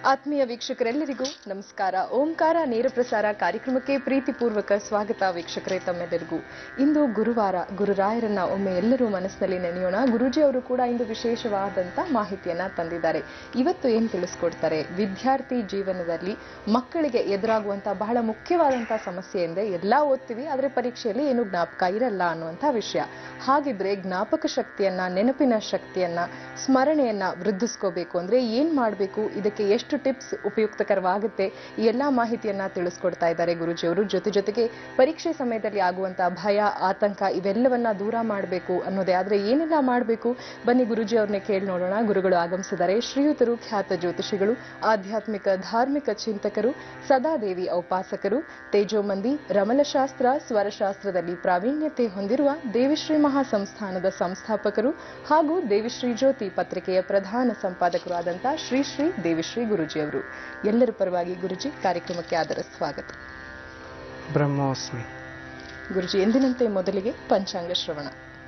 ಆತ್ಮೀಯ ವೀಕ್ಷಕರೆಲ್ಲರಿಗೂ ನಮಸ್ಕಾರ ಓಂಕಾರ ನೇರ ಪ್ರಸಾರ ಕಾರ್ಯಕ್ರಮಕ್ಕೆ ಪ್ರೀತಿಪೂರ್ವಕ ಸ್ವಾಗತ ವೀಕ್ಷಕರೇ ತಮ್ಮೆಲ್ಲರಿಗೂ ಇಂದು ಗುರುವಾರ ಗುರುರಾಯರನ್ನ ಒಮ್ಮೆ ಎಲ್ಲರೂ ಮನಸ್ಸಿನಲ್ಲಿ ನೆನೆಯೋಣ ಗುರೂಜಿ ಅವರು ಕೂಡ ಇಂದು ವಿಶೇಷವಾದಂತ ಮಾಹಿತಿಯನ್ನ ತಂದಿದ್ದಾರೆ ಇವತ್ತು ಏನ್ ತಿಳಿಸ್ಕೊಡ್ತಾರೆ ವಿದ್ಯಾರ್ಥಿ ಜೀವನದಲ್ಲಿ ಮಕ್ಕಳಿಗೆ ಎದುರಾಗುವಂತ ಬಹಳ ಮುಖ್ಯವಾದಂತಹ ಸಮಸ್ಯೆ ಎಂದ್ರೆ ಎಲ್ಲಾ ಓದ್ತೀವಿ ಆದ್ರೆ ಪರೀಕ್ಷೆಯಲ್ಲಿ ಏನು ಜ್ಞಾಪಕ ಇರಲ್ಲ ಅನ್ನುವಂತ ವಿಷಯ ಹಾಗಿದ್ರೆ ಜ್ಞಾಪಕ ಶಕ್ತಿಯನ್ನ ನೆನಪಿನ ಶಕ್ತಿಯನ್ನ ಸ್ಮರಣೆಯನ್ನ ವೃದ್ಧಿಸ್ಕೋಬೇಕು ಅಂದ್ರೆ ಏನ್ ಮಾಡಬೇಕು ಇದಕ್ಕೆ ಎಷ್ಟು ಟಿಪ್ಸ್ ಉಪಯುಕ್ತಕರವಾಗುತ್ತೆ ಈ ಎಲ್ಲಾ ಮಾಹಿತಿಯನ್ನ ತಿಳಿಸ್ಕೊಡ್ತಾ ಇದ್ದಾರೆ ಗುರುಜಿಯವರು ಜೊತೆ ಜೊತೆಗೆ ಪರೀಕ್ಷೆ ಸಮಯದಲ್ಲಿ ಆಗುವಂತಹ ಭಯ ಆತಂಕ ಇವೆಲ್ಲವನ್ನ ದೂರ ಮಾಡಬೇಕು ಅನ್ನೋದೇ ಆದ್ರೆ ಏನೆಲ್ಲ ಮಾಡಬೇಕು ಬನ್ನಿ ಗುರುಜಿ ಅವ್ರನ್ನೇ ಕೇಳಿ ನೋಡೋಣ ಗುರುಗಳು ಆಗಮಿಸಿದ್ದಾರೆ ಶ್ರೀಯುತರು ಖ್ಯಾತ ಜ್ಯೋತಿಷಿಗಳು ಆಧ್ಯಾತ್ಮಿಕ ಧಾರ್ಮಿಕ ಚಿಂತಕರು ಸದಾದೇವಿ ಔಪಾಸಕರು ತೇಜೋಮಂದಿ ರಮಲಶಾಸ್ತ್ರ ಸ್ವರಶಾಸ್ತ್ರದಲ್ಲಿ ಪ್ರಾವೀಣ್ಯತೆ ಹೊಂದಿರುವ ದೇವಿಶ್ರೀ ಮಹಾಸಂಸ್ಥಾನದ ಸಂಸ್ಥಾಪಕರು ಹಾಗೂ ದೇವಿಶ್ರೀ ಜ್ಯೋತಿ ಪತ್ರಿಕೆಯ ಪ್ರಧಾನ ಸಂಪಾದಕರು ಆದಂತಹ ಶ್ರೀ ಶ್ರೀ ದೇವಿಶ್ರೀ ಗುರುಜಿಯವರು ಎಲ್ಲರ ಪರವಾಗಿ ಗುರುಜಿ ಕಾರ್ಯಕ್ರಮಕ್ಕೆ ಆದರ ಸ್ವಾಗತ ಬ್ರಹ್ಮೋಸ್ಮಿ ಗುರುಜಿ ಎಂದಿನಂತೆ ಮೊದಲಿಗೆ ಪಂಚಾಂಗ ಶ್ರವಣ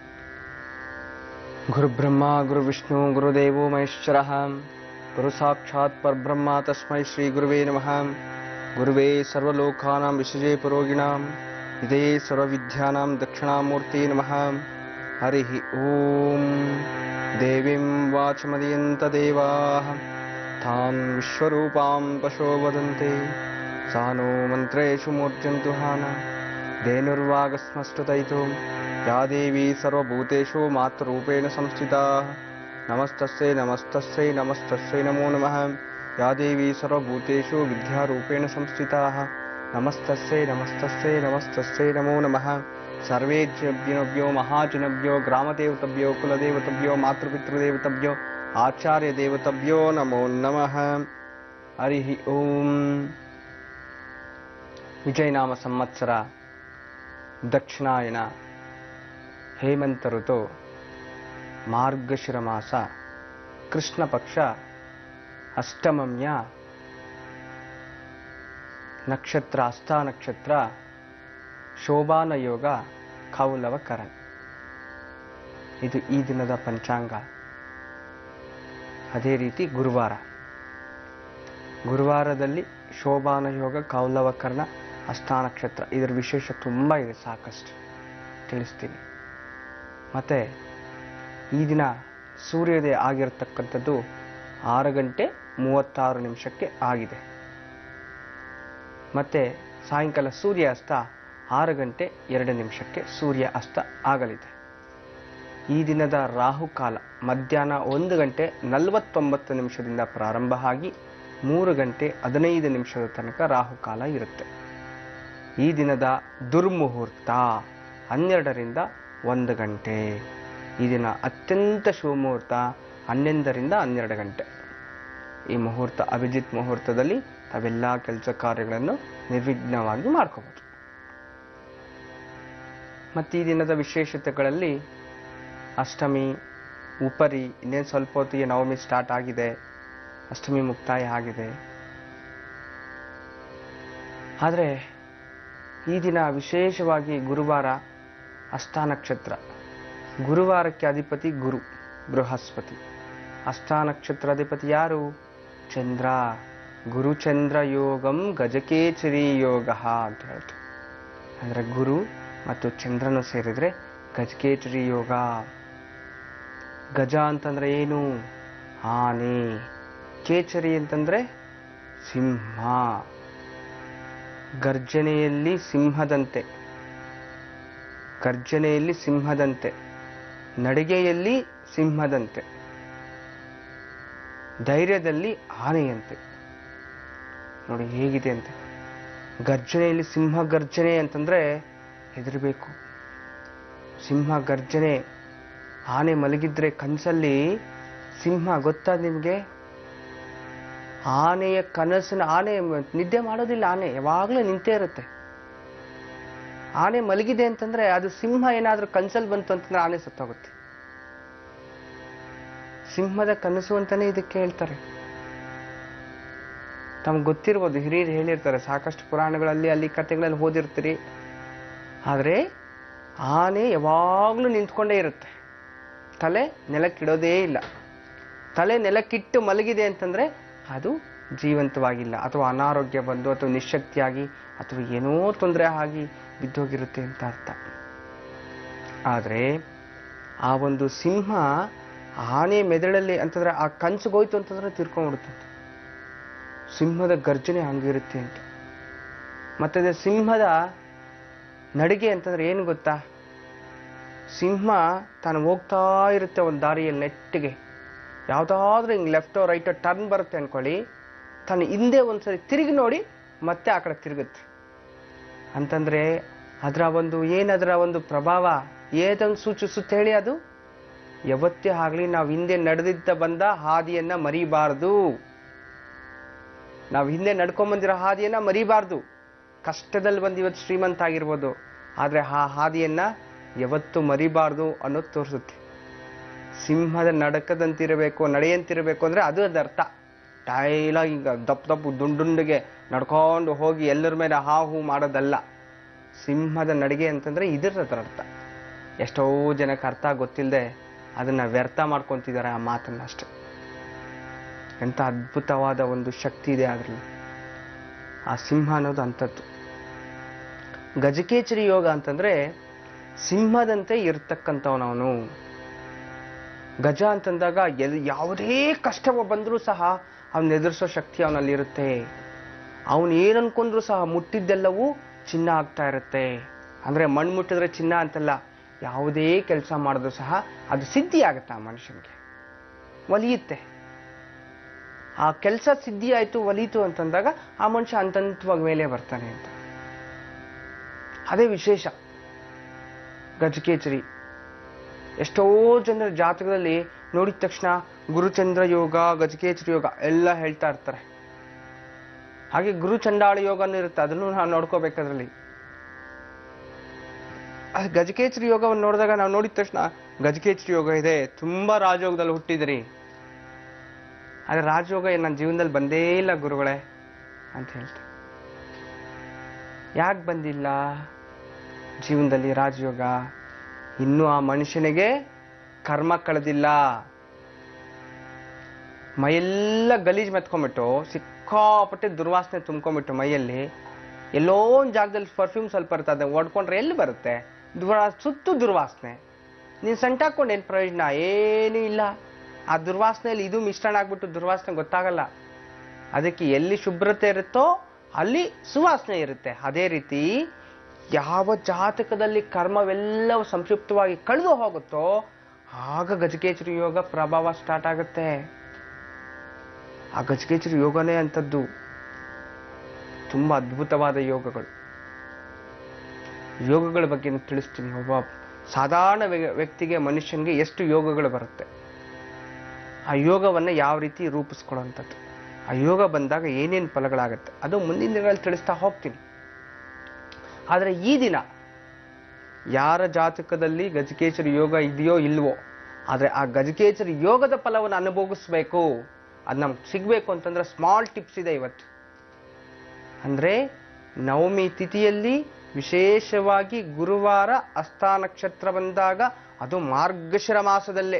ಗುರುಬ್ರಹ್ಮ ಗುರುವಿಷ್ಣು ಗುರುದೇವೋ ಮಹೇಶ್ವರಃ ಗುರು ಸಾಕ್ಷಾತ್ ಪರಬ್ರಹ್ಮ ತಸ್ಮೈ ಶ್ರೀ ಗುರುವೇ ನಮಃ ಗುರುವೇ ಸರ್ವಲೋಕಾನಾಂ ವಿಶಜೇ ಪುರೋಗಿಣಾಂ ಇದೇ ಸರ್ವವಿದ್ಯಾನಾಂ ದಕ್ಷಿಣಾಮೂರ್ತಿ ನಮಃ ಹರಿ ಓಂ ದೇವೀಂ ವಾಚಮದಿಯಂತ ದೇವಾಃ ತಾಂ ವಿಶ್ವರೂಪಾಂ ಪಶೋ ವದಂತೆ ಸಾ नो मन्त्रेषु मूर्जन्तु हान धेनुर्वागस्मष्टुतैतो या देवी सर्वभूतेषु मातृरूपेण संस्थिता नमस्तस्यै नमस्तस्यै नमस्तस्यै नमो नमः या देवी सर्वभूतेषु विद्यारूपेण संस्थिताः नमस्तस्यै नमस्तस्यै नमस्तस्यै नमो नमः सर्वे जनभ्यो महाजनभ्यो ग्रामदेवतभ्यो कुलदेवतभ्यो मातृपितृदेवतभ्यो आचार्यदेवतभ्यो नमो नमः हरिः ओम् ವಿಜಯನಾಮ ಸಂವತ್ಸರ ದಕ್ಷಿಣಾಯನ ಹೇಮಂತ ಋತು ಮಾರ್ಗಶಿರ ಮಾಸ ಕೃಷ್ಣ ಪಕ್ಷ ಅಷ್ಟಮಮ್ಯ ನಕ್ಷತ್ರ ಅಸ್ತಾ ನಕ್ಷತ್ರ ಶೋಭಾನ ಯೋಗ ಕೌಲವ ಕರಣ್ ಇದು ಈ ದಿನದ ಪಂಚಾಂಗ ಅದೇ ರೀತಿ ಗುರುವಾರ ಗುರುವಾರದಲ್ಲಿ ಶೋಭಾನ ಯೋಗ ಕೌಲವ ಕರ್ಣ ಅಷ್ಟಾ ನಕ್ಷತ್ರ ಇದರ ವಿಶೇಷ ತುಂಬ ಇದೆ ಸಾಕಷ್ಟು ತಿಳಿಸ್ತೀನಿ ಮತ್ತೆ ಈ ದಿನ ಸೂರ್ಯೋದಯ ಆಗಿರತಕ್ಕಂಥದ್ದು ಆರು ಗಂಟೆ ಮೂವತ್ತಾರು ನಿಮಿಷಕ್ಕೆ ಆಗಿದೆ ಮತ್ತೆ ಸಾಯಂಕಾಲ ಸೂರ್ಯ ಅಸ್ತ ಆರು ಗಂಟೆ ಎರಡು ನಿಮಿಷಕ್ಕೆ ಸೂರ್ಯ ಅಸ್ತ ಆಗಲಿದೆ ಈ ದಿನದ ರಾಹುಕಾಲ ಮಧ್ಯಾಹ್ನ ಒಂದು ಗಂಟೆ ನಲವತ್ತೊಂಬತ್ತು ನಿಮಿಷದಿಂದ ಪ್ರಾರಂಭ ಆಗಿ ಮೂರು ಗಂಟೆ ಹದಿನೈದು ನಿಮಿಷದ ತನಕ ರಾಹುಕಾಲ ಇರುತ್ತೆ ಈ ದಿನದ ದುರ್ಮುಹೂರ್ತ ಹನ್ನೆರಡರಿಂದ ಒಂದು ಗಂಟೆ ಈ ದಿನ ಅತ್ಯಂತ ಶುಭ ಮುಹೂರ್ತ ಹನ್ನೊಂದರಿಂದ ಹನ್ನೆರಡು ಗಂಟೆ ಈ ಮುಹೂರ್ತ ಅಭಿಜಿತ್ ಮುಹೂರ್ತದಲ್ಲಿ ತಾವೆಲ್ಲ ಕೆಲಸ ಕಾರ್ಯಗಳನ್ನು ನಿರ್ವಿಘ್ನವಾಗಿ ಮಾಡ್ಕೋಬಹುದು ಮತ್ತು ಈ ದಿನದ ವಿಶೇಷತೆಗಳಲ್ಲಿ ಅಷ್ಟಮಿ ಉಪರಿ ಇನ್ನೇನು ಸ್ವಲ್ಪ ಹೊತ್ತಿಗೆ ನವಮಿ ಸ್ಟಾರ್ಟ್ ಆಗಿದೆ ಅಷ್ಟಮಿ ಮುಕ್ತಾಯ ಆಗಿದೆ ಆದರೆ ಈ ದಿನ ವಿಶೇಷವಾಗಿ ಗುರುವಾರ ಅಷ್ಟಾ ನಕ್ಷತ್ರ ಗುರುವಾರಕ್ಕೆ ಅಧಿಪತಿ ಗುರು ಬೃಹಸ್ಪತಿ ಅಷ್ಟಾ ನಕ್ಷತ್ರ ಅಧಿಪತಿ ಯಾರು ಚಂದ್ರ ಗುರುಚಂದ್ರ ಯೋಗಂ ಗಜಕೇಚರಿ ಯೋಗ ಅಂತ ಹೇಳ್ತಾರೆ ಅಂದರೆ ಗುರು ಮತ್ತು ಚಂದ್ರನು ಸೇರಿದ್ರೆ ಗಜಕೇಚರಿ ಯೋಗ ಗಜ ಅಂತಂದ್ರೆ ಏನು ಆನೆ ಕೇಚರಿ ಅಂತಂದ್ರೆ ಸಿಂಹ ಗರ್ಜನೆಯಲ್ಲಿ ಸಿಂಹದಂತೆ ಗರ್ಜನೆಯಲ್ಲಿ ಸಿಂಹದಂತೆ ನಡಿಗೆಯಲ್ಲಿ ಸಿಂಹದಂತೆ ಧೈರ್ಯದಲ್ಲಿ ಆನೆಯಂತೆ ನೋಡಿ ಹೇಗಿದೆ ಅಂತ ಗರ್ಜನೆಯಲ್ಲಿ ಸಿಂಹ ಗರ್ಜನೆ ಅಂತಂದ್ರೆ ಹೆದರಬೇಕು ಸಿಂಹ ಗರ್ಜನೆ ಆನೆ ಮಲಗಿದ್ರೆ ಕನಸಲ್ಲಿ ಸಿಂಹ ಗೊತ್ತಾ ನಿಮಗೆ ಆನೆಯ ಕನಸಿನ ಆನೆ ನಿದ್ದೆ ಮಾಡೋದಿಲ್ಲ ಆನೆ ಯಾವಾಗಲೂ ನಿಂತೇ ಇರುತ್ತೆ ಆನೆ ಮಲಗಿದೆ ಅಂತಂದ್ರೆ ಅದು ಸಿಂಹ ಏನಾದ್ರೂ ಕನ್ಸಲ್ಲಿ ಬಂತು ಅಂತಂದ್ರೆ ಆನೆ ಸತ್ತೋಗುತ್ತೆ ಸಿಂಹದ ಕನಸು ಅಂತಾನೆ ಇದಕ್ಕೆ ಹೇಳ್ತಾರೆ ತಮ್ಗೆ ಗೊತ್ತಿರ್ಬೋದು ಹಿರಿಯರು ಹೇಳಿರ್ತಾರೆ ಸಾಕಷ್ಟು ಪುರಾಣಗಳಲ್ಲಿ ಅಲ್ಲಿ ಕಥೆಗಳಲ್ಲಿ ಓದಿರ್ತೀರಿ ಆದರೆ ಆನೆ ಯಾವಾಗಲೂ ನಿಂತ್ಕೊಂಡೇ ಇರುತ್ತೆ ತಲೆ ನೆಲಕ್ಕಿಡೋದೇ ಇಲ್ಲ ತಲೆ ನೆಲಕ್ಕಿಟ್ಟು ಮಲಗಿದೆ ಅಂತಂದ್ರೆ ಅದು ಜೀವಂತವಾಗಿಲ್ಲ ಅಥವಾ ಅನಾರೋಗ್ಯ ಬಂದು ಅಥವಾ ನಿಶಕ್ತಿಯಾಗಿ ಅಥವಾ ಏನೋ ತೊಂದರೆ ಆಗಿ ಬಿದ್ದೋಗಿರುತ್ತೆ ಅಂತ ಅರ್ಥ ಆದರೆ ಆ ಒಂದು ಸಿಂಹ ಆನೆ ಮೆದುಳಲ್ಲಿ ಅಂತಂದ್ರೆ ಆ ಕಂಚಿಗೋಯ್ತು ಅಂತಂದ್ರೆ ತಿರ್ಕೊಂಡ್ಬಿಡುತ್ತಂತೆ ಸಿಂಹದ ಗರ್ಜನೆ ಹಂಗಿರುತ್ತೆ ಅಂತ ಮತ್ತೆ ಅದು ಸಿಂಹದ ನಡಿಗೆ ಅಂತಂದ್ರೆ ಏನು ಗೊತ್ತಾ ಸಿಂಹ ತಾನು ಹೋಗ್ತಾ ಇರುತ್ತೆ ಒಂದು ದಾರಿಯಲ್ಲಿ ನೆಟ್ಟಿಗೆ ಯಾವುದಾದ್ರೂ ಹಿಂಗೆ ಲೆಫ್ಟೋ ರೈಟೋ ಟರ್ನ್ ಬರುತ್ತೆ ಅನ್ಕೊಳ್ಳಿ ತಾನು ಹಿಂದೆ ಒಂದ್ಸರಿ ತಿರುಗಿ ನೋಡಿ ಮತ್ತೆ ಆ ಕಡೆ ತಿರುಗುತ್ತೆ ಅಂತಂದ್ರೆ ಅದರ ಒಂದು ಏನದರ ಒಂದು ಪ್ರಭಾವ ಏದನ್ನು ಸೂಚಿಸುತ್ತೆ ಹೇಳಿ ಅದು ಯಾವತ್ತೇ ಆಗಲಿ ನಾವು ಹಿಂದೆ ನಡೆದಿದ್ದ ಬಂದ ಹಾದಿಯನ್ನ ಮರಿಬಾರ್ದು ನಾವು ಹಿಂದೆ ನಡ್ಕೊಂಬಂದಿರೋ ಹಾದಿಯನ್ನ ಮರಿಬಾರ್ದು ಕಷ್ಟದಲ್ಲಿ ಬಂದು ಇವತ್ತು ಶ್ರೀಮಂತ ಆಗಿರ್ಬೋದು ಆದ್ರೆ ಆ ಹಾದಿಯನ್ನ ಯಾವತ್ತೂ ಮರಿಬಾರ್ದು ಅನ್ನೋದು ತೋರಿಸುತ್ತೆ ಸಿಂಹದ ನಡಕದಂತಿರಬೇಕು ನಡೆಯಂತಿರಬೇಕು ಅಂದ್ರೆ ಅದು ಅದ ಅರ್ಥ ಟೈಲಾಗಿ ಈಗ ದಪ್ಪ ದಪ್ಪ ದುಂಡುಂಡಿಗೆ ನಡ್ಕೊಂಡು ಹೋಗಿ ಎಲ್ಲರ ಮೇಲೆ ಹಾ ಹೂ ಮಾಡೋದಲ್ಲ ಸಿಂಹದ ನಡಿಗೆ ಅಂತಂದ್ರೆ ಇದರದ ಅರ್ಥ ಎಷ್ಟೋ ಜನಕ್ಕೆ ಅರ್ಥ ಗೊತ್ತಿಲ್ಲದೆ ಅದನ್ನ ವ್ಯರ್ಥ ಮಾಡ್ಕೊಂತಿದ್ದಾರೆ ಆ ಮಾತನ್ನ ಅಷ್ಟೆ ಎಂಥ ಅದ್ಭುತವಾದ ಒಂದು ಶಕ್ತಿ ಇದೆ ಅದರಲ್ಲಿ ಆ ಸಿಂಹ ಅನ್ನೋದು ಅಂಥದ್ದು ಗಜಕೇಚರಿ ಯೋಗ ಅಂತಂದ್ರೆ ಸಿಂಹದಂತೆ ಇರ್ತಕ್ಕಂಥವನವನು ಗಜ ಅಂತಂದಾಗ ಎಲ್ ಯಾವುದೇ ಕಷ್ಟ ಬಂದರೂ ಸಹ ಅವನ ಎದುರಿಸೋ ಶಕ್ತಿ ಅವನಲ್ಲಿ ಇರುತ್ತೆ ಅವನು ಏನು ಅನ್ಕೊಂಡ್ರು ಸಹ ಮುಟ್ಟಿದ್ದೆಲ್ಲವೂ ಚಿನ್ನ ಆಗ್ತಾ ಇರುತ್ತೆ ಅಂದ್ರೆ ಮಣ್ಣು ಮುಟ್ಟಿದ್ರೆ ಚಿನ್ನ ಅಂತಲ್ಲ ಯಾವುದೇ ಕೆಲಸ ಮಾಡಿದ್ರು ಸಹ ಅದು ಸಿದ್ಧಿ ಆಗುತ್ತೆ ಆ ಮನುಷ್ಯನಿಗೆ ಒಲಿಯುತ್ತೆ ಆ ಕೆಲಸ ಸಿದ್ಧಿ ಆಯ್ತು ಒಲಿತು ಅಂತಂದಾಗ ಆ ಮನುಷ್ಯ ಹಂತವಾಗಿ ಮೇಲೆ ಬರ್ತಾನೆ ಅಂತ ಅದೇ ವಿಶೇಷ ಗಜಕೇಚರಿ ಎಷ್ಟೋ ಜನರ ಜಾತಕದಲ್ಲಿ ನೋಡಿದ ತಕ್ಷಣ ಗುರುಚಂದ್ರ ಯೋಗ ಗಜಕೇಚರಿ ಯೋಗ ಎಲ್ಲ ಹೇಳ್ತಾ ಇರ್ತಾರೆ ಹಾಗೆ ಗುರು ಚಂಡಾಳ ಯೋಗನೂ ಇರುತ್ತೆ ಅದನ್ನು ನಾವು ನೋಡ್ಕೋಬೇಕದ್ರಲ್ಲಿ ಆ ಗಜಕೇಚರಿ ಯೋಗವನ್ನು ನೋಡಿದಾಗ ನಾವು ನೋಡಿದ ತಕ್ಷಣ ಗಜಕೇಚರಿ ಯೋಗ ಇದೆ ತುಂಬಾ ರಾಜಯೋಗದಲ್ಲಿ ಹುಟ್ಟಿದ್ರಿ ಆದ್ರೆ ರಾಜಯೋಗ ನನ್ನ ಜೀವನದಲ್ಲಿ ಬಂದೇ ಇಲ್ಲ ಗುರುಗಳೇ ಅಂತ ಹೇಳ್ತಾರೆ ಯಾಕೆ ಬಂದಿಲ್ಲ ಜೀವನದಲ್ಲಿ ರಾಜಯೋಗ ಇನ್ನೂ ಆ ಮನುಷ್ಯನಿಗೆ ಕರ್ಮ ಕಳೆದಿಲ್ಲ ಮೈಯೆಲ್ಲ ಗಲೀಜ್ ಮೆತ್ಕೊಂಡ್ಬಿಟ್ಟು ಸಿಕ್ಕಾಪಟ್ಟೆ ದುರ್ವಾಸನೆ ತುಂಬ್ಕೊಂಡ್ಬಿಟ್ಟು ಮೈಯಲ್ಲಿ ಎಲ್ಲೋ ಒಂದು ಜಾಗದಲ್ಲಿ ಪರ್ಫ್ಯೂಮ್ ಸ್ವಲ್ಪ ಇರ್ತದೆ ಒಡ್ಕೊಂಡ್ರೆ ಎಲ್ಲಿ ಬರುತ್ತೆ ದುರ್ವಾ ಸುತ್ತು ದುರ್ವಾಸನೆ ನೀನು ಸಂಟಾಕೊಂಡು ಏನು ಪ್ರಯೋಜನ ಏನೂ ಇಲ್ಲ ಆ ದುರ್ವಾಸನೆಯಲ್ಲಿ ಇದು ಮಿಶ್ರಣ ಆಗ್ಬಿಟ್ಟು ದುರ್ವಾಸನೆ ಗೊತ್ತಾಗಲ್ಲ ಅದಕ್ಕೆ ಎಲ್ಲಿ ಶುಭ್ರತೆ ಇರುತ್ತೋ ಅಲ್ಲಿ ಸುವಾಸನೆ ಇರುತ್ತೆ ಅದೇ ರೀತಿ ಯಾವ ಜಾತಕದಲ್ಲಿ ಕರ್ಮವೆಲ್ಲವೂ ಸಂಕ್ಷಿಪ್ತವಾಗಿ ಕಳೆದು ಹೋಗುತ್ತೋ ಆಗ ಗಜಕೇಚರಿ ಯೋಗ ಪ್ರಭಾವ ಸ್ಟಾರ್ಟ್ ಆಗುತ್ತೆ ಆ ಗಜಕೇಚರಿ ಯೋಗನೇ ಅಂಥದ್ದು ತುಂಬಾ ಅದ್ಭುತವಾದ ಯೋಗಗಳು ಯೋಗಗಳ ಬಗ್ಗೆ ನಾನು ತಿಳಿಸ್ತೀನಿ ಒಬ್ಬ ಸಾಧಾರಣ ವ್ಯ- ವ್ಯಕ್ತಿಗೆ ಮನುಷ್ಯನಿಗೆ ಎಷ್ಟು ಯೋಗಗಳು ಬರುತ್ತೆ ಆ ಯೋಗವನ್ನ ಯಾವ ರೀತಿ ರೂಪಿಸ್ಕೊಳ್ಳುವಂಥದ್ದು ಆ ಯೋಗ ಬಂದಾಗ ಏನೇನು ಫಲಗಳಾಗುತ್ತೆ ಅದು ಮುಂದಿನ ದಿನಗಳಲ್ಲಿ ತಿಳಿಸ್ತಾ ಹೋಗ್ತೀನಿ ಆದರೆ ಈ ದಿನ ಯಾರ ಜಾತಕದಲ್ಲಿ ಗಜಕೇಚರಿ ಯೋಗ ಇದೆಯೋ ಇಲ್ವೋ ಆದರೆ ಆ ಗಜಕೇಚರಿ ಯೋಗದ ಫಲವನ್ನು ಅನುಭವಿಸ್ಬೇಕು ಅದು ನಮ್ಗೆ ಸಿಗ್ಬೇಕು ಅಂತಂದ್ರೆ ಸ್ಮಾಲ್ ಟಿಪ್ಸ್ ಇದೆ ಇವತ್ತು ಅಂದ್ರೆ ನವಮಿ ತಿಥಿಯಲ್ಲಿ ವಿಶೇಷವಾಗಿ ಗುರುವಾರ ಅಸ್ತ ನಕ್ಷತ್ರ ಬಂದಾಗ ಅದು ಮಾರ್ಗಶಿರ ಮಾಸದಲ್ಲೇ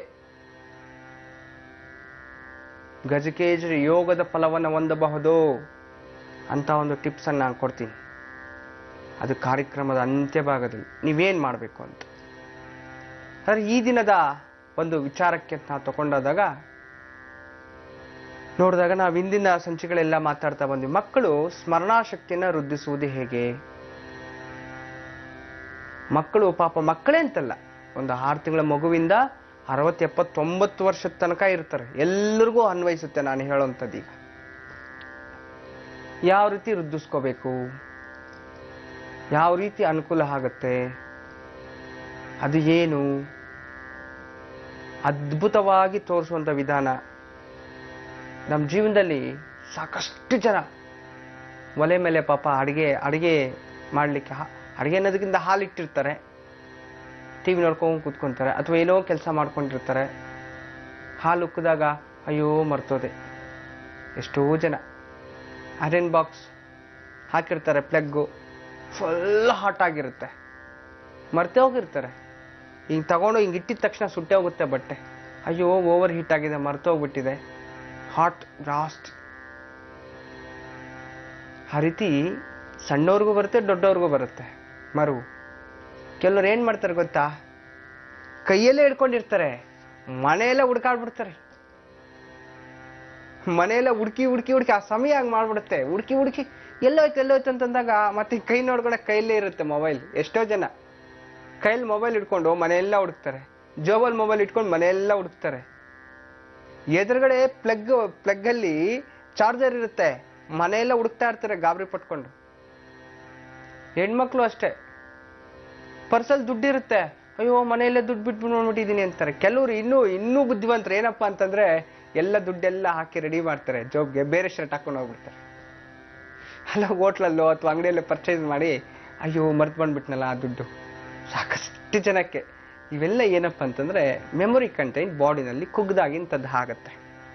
ಗಜಕೇಜರಿ ಯೋಗದ ಫಲವನ್ನು ಹೊಂದಬಹುದು ಅಂತ ಒಂದು ಟಿಪ್ಸ್ ಅನ್ನು ನಾನು ಕೊಡ್ತೀನಿ ಅದು ಕಾರ್ಯಕ್ರಮದ ಅಂತ್ಯ ಭಾಗದಲ್ಲಿ ನೀವೇನ್ ಮಾಡಬೇಕು ಅಂತ ಆದರೆ ಈ ದಿನದ ಒಂದು ವಿಚಾರಕ್ಕೆ ನಾವು ತಗೊಂಡಾದಾಗ ನೋಡಿದಾಗ ನಾವು ಹಿಂದಿನ ಸಂಚಿಗಳೆಲ್ಲ ಮಾತಾಡ್ತಾ ಬಂದ್ವಿ ಮಕ್ಕಳು ಸ್ಮರಣಾಶಕ್ತಿಯನ್ನ ವೃದ್ಧಿಸುವುದು ಹೇಗೆ ಮಕ್ಕಳು ಪಾಪ ಮಕ್ಕಳೇ ಅಂತಲ್ಲ ಒಂದು ಆರು ತಿಂಗಳ ಮಗುವಿಂದ ಅರವತ್ತು ಎಪ್ಪತ್ತೊಂಬತ್ತು ವರ್ಷದ ತನಕ ಇರ್ತಾರೆ ಎಲ್ಲರಿಗೂ ಅನ್ವಯಿಸುತ್ತೆ ನಾನು ಹೇಳೋಂಥದ್ದು ಈಗ ಯಾವ ರೀತಿ ವೃದ್ಧಿಸ್ಕೋಬೇಕು ಯಾವ ರೀತಿ ಅನುಕೂಲ ಆಗುತ್ತೆ ಅದು ಏನು ಅದ್ಭುತವಾಗಿ ತೋರಿಸುವಂಥ ವಿಧಾನ ನಮ್ಮ ಜೀವನದಲ್ಲಿ ಸಾಕಷ್ಟು ಜನ ಒಲೆ ಮೇಲೆ ಪಾಪ ಅಡಿಗೆ ಅಡಿಗೆ ಮಾಡಲಿಕ್ಕೆ ಅಡಿಗೆ ಅನ್ನೋದಕ್ಕಿಂತ ಹಾಲಿಟ್ಟಿರ್ತಾರೆ ಟಿ ವಿ ನೋಡ್ಕೊಂಡು ಕೂತ್ಕೊಂತಾರೆ ಅಥವಾ ಏನೋ ಕೆಲಸ ಮಾಡ್ಕೊಂಡಿರ್ತಾರೆ ಹಾಲು ಉಕ್ಕಿದಾಗ ಅಯ್ಯೋ ಮರ್ತೋದೆ ಎಷ್ಟೋ ಜನ ಐರನ್ ಬಾಕ್ಸ್ ಹಾಕಿರ್ತಾರೆ ಪ್ಲಗ್ಗು ಫುಲ್ ಹಾಟ್ ಆಗಿರುತ್ತೆ ಮರ್ತೇ ಹೋಗಿರ್ತಾರೆ ಹಿಂಗೆ ತಗೊಂಡು ಹಿಂಗೆ ಇಟ್ಟಿದ ತಕ್ಷಣ ಸುಟ್ಟೆ ಹೋಗುತ್ತೆ ಬಟ್ಟೆ ಅಯ್ಯೋ ಓವರ್ ಹೀಟ್ ಆಗಿದೆ ಮರ್ತೋಗ್ಬಿಟ್ಟಿದೆ ಹಾಟ್ ಜಾಸ್ತಿ ಆ ರೀತಿ ಸಣ್ಣವ್ರಿಗೂ ಬರುತ್ತೆ ದೊಡ್ಡವ್ರಿಗೂ ಬರುತ್ತೆ ಮರು ಕೆಲವ್ರು ಏನ್ ಮಾಡ್ತಾರೆ ಗೊತ್ತಾ ಕೈಯಲ್ಲೇ ಹಿಡ್ಕೊಂಡಿರ್ತಾರೆ ಮನೆಯೆಲ್ಲ ಹುಡ್ಕಾಡ್ಬಿಡ್ತಾರೆ ಮನೆಯೆಲ್ಲ ಹುಡುಕಿ ಹುಡುಕಿ ಹುಡುಕಿ ಆ ಸಮಯ ಹಂಗ್ ಮಾಡ್ಬಿಡುತ್ತೆ ಹುಡುಕಿ ಹುಡುಕಿ ಎಲ್ಲೋಯ್ತು ಎಲ್ಲೋಯ್ತು ಅಂತಂದಾಗ ಮತ್ತೆ ಕೈ ನೋಡ್ಕೊಳಕ್ ಕೈಯಲ್ಲೇ ಇರುತ್ತೆ ಮೊಬೈಲ್ ಎಷ್ಟೋ ಜನ ಕೈಯಲ್ಲಿ ಮೊಬೈಲ್ ಇಟ್ಕೊಂಡು ಮನೆಯೆಲ್ಲ ಹುಡುಕ್ತಾರೆ ಜೋಬಲ್ ಮೊಬೈಲ್ ಇಟ್ಕೊಂಡು ಮನೆಯೆಲ್ಲ ಹುಡುಕ್ತಾರೆ ಎದುರುಗಡೆ ಪ್ಲಗ್ ಪ್ಲಗ್ ಅಲ್ಲಿ ಚಾರ್ಜರ್ ಇರುತ್ತೆ ಮನೆಯೆಲ್ಲ ಹುಡುಕ್ತಾ ಇರ್ತಾರೆ ಗಾಬರಿ ಪಟ್ಕೊಂಡು ಹೆಣ್ಮಕ್ಳು ಅಷ್ಟೇ ಪರ್ಸಲ್ ದುಡ್ಡಿರುತ್ತೆ ಅಯ್ಯೋ ಮನೆಯಲ್ಲೇ ದುಡ್ಡು ಬಿಟ್ಟು ನೋಡ್ಬಿಟ್ಟಿದೀನಿ ಅಂತಾರೆ ಕೆಲವರು ಇನ್ನೂ ಇನ್ನೂ ಬುದ್ಧಿವಂತರು ಏನಪ್ಪಾ ಅಂತಂದ್ರೆ ಎಲ್ಲ ದುಡ್ಡೆಲ್ಲ ಹಾಕಿ ರೆಡಿ ಮಾಡ್ತಾರೆ ಜೋಬ್ಗೆ ಬೇರೆ ಶರ್ಟ್ ಹಾಕೊಂಡು ಹೋಗ್ಬಿಡ್ತಾರೆ ಅಲ್ಲ ಹೋಟ್ಲಲ್ಲೋ ಅಥವಾ ಅಂಗಡಿಯಲ್ಲೇ ಪರ್ಚೇಸ್ ಮಾಡಿ ಅಯ್ಯೋ ಮರ್ತು ಬಂದ್ಬಿಟ್ನಲ್ಲ ಆ ದುಡ್ಡು ಸಾಕಷ್ಟು ಜನಕ್ಕೆ ಇವೆಲ್ಲ ಏನಪ್ಪ ಅಂತಂದ್ರೆ ಮೆಮೊರಿ ಕಂಟೆಂಟ್ ಬಾಡಿನಲ್ಲಿ ಕುಗ್ದಾಗಿಂತದ್ದು ಆಗತ್ತೆ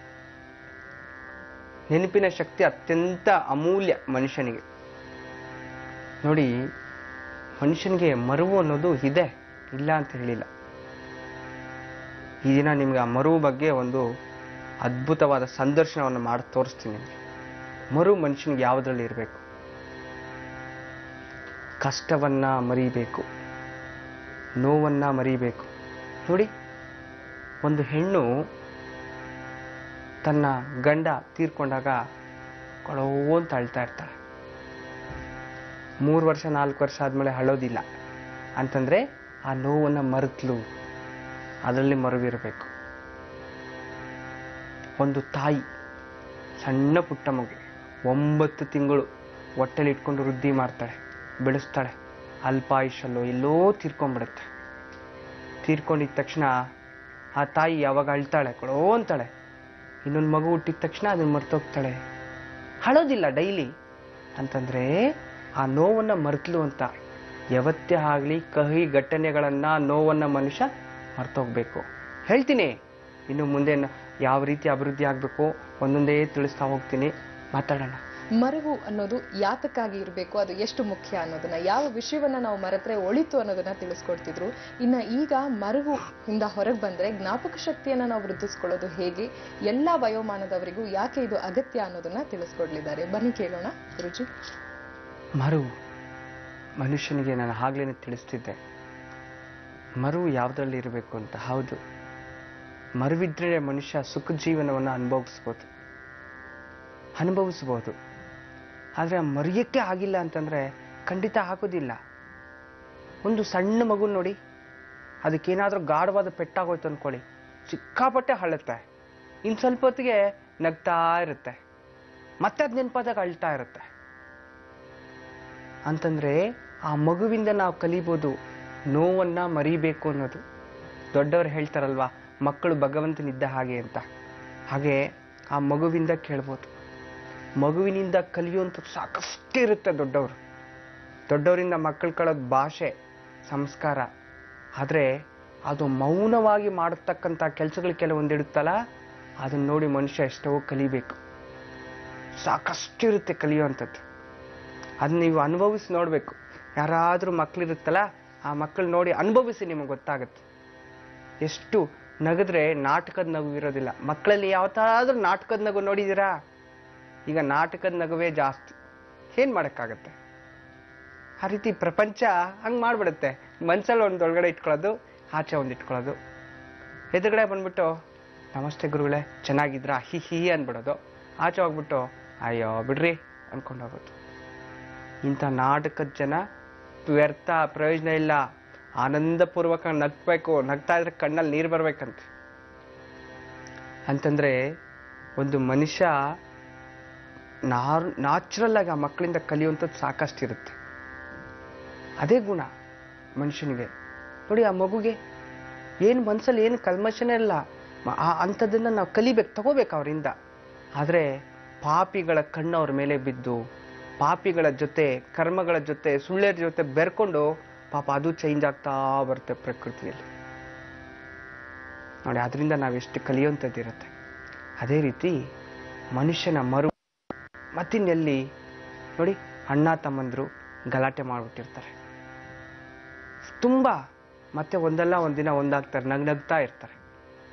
ನೆನಪಿನ ಶಕ್ತಿ ಅತ್ಯಂತ ಅಮೂಲ್ಯ ಮನುಷ್ಯನಿಗೆ ನೋಡಿ ಮನುಷ್ಯನಿಗೆ ಮರುವು ಅನ್ನೋದು ಇದೆ ಇಲ್ಲ ಅಂತ ಹೇಳಿಲ್ಲ ಈ ದಿನ ನಿಮ್ಗೆ ಆ ಮರುವು ಬಗ್ಗೆ ಒಂದು ಅದ್ಭುತವಾದ ಸಂದರ್ಶನವನ್ನು ಮಾಡಿ ತೋರಿಸ್ತೀನಿ ನಿಮಗೆ ಮರು ಮನುಷ್ಯನಿಗೆ ಯಾವುದ್ರಲ್ಲಿ ಇರಬೇಕು ಕಷ್ಟವನ್ನ ಮರಿಬೇಕು ನೋವನ್ನ ಮರಿಬೇಕು ನೋಡಿ ಒಂದು ಹೆಣ್ಣು ತನ್ನ ಗಂಡ ತೀರ್ಕೊಂಡಾಗ ಕೊಳೋ ಅಂತ ಅಳ್ತಾ ಇರ್ತಾಳೆ ಮೂರು ವರ್ಷ ನಾಲ್ಕು ವರ್ಷ ಆದ್ಮೇಲೆ ಅಳೋದಿಲ್ಲ ಅಂತಂದ್ರೆ ಆ ನೋವನ್ನ ಮರೆತ್ಲು ಅದರಲ್ಲಿ ಮರುವಿರಬೇಕು ಒಂದು ತಾಯಿ ಸಣ್ಣ ಪುಟ್ಟ ಮಗು ಒಂಬತ್ತು ತಿಂಗಳು ಹೊಟ್ಟೆಲಿ ಇಟ್ಕೊಂಡು ವೃದ್ಧಿ ಮಾಡ್ತಾಳೆ ಬೆಳೆಸ್ತಾಳೆ ಅಲ್ಪಾಯುಷಲ್ಲೋ ಎಲ್ಲೋ ತೀರ್ಕೊಂಡ್ಬಿಡುತ್ತೆ ತೀರ್ಕೊಂಡಿದ ತಕ್ಷಣ ಆ ತಾಯಿ ಯಾವಾಗ ಅಳ್ತಾಳೆ ಕೊಡೋ ಅಂತಾಳೆ ಇನ್ನೊಂದು ಮಗು ಹುಟ್ಟಿದ ತಕ್ಷಣ ಅದನ್ನ ಮರ್ತೋಗ್ತಾಳೆ ಅಳೋದಿಲ್ಲ ಡೈಲಿ ಅಂತಂದ್ರೆ ಆ ನೋವನ್ನ ಮರ್ತಲು ಅಂತ ಯಾವತ್ತೇ ಆಗಲಿ ಕಹಿ ಘಟನೆಗಳನ್ನ ನೋವನ್ನ ಮನುಷ್ಯ ಮರ್ತೋಗ್ಬೇಕು ಹೇಳ್ತೀನಿ ಇನ್ನು ಮುಂದೆ ನ- ಯಾವ ರೀತಿ ಅಭಿವೃದ್ಧಿ ಆಗಬೇಕು ಒಂದೊಂದೇ ತಿಳಿಸ್ತಾ ಹೋಗ್ತೀನಿ ಮಾತಾಡೋಣ ಮರವು ಅನ್ನೋದು ಯಾತಕ್ಕಾಗಿ ಇರಬೇಕು ಅದು ಎಷ್ಟು ಮುಖ್ಯ ಅನ್ನೋದನ್ನ ಯಾವ ವಿಷಯವನ್ನ ನಾವು ಮರೆತ್ರೆ ಒಳಿತು ಅನ್ನೋದನ್ನ ತಿಳಿಸ್ಕೊಡ್ತಿದ್ರು ಇನ್ನ ಈಗ ಮರವು ಇಂದ ಹೊರಗೆ ಬಂದ್ರೆ ಜ್ಞಾಪಕ ಶಕ್ತಿಯನ್ನ ನಾವು ವೃದ್ಧಿಸ್ಕೊಳ್ಳೋದು ಹೇಗೆ ಎಲ್ಲಾ ವಯೋಮಾನದವರಿಗೂ ಯಾಕೆ ಇದು ಅಗತ್ಯ ಅನ್ನೋದನ್ನ ತಿಳಿಸ್ಕೊಡ್ಲಿದ್ದಾರೆ ಬನ್ನಿ ಕೇಳೋಣ ಗುರುಜಿ ಮರು ಮನುಷ್ಯನಿಗೆ ನಾನು ಆಗ್ಲೇನೆ ತಿಳಿಸ್ತಿದ್ದೆ ಮರು ಯಾವುದ್ರಲ್ಲಿ ಇರಬೇಕು ಅಂತ ಹೌದು ಮರುವಿದ್ರೆ ಮನುಷ್ಯ ಸುಖ ಜೀವನವನ್ನು ಅನುಭವಿಸ್ಬೋದು ಅನುಭವಿಸ್ಬೋದು ಆದರೆ ಮರೆಯಕ್ಕೆ ಆಗಿಲ್ಲ ಅಂತಂದ್ರೆ ಖಂಡಿತ ಆಗೋದಿಲ್ಲ ಒಂದು ಸಣ್ಣ ಮಗು ನೋಡಿ ಅದಕ್ಕೇನಾದ್ರೂ ಗಾಢವಾದ ಪೆಟ್ಟಾಗೋಯ್ತು ಅನ್ಕೊಳ್ಳಿ ಸಿಕ್ಕಾಪಟ್ಟೆ ಹಳುತ್ತೆ ಇನ್ನು ಸ್ವಲ್ಪ ಹೊತ್ತಿಗೆ ನಗ್ತಾ ಇರುತ್ತೆ ಮತ್ತೆ ಅದು ನೆನಪಾದಾಗ ಅಳ್ತಾ ಇರುತ್ತೆ ಅಂತಂದ್ರೆ ಆ ಮಗುವಿಂದ ನಾವು ಕಲಿಬೋದು ನೋವನ್ನ ಮರಿಬೇಕು ಅನ್ನೋದು ದೊಡ್ಡವರು ಹೇಳ್ತಾರಲ್ವಾ ಮಕ್ಕಳು ಭಗವಂತನಿದ್ದ ಹಾಗೆ ಅಂತ ಹಾಗೆ ಆ ಮಗುವಿಂದ ಕೇಳ್ಬೋದು ಮಗುವಿನಿಂದ ಕಲಿಯುವಂಥದ್ದು ಸಾಕಷ್ಟು ಇರುತ್ತೆ ದೊಡ್ಡವರು ದೊಡ್ಡವರಿಂದ ಮಕ್ಕಳು ಕಳೋದು ಭಾಷೆ ಸಂಸ್ಕಾರ ಆದರೆ ಅದು ಮೌನವಾಗಿ ಮಾಡತಕ್ಕಂಥ ಕೆಲಸಗಳು ಕೆಲವೊಂದಿಡುತ್ತಲ್ಲ ಅದನ್ನ ನೋಡಿ ಮನುಷ್ಯ ಎಷ್ಟೋ ಕಲಿಬೇಕು ಸಾಕಷ್ಟು ಇರುತ್ತೆ ಕಲಿಯುವಂಥದ್ದು ಅದನ್ನ ನೀವು ಅನುಭವಿಸಿ ನೋಡಬೇಕು ಯಾರಾದರೂ ಮಕ್ಕಳಿರುತ್ತಲ್ಲ ಆ ಮಕ್ಕಳು ನೋಡಿ ಅನುಭವಿಸಿ ನಿಮಗೆ ಗೊತ್ತಾಗುತ್ತೆ ಎಷ್ಟು ನಗಿದ್ರೆ ನಾಟಕದ ನಗು ಇರೋದಿಲ್ಲ ಮಕ್ಕಳಲ್ಲಿ ಯಾವತ್ತಾದ್ರೂ ನಾಟಕದ ನಗು ನೋಡಿದ್ದೀರಾ ಈಗ ನಾಟಕದ ನಗುವೇ ಜಾಸ್ತಿ ಏನ್ ಮಾಡಕ್ಕಾಗತ್ತೆ ಆ ರೀತಿ ಪ್ರಪಂಚ ಹಂಗ್ ಮಾಡ್ಬಿಡುತ್ತೆ ಮನ್ಸಲ್ಲಿ ಒಂದು ಒಳಗಡೆ ಇಟ್ಕೊಳ್ಳೋದು ಆಚೆ ಒಂದು ಇಟ್ಕೊಳ್ಳೋದು ಎದುರುಗಡೆ ಬಂದ್ಬಿಟ್ಟು ನಮಸ್ತೆ ಗುರುಗಳೇ ಚೆನ್ನಾಗಿದ್ರಾ ಹಿ ಹಿ ಅಂದ್ಬಿಡೋದು ಆಚೆ ಹೋಗ್ಬಿಟ್ಟು ಅಯ್ಯೋ ಬಿಡ್ರಿ ಅನ್ಕೊಂಡು ಹೋಗೋದು ಇಂಥ ನಾಟಕದ ಜನ ವ್ಯರ್ಥ ಪ್ರಯೋಜನ ಇಲ್ಲ ಆನಂದಪೂರ್ವಕ ನಗ್ಬೇಕು ನಗ್ತಾ ಇದ್ರೆ ಕಣ್ಣಲ್ಲಿ ನೀರು ಬರ್ಬೇಕಂತೆ ಅಂತಂದ್ರೆ ಒಂದು ಮನುಷ್ಯ ನಾರ್ ನ್ಯಾಚುರಲ್ ಆಗಿ ಆ ಮಕ್ಕಳಿಂದ ಕಲಿಯುವಂಥದ್ದು ಸಾಕಷ್ಟು ಇರುತ್ತೆ ಅದೇ ಗುಣ ಮನುಷ್ಯನಿಗೆ ನೋಡಿ ಆ ಮಗುಗೆ ಏನು ಮನ್ಸಲ್ಲಿ ಏನು ಕಲ್ಮಶನೇ ಇಲ್ಲ ಮ- ಆ ಅಂಥದ್ದನ್ನ ನಾವು ಕಲಿಬೇಕು ತಗೋಬೇಕು ಅವರಿಂದ ಆದರೆ ಪಾಪಿಗಳ ಕಣ್ಣು ಅವ್ರ ಮೇಲೆ ಬಿದ್ದು ಪಾಪಿಗಳ ಜೊತೆ ಕರ್ಮಗಳ ಜೊತೆ ಸುಳ್ಳೆರ ಜೊತೆ ಬೆರ್ಕೊಂಡು ಪಾಪ ಅದು ಚೇಂಜ್ ಆಗ್ತಾ ಬರುತ್ತೆ ಪ್ರಕೃತಿಯಲ್ಲಿ ನೋಡಿ ಅದರಿಂದ ನಾವೆಷ್ಟು ಕಲಿಯುವಂಥದ್ದು ಇರುತ್ತೆ ಅದೇ ರೀತಿ ಮನುಷ್ಯನ ಮರು ಮತ್ತಿನ್ನೆಲ್ಲಿ ನೋಡಿ ಅಣ್ಣ ತಮ್ಮಂದ್ರು ಗಲಾಟೆ ಮಾಡ್ಬಿಟ್ಟಿರ್ತಾರೆ ತುಂಬಾ ಮತ್ತೆ ಒಂದಲ್ಲ ಒಂದಿನ ಒಂದಾಗ್ತಾರೆ ನಗ್ ನಗ್ತಾ ಇರ್ತಾರೆ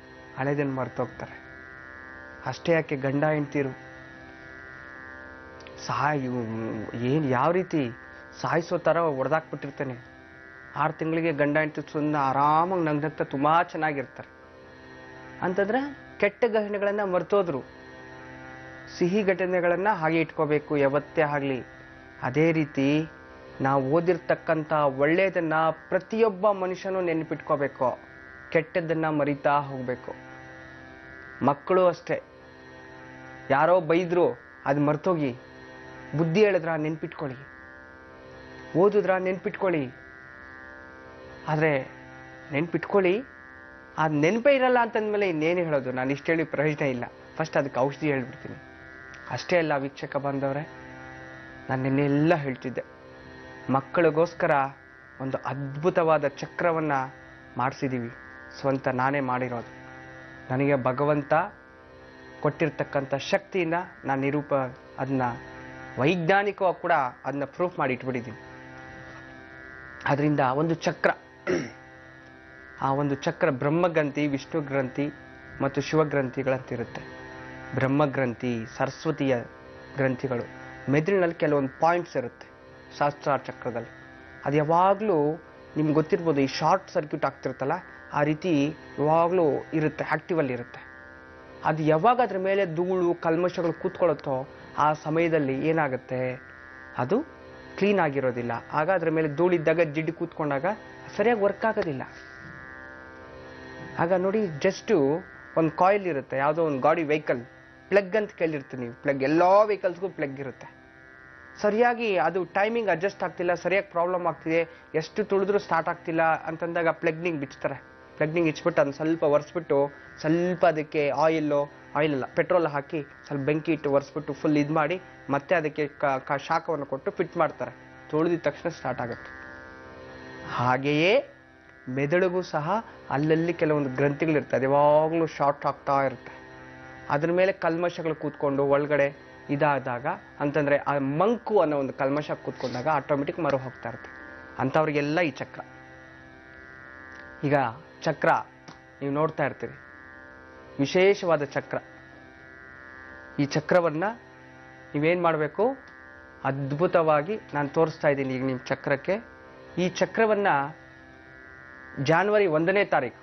ಹಳೆದನ್ನು ಮರ್ತೋಗ್ತಾರೆ ಅಷ್ಟೇ ಯಾಕೆ ಗಂಡ ಹೆಂಡ್ತಿರು ಸಾಯ್ ಏನು ಯಾವ ರೀತಿ ಸಾಯಿಸೋ ಥರ ಹೊಡೆದಾಕ್ಬಿಟ್ಟಿರ್ತಾನೆ ಆರು ತಿಂಗಳಿಗೆ ಗಂಡ ಹೆಂಡತಿ ಸುಮ್ಮನೆ ಆರಾಮಾಗಿ ನಗ್ನಗ್ತಾ ತುಂಬ ಚೆನ್ನಾಗಿರ್ತಾರೆ ಅಂತಂದ್ರೆ ಕೆಟ್ಟ ಘಟನೆಗಳನ್ನು ಮರ್ತೋದ್ರು ಸಿಹಿ ಘಟನೆಗಳನ್ನು ಹಾಗೆ ಇಟ್ಕೋಬೇಕು ಯಾವತ್ತೇ ಆಗಲಿ ಅದೇ ರೀತಿ ನಾವು ಓದಿರ್ತಕ್ಕಂಥ ಒಳ್ಳೆಯದನ್ನ ಪ್ರತಿಯೊಬ್ಬ ಮನುಷ್ಯನೂ ನೆನಪಿಟ್ಕೋಬೇಕು ಕೆಟ್ಟದ್ದನ್ನ ಮರಿತಾ ಹೋಗ್ಬೇಕು ಮಕ್ಕಳು ಅಷ್ಟೇ ಯಾರೋ ಬೈದ್ರು ಅದು ಮರ್ತೋಗಿ ಬುದ್ಧಿ ಹೇಳಿದ್ರ ನೆನ್ಪಿಟ್ಕೊಳ್ಳಿ ಓದಿದ್ರ ನೆನ್ಪಿಟ್ಕೊಳ್ಳಿ ಆದರೆ ನೆನ್ಪಿಟ್ಕೊಳ್ಳಿ ಅದು ನೆನಪೇ ಇರಲ್ಲ ಅಂತಂದ್ಮೇಲೆ ಇನ್ನೇನು ಹೇಳೋದು ನಾನು ಇಷ್ಟು ಹೇಳಿ ಪ್ರಯೋಜನ ಇಲ್ಲ ಫಸ್ಟ್ ಅದಕ್ಕೆ ಔಷಧಿ ಹೇಳ್ಬಿಡ್ತೀನಿ ಅಷ್ಟೇ ಅಲ್ಲ ವೀಕ್ಷಕ ಬಂದವರೇ ನಾನು ನಿನ್ನೆಲ್ಲ ಹೇಳ್ತಿದ್ದೆ ಮಕ್ಕಳಿಗೋಸ್ಕರ ಒಂದು ಅದ್ಭುತವಾದ ಚಕ್ರವನ್ನ ಮಾಡಿಸಿದ್ದೀವಿ ಸ್ವಂತ ನಾನೇ ಮಾಡಿರೋದು ನನಗೆ ಭಗವಂತ ಕೊಟ್ಟಿರ್ತಕ್ಕಂಥ ಶಕ್ತಿಯಿಂದ ನಾನು ನಿರೂಪ ಅದನ್ನ ವೈಜ್ಞಾನಿಕವಾಗಿ ಕೂಡ ಅದನ್ನ ಪ್ರೂಫ್ ಮಾಡಿ ಇಟ್ಬಿಟ್ಟಿದ್ದೀನಿ ಅದರಿಂದ ಒಂದು ಚಕ್ರ ಆ ಒಂದು ಚಕ್ರ ಬ್ರಹ್ಮಗ್ರಂಥಿ ವಿಷ್ಣು ಗ್ರಂಥಿ ಮತ್ತು ಶಿವಗ್ರಂಥಿಗಳಂತಿರುತ್ತೆ ಬ್ರಹ್ಮಗ್ರಂಥಿ ಸರಸ್ವತಿಯ ಗ್ರಂಥಿಗಳು ಮೆದುಳಿನಲ್ಲಿ ಕೆಲವೊಂದು ಪಾಯಿಂಟ್ಸ್ ಇರುತ್ತೆ ಶಾಸ್ತ್ರಾರ್ ಚಕ್ರದಲ್ಲಿ ಅದು ಯಾವಾಗಲೂ ನಿಮ್ಗೆ ಗೊತ್ತಿರ್ಬೋದು ಈ ಶಾರ್ಟ್ ಸರ್ಕ್ಯೂಟ್ ಆಗ್ತಿರುತ್ತಲ್ಲ ಆ ರೀತಿ ಯಾವಾಗಲೂ ಇರುತ್ತೆ ಆಕ್ಟಿವಲ್ಲಿ ಇರುತ್ತೆ ಅದು ಯಾವಾಗ ಅದ್ರ ಮೇಲೆ ಧೂಳು ಕಲ್ಮಶಗಳು ಕೂತ್ಕೊಳ್ಳುತ್ತೋ ಆ ಸಮಯದಲ್ಲಿ ಏನಾಗುತ್ತೆ ಅದು ಕ್ಲೀನ್ ಆಗಿರೋದಿಲ್ಲ ಆಗ ಅದ್ರ ಮೇಲೆ ಧೂಳಿದ್ದಾಗ ಜಿಡ್ಡು ಕೂತ್ಕೊಂಡಾಗ ಸರಿಯಾಗಿ ವರ್ಕ್ ಆಗೋದಿಲ್ಲ ಆಗ ನೋಡಿ ಜಸ್ಟು ಒಂದು ಕಾಯಿಲ್ ಇರುತ್ತೆ ಯಾವುದೋ ಒಂದು ಗಾಡಿ ವೆಹಿಕಲ್ ಪ್ಲಗ್ ಅಂತ ಕೇಳಿರ್ತೀವಿ ನೀವು ಪ್ಲಗ್ ಎಲ್ಲ ವೆಹಿಕಲ್ಸ್ಗೂ ಪ್ಲಗ್ ಇರುತ್ತೆ ಸರಿಯಾಗಿ ಅದು ಟೈಮಿಂಗ್ ಅಡ್ಜಸ್ಟ್ ಆಗ್ತಿಲ್ಲ ಸರಿಯಾಗಿ ಪ್ರಾಬ್ಲಮ್ ಆಗ್ತಿದೆ ಎಷ್ಟು ತುಳಿದ್ರೂ ಸ್ಟಾರ್ಟ್ ಆಗ್ತಿಲ್ಲ ಅಂತಂದಾಗ ಪ್ಲಗ್ನಿಂಗ್ ಬಿಚ್ತಾರೆ ಪ್ಲಗ್ನಿಂಗ್ ಇಚ್ಬಿಟ್ಟು ಅದನ್ನ ಸ್ವಲ್ಪ ಒರೆಸ್ಬಿಟ್ಟು ಸ್ವಲ್ಪ ಅದಕ್ಕೆ ಆಯಿಲ್ಲು ಆಯಿಲ್ ಅಲ್ಲ ಪೆಟ್ರೋಲ್ ಹಾಕಿ ಸ್ವಲ್ಪ ಬೆಂಕಿ ಇಟ್ಟು ಒರೆಸ್ಬಿಟ್ಟು ಫುಲ್ ಇದು ಮಾಡಿ ಮತ್ತೆ ಅದಕ್ಕೆ ಕ- ಕ- ಶಾಖವನ್ನು ಕೊಟ್ಟು ಫಿಟ್ ಮಾಡ್ತಾರೆ ತುಳಿದಿದ ತಕ್ಷಣ ಸ್ಟಾರ್ಟ್ ಆಗುತ್ತೆ ಹಾಗೆಯೇ ಮೆದುಳಿಗೂ ಸಹ ಅಲ್ಲಲ್ಲಿ ಕೆಲವೊಂದು ಗ್ರಂಥಿಗಳಿರ್ತದೆ ಅದು ಯಾವಾಗಲೂ ಶಾರ್ಟ್ ಆಗ್ತಾ ಇರುತ್ತೆ ಅದ್ರ ಮೇಲೆ ಕಲ್ಮಶಗಳು ಕೂತ್ಕೊಂಡು ಒಳಗಡೆ ಇದಾದಾಗ ಅಂತಂದ್ರೆ ಆ ಮಂಕು ಅನ್ನೋ ಒಂದು ಕಲ್ಮಶ ಕೂತ್ಕೊಂಡಾಗ ಆಟೋಮೆಟಿಕ್ ಮರು ಹೋಗ್ತಾ ಇರುತ್ತೆ ಅಂಥವ್ರಿಗೆಲ್ಲ ಈ ಚಕ್ರ ಈಗ ಚಕ್ರ ನೀವು ನೋಡ್ತಾ ಇರ್ತೀರಿ ವಿಶೇಷವಾದ ಚಕ್ರ ಈ ಚಕ್ರವನ್ನ ನೀವೇನ್ ಮಾಡಬೇಕು ಅದ್ಭುತವಾಗಿ ನಾನು ತೋರಿಸ್ತಾ ಇದ್ದೀನಿ ಈಗ ನಿಮ್ಮ ಚಕ್ರಕ್ಕೆ ಈ ಚಕ್ರವನ್ನ ಜಾನ್ವರಿ ಒಂದನೇ ತಾರೀಕು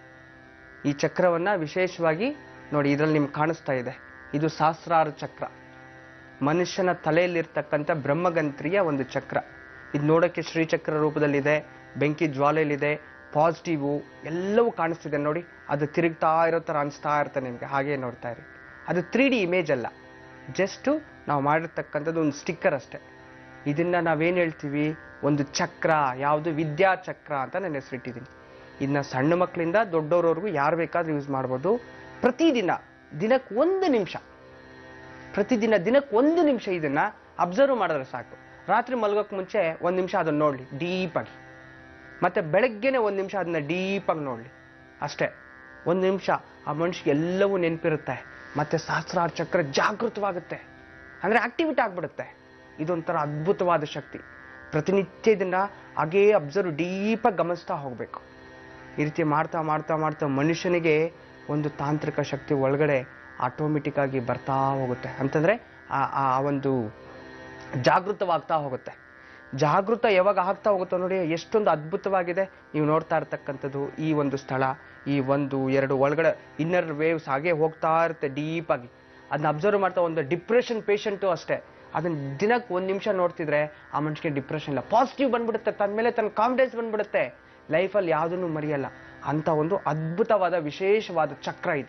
ಈ ಚಕ್ರವನ್ನ ವಿಶೇಷವಾಗಿ ನೋಡಿ ಇದರಲ್ಲಿ ನಿಮ್ಗೆ ಕಾಣಿಸ್ತಾ ಇದೆ ಇದು ಸಹಸ್ರಾರು ಚಕ್ರ ಮನುಷ್ಯನ ತಲೆಯಲ್ಲಿರ್ತಕ್ಕಂಥ ಬ್ರಹ್ಮಗಂತ್ರಿಯ ಒಂದು ಚಕ್ರ ಇದು ನೋಡೋಕ್ಕೆ ಶ್ರೀಚಕ್ರ ರೂಪದಲ್ಲಿದೆ ಬೆಂಕಿ ಜ್ವಾಲೆಯಲ್ಲಿದೆ ಪಾಸಿಟಿವು ಎಲ್ಲವೂ ಕಾಣಿಸ್ತಿದೆ ನೋಡಿ ಅದು ತಿರುಗ್ತಾ ಇರೋ ಥರ ಅನಿಸ್ತಾ ಇರುತ್ತೆ ನಿಮಗೆ ಹಾಗೆ ನೋಡ್ತಾ ಇರಿ ಅದು ತ್ರೀ ಡಿ ಇಮೇಜ್ ಅಲ್ಲ ಜಸ್ಟು ನಾವು ಮಾಡಿರ್ತಕ್ಕಂಥದ್ದು ಒಂದು ಸ್ಟಿಕ್ಕರ್ ಅಷ್ಟೇ ಇದನ್ನ ನಾವೇನು ಹೇಳ್ತೀವಿ ಒಂದು ಚಕ್ರ ಯಾವುದು ವಿದ್ಯಾ ಚಕ್ರ ಅಂತ ನನ್ನ ಹೆಸರಿಟ್ಟಿದ್ದೀನಿ ಇದನ್ನ ಸಣ್ಣ ಮಕ್ಕಳಿಂದ ದೊಡ್ಡವರವರೆಗೂ ಯಾರು ಬೇಕಾದ್ರೂ ಯೂಸ್ ಮಾಡ್ಬೋದು ಪ್ರತಿದಿನ ದಿನಕ್ಕೆ ಒಂದು ನಿಮಿಷ ಪ್ರತಿದಿನ ದಿನಕ್ಕೆ ಒಂದು ನಿಮಿಷ ಇದನ್ನ ಅಬ್ಸರ್ವ್ ಮಾಡಿದ್ರೆ ಸಾಕು ರಾತ್ರಿ ಮಲಗೋಕ್ ಮುಂಚೆ ಒಂದು ನಿಮಿಷ ಅದನ್ನ ನೋಡ್ಲಿ ಡೀಪಾಗಿ ಮತ್ತೆ ಬೆಳಗ್ಗೆನೆ ಒಂದು ನಿಮಿಷ ಅದನ್ನ ಡೀಪಾಗಿ ನೋಡ್ಲಿ ಅಷ್ಟೇ ಒಂದು ನಿಮಿಷ ಆ ಮನುಷ್ಯ ಎಲ್ಲವೂ ನೆನಪಿರುತ್ತೆ ಮತ್ತೆ ಸಹಸ್ರಾರು ಚಕ್ರ ಜಾಗೃತವಾಗುತ್ತೆ ಅಂದ್ರೆ ಆಕ್ಟಿವಿಟಿ ಆಗ್ಬಿಡುತ್ತೆ ಇದೊಂಥರ ಅದ್ಭುತವಾದ ಶಕ್ತಿ ಪ್ರತಿನಿತ್ಯ ಇದನ್ನ ಹಾಗೇ ಅಬ್ಸರ್ವ್ ಡೀಪಾಗಿ ಗಮನಿಸ್ತಾ ಹೋಗ್ಬೇಕು ಈ ರೀತಿ ಮಾಡ್ತಾ ಮಾಡ್ತಾ ಮಾಡ್ತಾ ಮನುಷ್ಯನಿಗೆ ಒಂದು ತಾಂತ್ರಿಕ ಶಕ್ತಿ ಒಳಗಡೆ ಆಟೋಮೆಟಿಕ್ ಆಗಿ ಬರ್ತಾ ಹೋಗುತ್ತೆ ಅಂತಂದ್ರೆ ಆ ಆ ಒಂದು ಜಾಗೃತವಾಗ್ತಾ ಹೋಗುತ್ತೆ ಜಾಗೃತ ಯಾವಾಗ ಆಗ್ತಾ ಹೋಗುತ್ತೋ ನೋಡಿ ಎಷ್ಟೊಂದು ಅದ್ಭುತವಾಗಿದೆ ನೀವು ನೋಡ್ತಾ ಇರ್ತಕ್ಕಂಥದ್ದು ಈ ಒಂದು ಸ್ಥಳ ಈ ಒಂದು ಎರಡು ಒಳಗಡೆ ಇನ್ನರ್ ವೇವ್ಸ್ ಹಾಗೆ ಹೋಗ್ತಾ ಇರುತ್ತೆ ಡೀಪ್ ಆಗಿ ಅದನ್ನ ಅಬ್ಸರ್ವ್ ಮಾಡ್ತಾ ಒಂದು ಡಿಪ್ರೆಷನ್ ಪೇಷಂಟು ಅಷ್ಟೇ ಅದನ್ನ ದಿನಕ್ಕೆ ಒಂದು ನಿಮಿಷ ನೋಡ್ತಿದ್ರೆ ಆ ಮನುಷ್ಯನಿಗೆ ಡಿಪ್ರೆಷನ್ ಇಲ್ಲ ಪಾಸಿಟಿವ್ ಬಂದ್ಬಿಡುತ್ತೆ ತನ್ನ ಮೇಲೆ ತನ್ನ ಕಾನ್ಫಿಡೆನ್ಸ್ ಬಂದ್ಬಿಡುತ್ತೆ ಲೈಫಲ್ಲಿ ಯಾವುದನ್ನು ಮರೆಯಲ್ಲ ಅಂತ ಒಂದು ಅದ್ಭುತವಾದ ವಿಶೇಷವಾದ ಚಕ್ರ ಇದು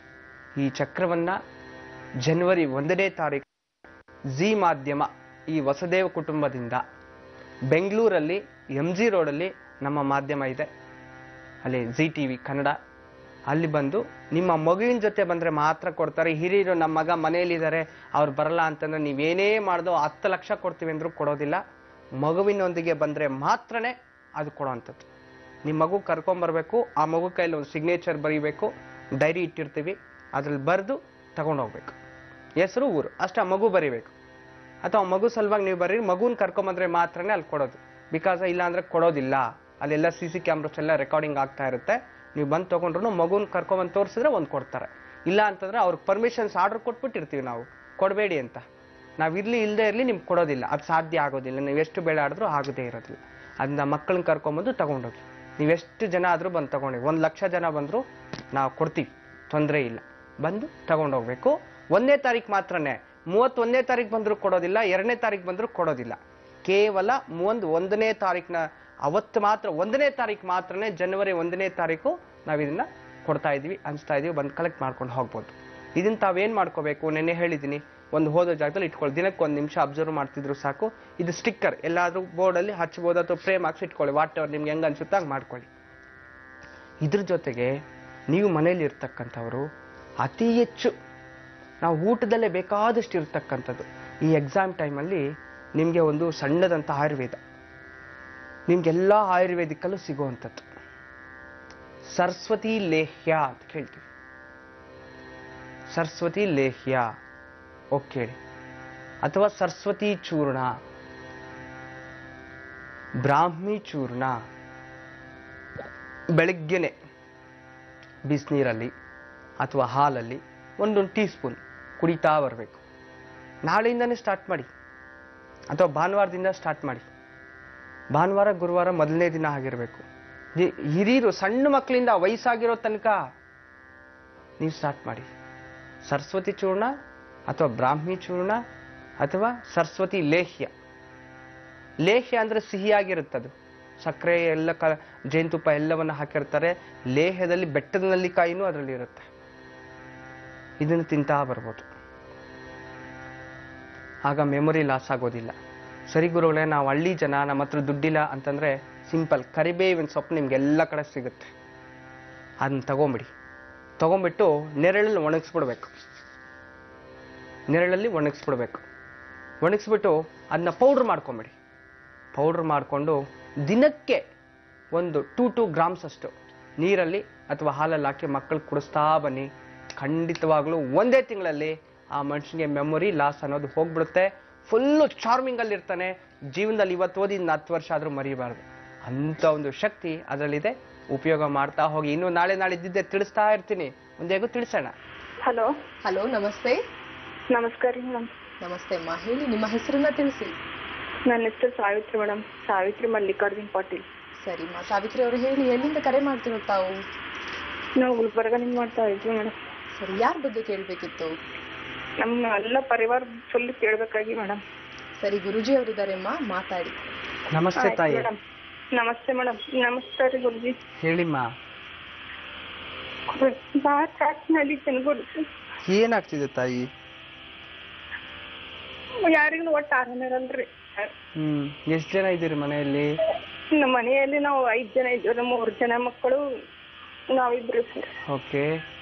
ಈ ಚಕ್ರವನ್ನ ಜನವರಿ ಒಂದನೇ ತಾರೀಕು ಜಿ ಮಾಧ್ಯಮ ಈ ವಸುದೇವ ಕುಟುಂಬದಿಂದ ಬೆಂಗಳೂರಲ್ಲಿ ಎಂ ಜಿ ರೋಡಲ್ಲಿ ನಮ್ಮ ಮಾಧ್ಯಮ ಇದೆ ಅಲ್ಲಿ ಜಿ ಟಿ ವಿ ಕನ್ನಡ ಅಲ್ಲಿ ಬಂದು ನಿಮ್ಮ ಮಗುವಿನ ಜೊತೆ ಬಂದ್ರೆ ಮಾತ್ರ ಕೊಡ್ತಾರೆ ಹಿರಿಯರು ನಮ್ಮ ಮಗ ಮನೆಯಲ್ಲಿದ್ದಾರೆ ಅವ್ರು ಬರಲ್ಲ ಅಂತಂದ್ರೆ ನೀವೇನೇ ಮಾಡ್ದೋ ಹತ್ತು ಲಕ್ಷ ಕೊಡ್ತೀವಿ ಅಂದ್ರೂ ಕೊಡೋದಿಲ್ಲ ಮಗುವಿನೊಂದಿಗೆ ಬಂದ್ರೆ ಮಾತ್ರನೇ ಅದು ಕೊಡೋವಂಥದ್ದು ನಿಮ್ಮ ಮಗು ಕರ್ಕೊಂಬರ್ಬೇಕು ಆ ಮಗು ಕೈಯಲ್ಲಿ ಒಂದು ಸಿಗ್ನೇಚರ್ ಬರೀಬೇಕು ಡೈರಿ ಇಟ್ಟಿರ್ತೀವಿ ಅದ್ರಲ್ಲಿ ಬರೆದು ತಗೊಂಡೋಗ್ಬೇಕು ಹೆಸರು ಊರು ಅಷ್ಟೇ ಆ ಮಗು ಬರೀಬೇಕು ಅಥವಾ ಮಗು ಸಲುವಾಗಿ ನೀವು ಬರ್ರಿ ಮಗುನ ಕರ್ಕೊಂಬಂದ್ರೆ ಮಾತ್ರನೇ ಅಲ್ಲಿ ಕೊಡೋದು ಬಿಕಾಸ್ ಇಲ್ಲ ಅಂದ್ರೆ ಕೊಡೋದಿಲ್ಲ ಅಲ್ಲೆಲ್ಲ ಸಿ ಸಿ ಕ್ಯಾಮ್ರಾಸ್ ಎಲ್ಲ ರೆಕಾರ್ಡಿಂಗ್ ಆಗ್ತಾ ಇರುತ್ತೆ ನೀವು ಬಂದು ತಗೊಂಡ್ರು ಮಗುನ ಕರ್ಕೊಂಬಂದು ತೋರಿಸಿದ್ರೆ ಒಂದು ಕೊಡ್ತಾರೆ ಇಲ್ಲ ಅಂತಂದ್ರೆ ಅವ್ರಿಗೆ ಪರ್ಮಿಷನ್ಸ್ ಆರ್ಡರ್ ಕೊಟ್ಬಿಟ್ಟಿರ್ತೀವಿ ನಾವು ಕೊಡಬೇಡಿ ಅಂತ ನಾವಿರ್ಲಿ ಇಲ್ಲದೆ ಇರಲಿ ನಿಮ್ಗೆ ಕೊಡೋದಿಲ್ಲ ಅದು ಸಾಧ್ಯ ಆಗೋದಿಲ್ಲ ನೀವು ಎಷ್ಟು ಬೇಡ ಆಡಿದ್ರೂ ಆಗೋದೇ ಇರೋದಿಲ್ಲ ಅದನ್ನ ಮಕ್ಕಳನ್ನ ಕರ್ಕೊಂಬಂದು ತಗೊಂಡೋಗಿ ನೀವೆಷ್ಟು ಜನ ಆದರೂ ಬಂದು ತಗೊಂಡೋಗಿ ಒಂದು ಲಕ್ಷ ಜನ ಬಂದರೂ ನಾವು ಕೊಡ್ತೀವಿ ತೊಂದರೆ ಇಲ್ಲ ಬಂದು ತಗೊಂಡೋಗ್ಬೇಕು ಒಂದನೇ ತಾರೀಕು ಮಾತ್ರನೇ ಮೂವತ್ತೊಂದನೇ ತಾರೀಕು ಬಂದರೂ ಕೊಡೋದಿಲ್ಲ ಎರಡನೇ ತಾರೀಕು ಬಂದರೂ ಕೊಡೋದಿಲ್ಲ ಕೇವಲ ಒಂದು ಒಂದನೇ ತಾರೀಕಿನ ಅವತ್ತು ಮಾತ್ರ ಒಂದನೇ ತಾರೀಕು ಮಾತ್ರನೇ ಜನವರಿ ಒಂದನೇ ತಾರೀಕು ನಾವು ಇದನ್ನ ಕೊಡ್ತಾ ಇದೀವಿ ಅನ್ಸ್ತಾ ಇದೀವಿ ಬಂದು ಕಲೆಕ್ಟ್ ಮಾಡ್ಕೊಂಡು ಹೋಗ್ಬೋದು ಇದನ್ನ ತಾವೇನ್ ಮಾಡ್ಕೋಬೇಕು ನೆನ್ನೆ ಹೇಳಿದ್ದೀನಿ ಒಂದು ಹೋದ ಜಾಗದಲ್ಲಿ ಇಟ್ಕೊಳ್ಳಿ ದಿನಕ್ಕೆ ಒಂದು ನಿಮಿಷ ಅಬ್ಸರ್ವ್ ಮಾಡ್ತಿದ್ರು ಸಾಕು ಇದು ಸ್ಟಿಕ್ಕರ್ ಎಲ್ಲಾದ್ರೂ ಬೋರ್ಡಲ್ಲಿ ಹಚ್ಬೋದು ಅಥವಾ ಫ್ರೇಮ್ ಹಾಕ್ಸಿ ಇಟ್ಕೊಳ್ಳಿ ವಾಟ್ ಎವರ್ ನಿಮ್ಗೆ ಹೆಂಗ್ ಅನ್ಸುತ್ತೆ ಹಂಗೆ ಮಾಡ್ಕೊಳ್ಳಿ ಇದ್ರ ಜೊತೆಗೆ ನೀವು ಮನೇಲಿ ಇರ್ತಕ್ಕಂಥವ್ರು ಅತಿ ಹೆಚ್ಚು ನಾವು ಊಟದಲ್ಲೇ ಬೇಕಾದಷ್ಟು ಇರ್ತಕ್ಕಂಥದ್ದು ಈ ಎಕ್ಸಾಮ್ ಟೈಮಲ್ಲಿ ನಿಮಗೆ ಒಂದು ಸಣ್ಣದಂಥ ಆಯುರ್ವೇದ ನಿಮ್ಗೆಲ್ಲ ಆಯುರ್ವೇದಿಕಲ್ಲೂ ಸಿಗುವಂಥದ್ದು ಸರಸ್ವತಿ ಲೇಹ್ಯ ಅಂತ ಕೇಳ್ತೀವಿ ಸರಸ್ವತಿ ಲೇಹ್ಯ ಓಕೆ ಅಥವಾ ಸರಸ್ವತಿ ಚೂರ್ಣ ಬ್ರಾಹ್ಮಿ ಚೂರ್ಣ ಬೆಳಗ್ಗೆನೆ ಬಿಸಿನೀರಲ್ಲಿ ಅಥವಾ ಹಾಲಲ್ಲಿ ಒಂದೊಂದು ಟೀ ಸ್ಪೂನ್ ಕುಡಿತಾ ಬರಬೇಕು ನಾಳೆಯಿಂದನೇ ಸ್ಟಾರ್ಟ್ ಮಾಡಿ ಅಥವಾ ಭಾನುವಾರದಿಂದ ಸ್ಟಾರ್ಟ್ ಮಾಡಿ ಭಾನುವಾರ ಗುರುವಾರ ಮೊದಲನೇ ದಿನ ಆಗಿರಬೇಕು ಹಿರಿಯರು ಸಣ್ಣ ಮಕ್ಕಳಿಂದ ವಯಸ್ಸಾಗಿರೋ ತನಕ ನೀವು ಸ್ಟಾರ್ಟ್ ಮಾಡಿ ಸರಸ್ವತಿ ಚೂರ್ಣ ಅಥವಾ ಬ್ರಾಹ್ಮಿ ಚೂರ್ಣ ಅಥವಾ ಸರಸ್ವತಿ ಲೇಹ್ಯ ಲೇಹ್ಯ ಅಂದ್ರೆ ಸಿಹಿಯಾಗಿರುತ್ತದು ಸಕ್ಕರೆ ಎಲ್ಲ ಕ ಜೇನುತುಪ್ಪ ಎಲ್ಲವನ್ನ ಹಾಕಿರ್ತಾರೆ ಲೇಹ್ಯದಲ್ಲಿ ಬೆಟ್ಟದ ನಲ್ಲಿಕಾಯಿನೂ ಅದರಲ್ಲಿ ಇರುತ್ತೆ ಇದನ್ನು ತಿಂತಾ ಬರ್ಬೋದು ಆಗ ಮೆಮೊರಿ ಲಾಸ್ ಆಗೋದಿಲ್ಲ ಸರಿ ಗುರುಗಳೇ ನಾವು ಹಳ್ಳಿ ಜನ ನಮ್ಮ ಹತ್ರ ದುಡ್ಡಿಲ್ಲ ಅಂತಂದ್ರೆ ಸಿಂಪಲ್ ಕರಿಬೇವಿನ ಸೊಪ್ಪು ನಿಮ್ಗೆ ಎಲ್ಲ ಕಡೆ ಸಿಗುತ್ತೆ ಅದನ್ನ ತಗೊಂಬಿಡಿ ತಗೊಂಬಿಟ್ಟು ನೆರಳಲ್ಲಿ ಒಣಗಿಸ್ಬಿಡ್ಬೇಕು ನೆರಳಲ್ಲಿ ಒಣಗಿಸ್ಬಿಡ್ಬೇಕು ಒಣಗಿಸ್ಬಿಟ್ಟು ಅದನ್ನ ಪೌಡ್ರ್ ಮಾಡ್ಕೊಂಬಿಡಿ ಪೌಡ್ರ್ ಮಾಡಿಕೊಂಡು ದಿನಕ್ಕೆ ಒಂದು ಟೂ ಟೂ ಗ್ರಾಮ್ಸ್ ಅಷ್ಟು ನೀರಲ್ಲಿ ಅಥವಾ ಹಾಲಲ್ಲಿ ಹಾಕಿ ಮಕ್ಕಳು ಕುಡಿಸ್ತಾ ಬನ್ನಿ ಖಂಡಿತವಾಗ್ಲೂ ಒಂದೇ ತಿಂಗಳಲ್ಲಿ ಆ ಮನುಷ್ಯನಿಗೆ ಮೆಮೊರಿ ಲಾಸ್ ಅನ್ನೋದು ಹೋಗ್ಬಿಡುತ್ತೆ ಫುಲ್ಲು ಚಾರ್ಮಿಂಗ್ ಅಲ್ಲಿ ಇರ್ತಾನೆ ಜೀವನದಲ್ಲಿ ಇವತ್ತು ಓದಿ ಇನ್ನು ಹತ್ತು ವರ್ಷ ಆದ್ರೂ ಮರಿಬಾರ್ದು ಅಂತ ಒಂದು ಶಕ್ತಿ ಅದರಲ್ಲಿದೆ ಉಪಯೋಗ ಮಾಡ್ತಾ ಹೋಗಿ ಇನ್ನು ನಾಳೆ ನಾಳೆ ಇದ್ದಿದ್ದೆ ತಿಳಿಸ್ತಾ ಇರ್ತೀನಿ ಮುಂದೆಗೂ ತಿಳಿಸೋಣ ಹಲೋ ಹಲೋ ನಮಸ್ತೆ ನಮಸ್ಕಾರ ರೀ ಮೇಡಮ್ ನಮಸ್ತೆ ಅಮ್ಮ ಹೇಳಿ ನಿಮ್ಮ ಹೆಸರನ್ನ ತಿಳಿಸಿ ನನ್ನ ಹೆಸರು ಸಾವಿತ್ರಿ ಮೇಡಮ್ ಸಾವಿತ್ರಿ ಮಲ್ಲಿಕಾರ್ಜುನ್ ಪಾಟೀಲ್ ಸರಿ ಮಾ ಸಾವಿತ್ರಿ ಅವರು ಹೇಳಿ ಎಲ್ಲಿಂದ ಕರೆ ಮಾಡ್ತಿರೋ ತಾವು ನಾವು ಗುಲ್ಬರ್ಗನಿಂದ ಮಾಡ್ತಾ ಇದ್ವಿ ಮೇಡಮ್ ಸರಿ ಯಾರ ಬಗ್ಗೆ ಕೇಳಬೇಕಿತ್ತು ನಮ್ಮ ಎಲ್ಲ ಪರಿವಾರ ಫುಲ್ ಕೇಳ್ಬೇಕಾಗಿ ಮೇಡಮ್ ಸರಿ ಗುರುಜಿ ಅವರಿದ್ದಾರೆಮ್ಮ ಮಾತಾಡಿ ನಮಸ್ತೆ ತಾಯಿ ಮೇಡಮ್ ನಮಸ್ತೆ ಮೇಡಮ್ ನಮಸ್ತೆ ರೀ ಗುರುಜಿ ಹೇಳಿಮ್ಮ ಭಾಳ ಚಾಚ್ನಲ್ಲಿದ್ದೇನೆ ಗುರುಜಿ ಏನಾಗ್ತಿದೆ ತಾಯಿ ಯಾರಿಗೂ ಒಟ್ಟು ಆರಾಮ ಇರಲ್ರಿ ಹ್ಮ್ ಎಷ್ಟು ಜನ ಇದ್ದೀರಿ ಮನೆಯಲ್ಲಿ ನಮ್ಮ ಮನೆಯಲ್ಲಿ ನಾವು ಐದ್ ಜನ ಇದ್ದೀವಿ ಮೂರು ಜನ ಮಕ್ಕಳು ನಾವಿಬ್ರು ಸರ್ ಓಕೆ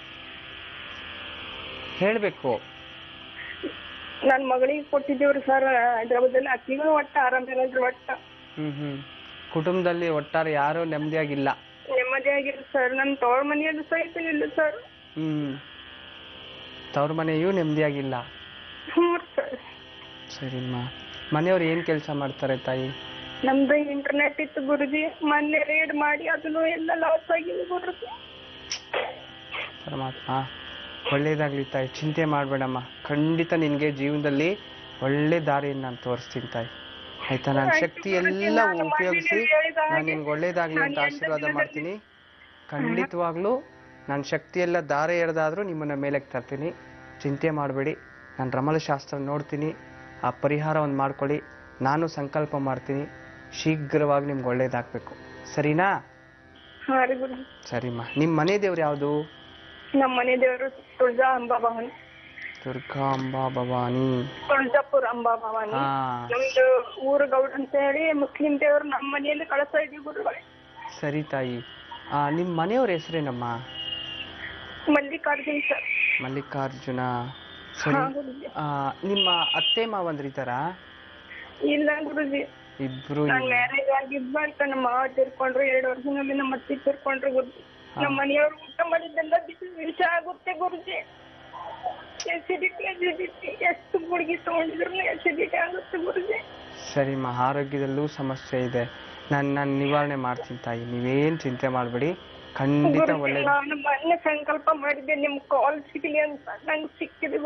ಹೇಳ್ಬೇಕು ನನ್ನ ಮಗಳಿಗೆ ಕೊಟ್ಟಿದ್ದೀವ್ರಿ ಸರ್ ಹೈದ್ರಾಬಾದಲ್ಲಿ ಅಕ್ಕಿಗೂ ಒಟ್ಟು ಆರಾಮ ಇರಲ್ರಿ ಒಟ್ಟು ಹ್ಮ್ ಹ್ಮ್ ಕುಟುಂಬದಲ್ಲಿ ಒಟ್ಟಾರೆ ಯಾರೂ ನೆಮ್ಮದಿಯಾಗಿಲ್ಲ ನೆಮ್ಮದಿ ಆಗಿಲ್ಲ ಸರ್ ನನ್ನ ತೋಳ ಮನೆಯಲ್ಲಿ ಸಹಿತ ಇಲ್ಲ ಸರ್ ಹ್ಮ್ ತವ್ರ ಮನೆಯೂ ನೆಮ್ಮದಿಯಾಗಿಲ್ಲ ಹ್ಞೂ ಸರ್ ಸರಿಮ್ಮ ಮನೆಯವ್ರು ಏನ್ ಕೆಲಸ ಮಾಡ್ತಾರೆ ತಾಯಿ ನಮ್ದು ಇಂಟರ್ನೆಟ್ ಇತ್ತು ಗುರುಜಿ ಮೊನ್ನೆ ರೇಡ್ ಮಾಡಿ ಅದನ್ನು ಎಲ್ಲ ಲಾಸ್ ಆಗಿದೆ ಗುರುಜಿ ಪರಮಾತ್ಮ ಒಳ್ಳೇದಾಗ್ಲಿ ತಾಯಿ ಚಿಂತೆ ಮಾಡ್ಬೇಡಮ್ಮ ಖಂಡಿತ ನಿನ್ಗೆ ಜೀವನದಲ್ಲಿ ಒಳ್ಳೆ ದಾರಿಯನ್ನು ನಾನು ತೋರಿಸ್ತೀನಿ ತಾಯಿ ಆಯ್ತಾ ನನ್ನ ಆಯ್ತು ಶಕ್ತಿ ಗುರೂಜಿ, ಎಲ್ಲ ನಾನು ಉಪಯೋಗಿಸಿ ಮೊನ್ನೆ ಹೇಳಿದ ನಾನು ಹಾಗೆ ನಿನ್ಗೆ ಒಳ್ಳೇದಾಗ್ಲಿ ಅಂತ ನಾನು ಆಶೀರ್ವಾದ ಎಂಟು ಮಾಡ್ತೀನಿ ಖಂಡಿತವಾಗ್ಲೂ ನನ್ನ ಶಕ್ತಿ ಎಲ್ಲ ದಾರೆ ಎಳೆದಾದ್ರೂ ನಿಮ್ಮನ್ನ ಮೇಲಕ್ಕೆ ತರ್ತೀನಿ ಚಿಂತೆ ಮಾಡಬೇಡಿ ನಾನು ರಮಲ ಶಾಸ್ತ್ರ ನೋಡ್ತೀನಿ ಆ ಪರಿಹಾರ ಒಂದು ಮಾಡ್ಕೊಳ್ಳಿ ನಾನು ಸಂಕಲ್ಪ ಮಾಡ್ತೀನಿ ಶೀಘ್ರವಾಗಿ ನಿಮ್ಗೆ ಒಳ್ಳೇದಾಗಬೇಕು ಸರಿನಾ ಹಾ ರೀ ಗುರುಜಿ ಸರಿಮ್ಮ ನಿಮ್ಮ ಮನೆ ದೇವ್ರು ಯಾವುದು ನಮ್ಮ ಮನೆ ದೇವರು ತುಳಜಾ ಅಂಬಾ ಭವಾನಿ ದುರ್ಗಾ ಅಂಬಾ ಭವಾನಿ ತುಳಜಾಪುರ ಅಂಬಾ ಭವಾನಿ ಹಾ ನಮ್ದು ಊರು ಗೌಡ್ ಅಂತ ಹೇಳಿ ಮುಸ್ಲಿಂ ದೇವರು ನಮ್ಮ ಮನೆಯಲ್ಲಿ ಕಳಿಸ್ತಾ ಇದ್ವಿ ಗುರುಗಳೇ ಸರಿ ತಾಯಿ ಆ, ನಿಮ್ಮ ಮನೆಯವ್ರ ಹೆಸರೇನಮ್ಮ ಮಲ್ಲಿಕಾರ್ಜುನ್ ಸರ್ ಮಲ್ಲಿಕಾರ್ಜುನ ಸರಿ ಹಾ ಗುರುಜಿ ಆ, ನಿಮ್ಮ ಅತ್ತೆ ಮಾವಂದ್ರಿದ್ದಾರಾ ಇಲ್ಲ ಗುರುಜಿ ಇಬ್ರು ನಾನ್ ಮ್ಯಾರೇಜ್ ಆಗಿದ್ದ ಅಂತ ನಮ್ಮ ಮಾವ ತೀರ್ಕೊಂಡ್ರು ಎರಡು ವರ್ಷದಲ್ಲಿ ನಮ್ಮ ಅತ್ತಿ ತೀರ್ಕೊಂಡ್ರು ಗುರುಜಿ ನಮ್ಮ ಮನೆಯವರು ಊಟ ಮಾಡಿದ್ದೆಲ್ಲ ಬಿಸಿ ವಿಷ ಆಗುತ್ತೆ ಗುರುಜಿ ಎಸಿಡಿಟಿ ಎಸಿಡಿಟಿ ಎಷ್ಟು ಗುಳಿಗೆ ತಗೊಂಡಿದ್ರು ಎಸಿಡಿಟಿ ಆಗುತ್ತೆ ಗುರುಜಿ ಸರಿಮ್ಮ ಆರೋಗ್ಯದಲ್ಲೂ ಸಮಸ್ಯೆ ಇದೆ ನಾನು ನಾನು ನಿವಾರಣೆ ಮಾಡ್ತೀನಿ ತಾಯಿ ನೀವೇನ್ ಚಿಂತೆ ಮಾಡಬೇಡಿ ಖಂಡಿತ ಗುರುಜಿ ಒಳ್ಳೆ ನಾನು ಮೊನ್ನೆ ಸಂಕಲ್ಪ ಮಾಡಿದ್ದೆ ನಿಮ್ ಕಾಲ್ ಸಿಗ್ಲಿ ಅಂತ ನಂಗೆ ಸಿಕ್ಕಿದೆ ಗುರುಜಿ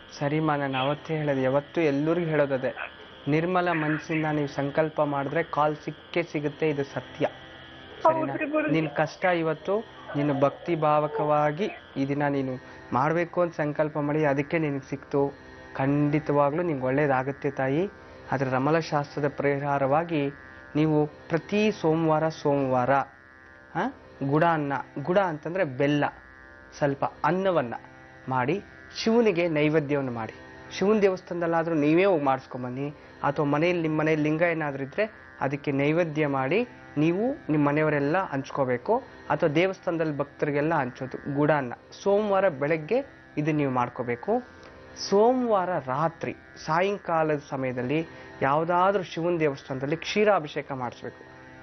ಸರಿಮಾ ನಾನು ಅವತ್ತೇ ಹೇಳೋದು ಯಾವತ್ತೂ ಎಲ್ಲರಿಗೂ ಹೇಳೋದದೆ ನಿರ್ಮಲ ಮನಸ್ಸಿಂದ ನೀವು ಸಂಕಲ್ಪ ಮಾಡಿದ್ರೆ ಕಾಲ್ ಸಿಕ್ಕೇ ಸಿಗುತ್ತೆ ಇದು ಸತ್ಯ ಸರಿನಾ ಹೌದ್ರಿ ಗುರುಜಿ. ನಿನ್ ಕಷ್ಟ ಇವತ್ತು ನೀನು ಭಕ್ತಿ ಭಾವಕವಾಗಿ ಈ ದಿನ ನೀನು ಮಾಡಬೇಕು ಅಂತ ಸಂಕಲ್ಪ ಮಾಡಿ ಅದಕ್ಕೆ ನಿನಗೆ ಸಿಕ್ತು ಖಂಡಿತವಾಗ್ಲೂ ನಿಂಗೆ ಒಳ್ಳೇದಾಗುತ್ತೆ ತಾಯಿ ಆದರೆ ರಮಲಶಾಸ್ತ್ರದ ಪರಿಹಾರವಾಗಿ ನೀವು ಪ್ರತಿ ಸೋಮವಾರ ಸೋಮವಾರ ಆ, ಗುಡ ಅನ್ನ ಗುಡ ಅಂತಂದ್ರೆ ಬೆಲ್ಲ ಸ್ವಲ್ಪ ಅನ್ನವನ್ನ ಮಾಡಿ ಶಿವನಿಗೆ ನೈವೇದ್ಯವನ್ನು ಮಾಡಿ ಶಿವನ ದೇವಸ್ಥಾನದಲ್ಲಾದ್ರೂ ನೀವೇ ಹೋಗಿ ಮಾಡಿಸ್ಕೊಂಬನ್ನಿ ಅಥವಾ ಮನೆಯಲ್ಲಿ ನಿಮ್ಮ ಮನೆಯಲ್ಲಿ ಲಿಂಗ ಏನಾದ್ರೂ ಇದ್ರೆ ಅದಕ್ಕೆ ನೈವೇದ್ಯ ಮಾಡಿ ನೀವು ನಿಮ್ಮ ಮನೆಯವರೆಲ್ಲ ಹಂಚ್ಕೋಬೇಕು ಅಥವಾ ದೇವಸ್ಥಾನದಲ್ಲಿ ಭಕ್ತರಿಗೆಲ್ಲ ಹಂಚೋದು ಗುಡ ಅನ್ನ ಸೋಮವಾರ ಬೆಳಗ್ಗೆ ಇದು ನೀವು ಮಾಡ್ಕೋಬೇಕು ಸೋಮವಾರ ರಾತ್ರಿ ಸಾಯಂಕಾಲದ ಸಮಯದಲ್ಲಿ ಯಾವುದಾದ್ರೂ ಶಿವನ ದೇವಸ್ಥಾನದಲ್ಲಿ ಕ್ಷೀರಾಭಿಷೇಕ ಮಾಡಿಸ್ಬೇಕು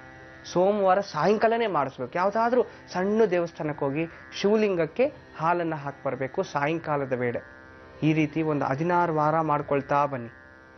ಸೋಮವಾರ ಸಾಯಂಕಾಲನೇ ಮಾಡಿಸ್ಬೇಕು ಯಾವುದಾದ್ರೂ ಸಣ್ಣ ದೇವಸ್ಥಾನಕ್ಕೆ ಹೋಗಿ ಶಿವಲಿಂಗಕ್ಕೆ ಹಾಲನ್ನು ಹಾಕಿ ಬರಬೇಕು ಸಾಯಂಕಾಲದ ವೇಳೆ ಈ ರೀತಿ ಒಂದು ಹದಿನಾರು ವಾರ ಮಾಡ್ಕೊಳ್ತಾ ಬನ್ನಿ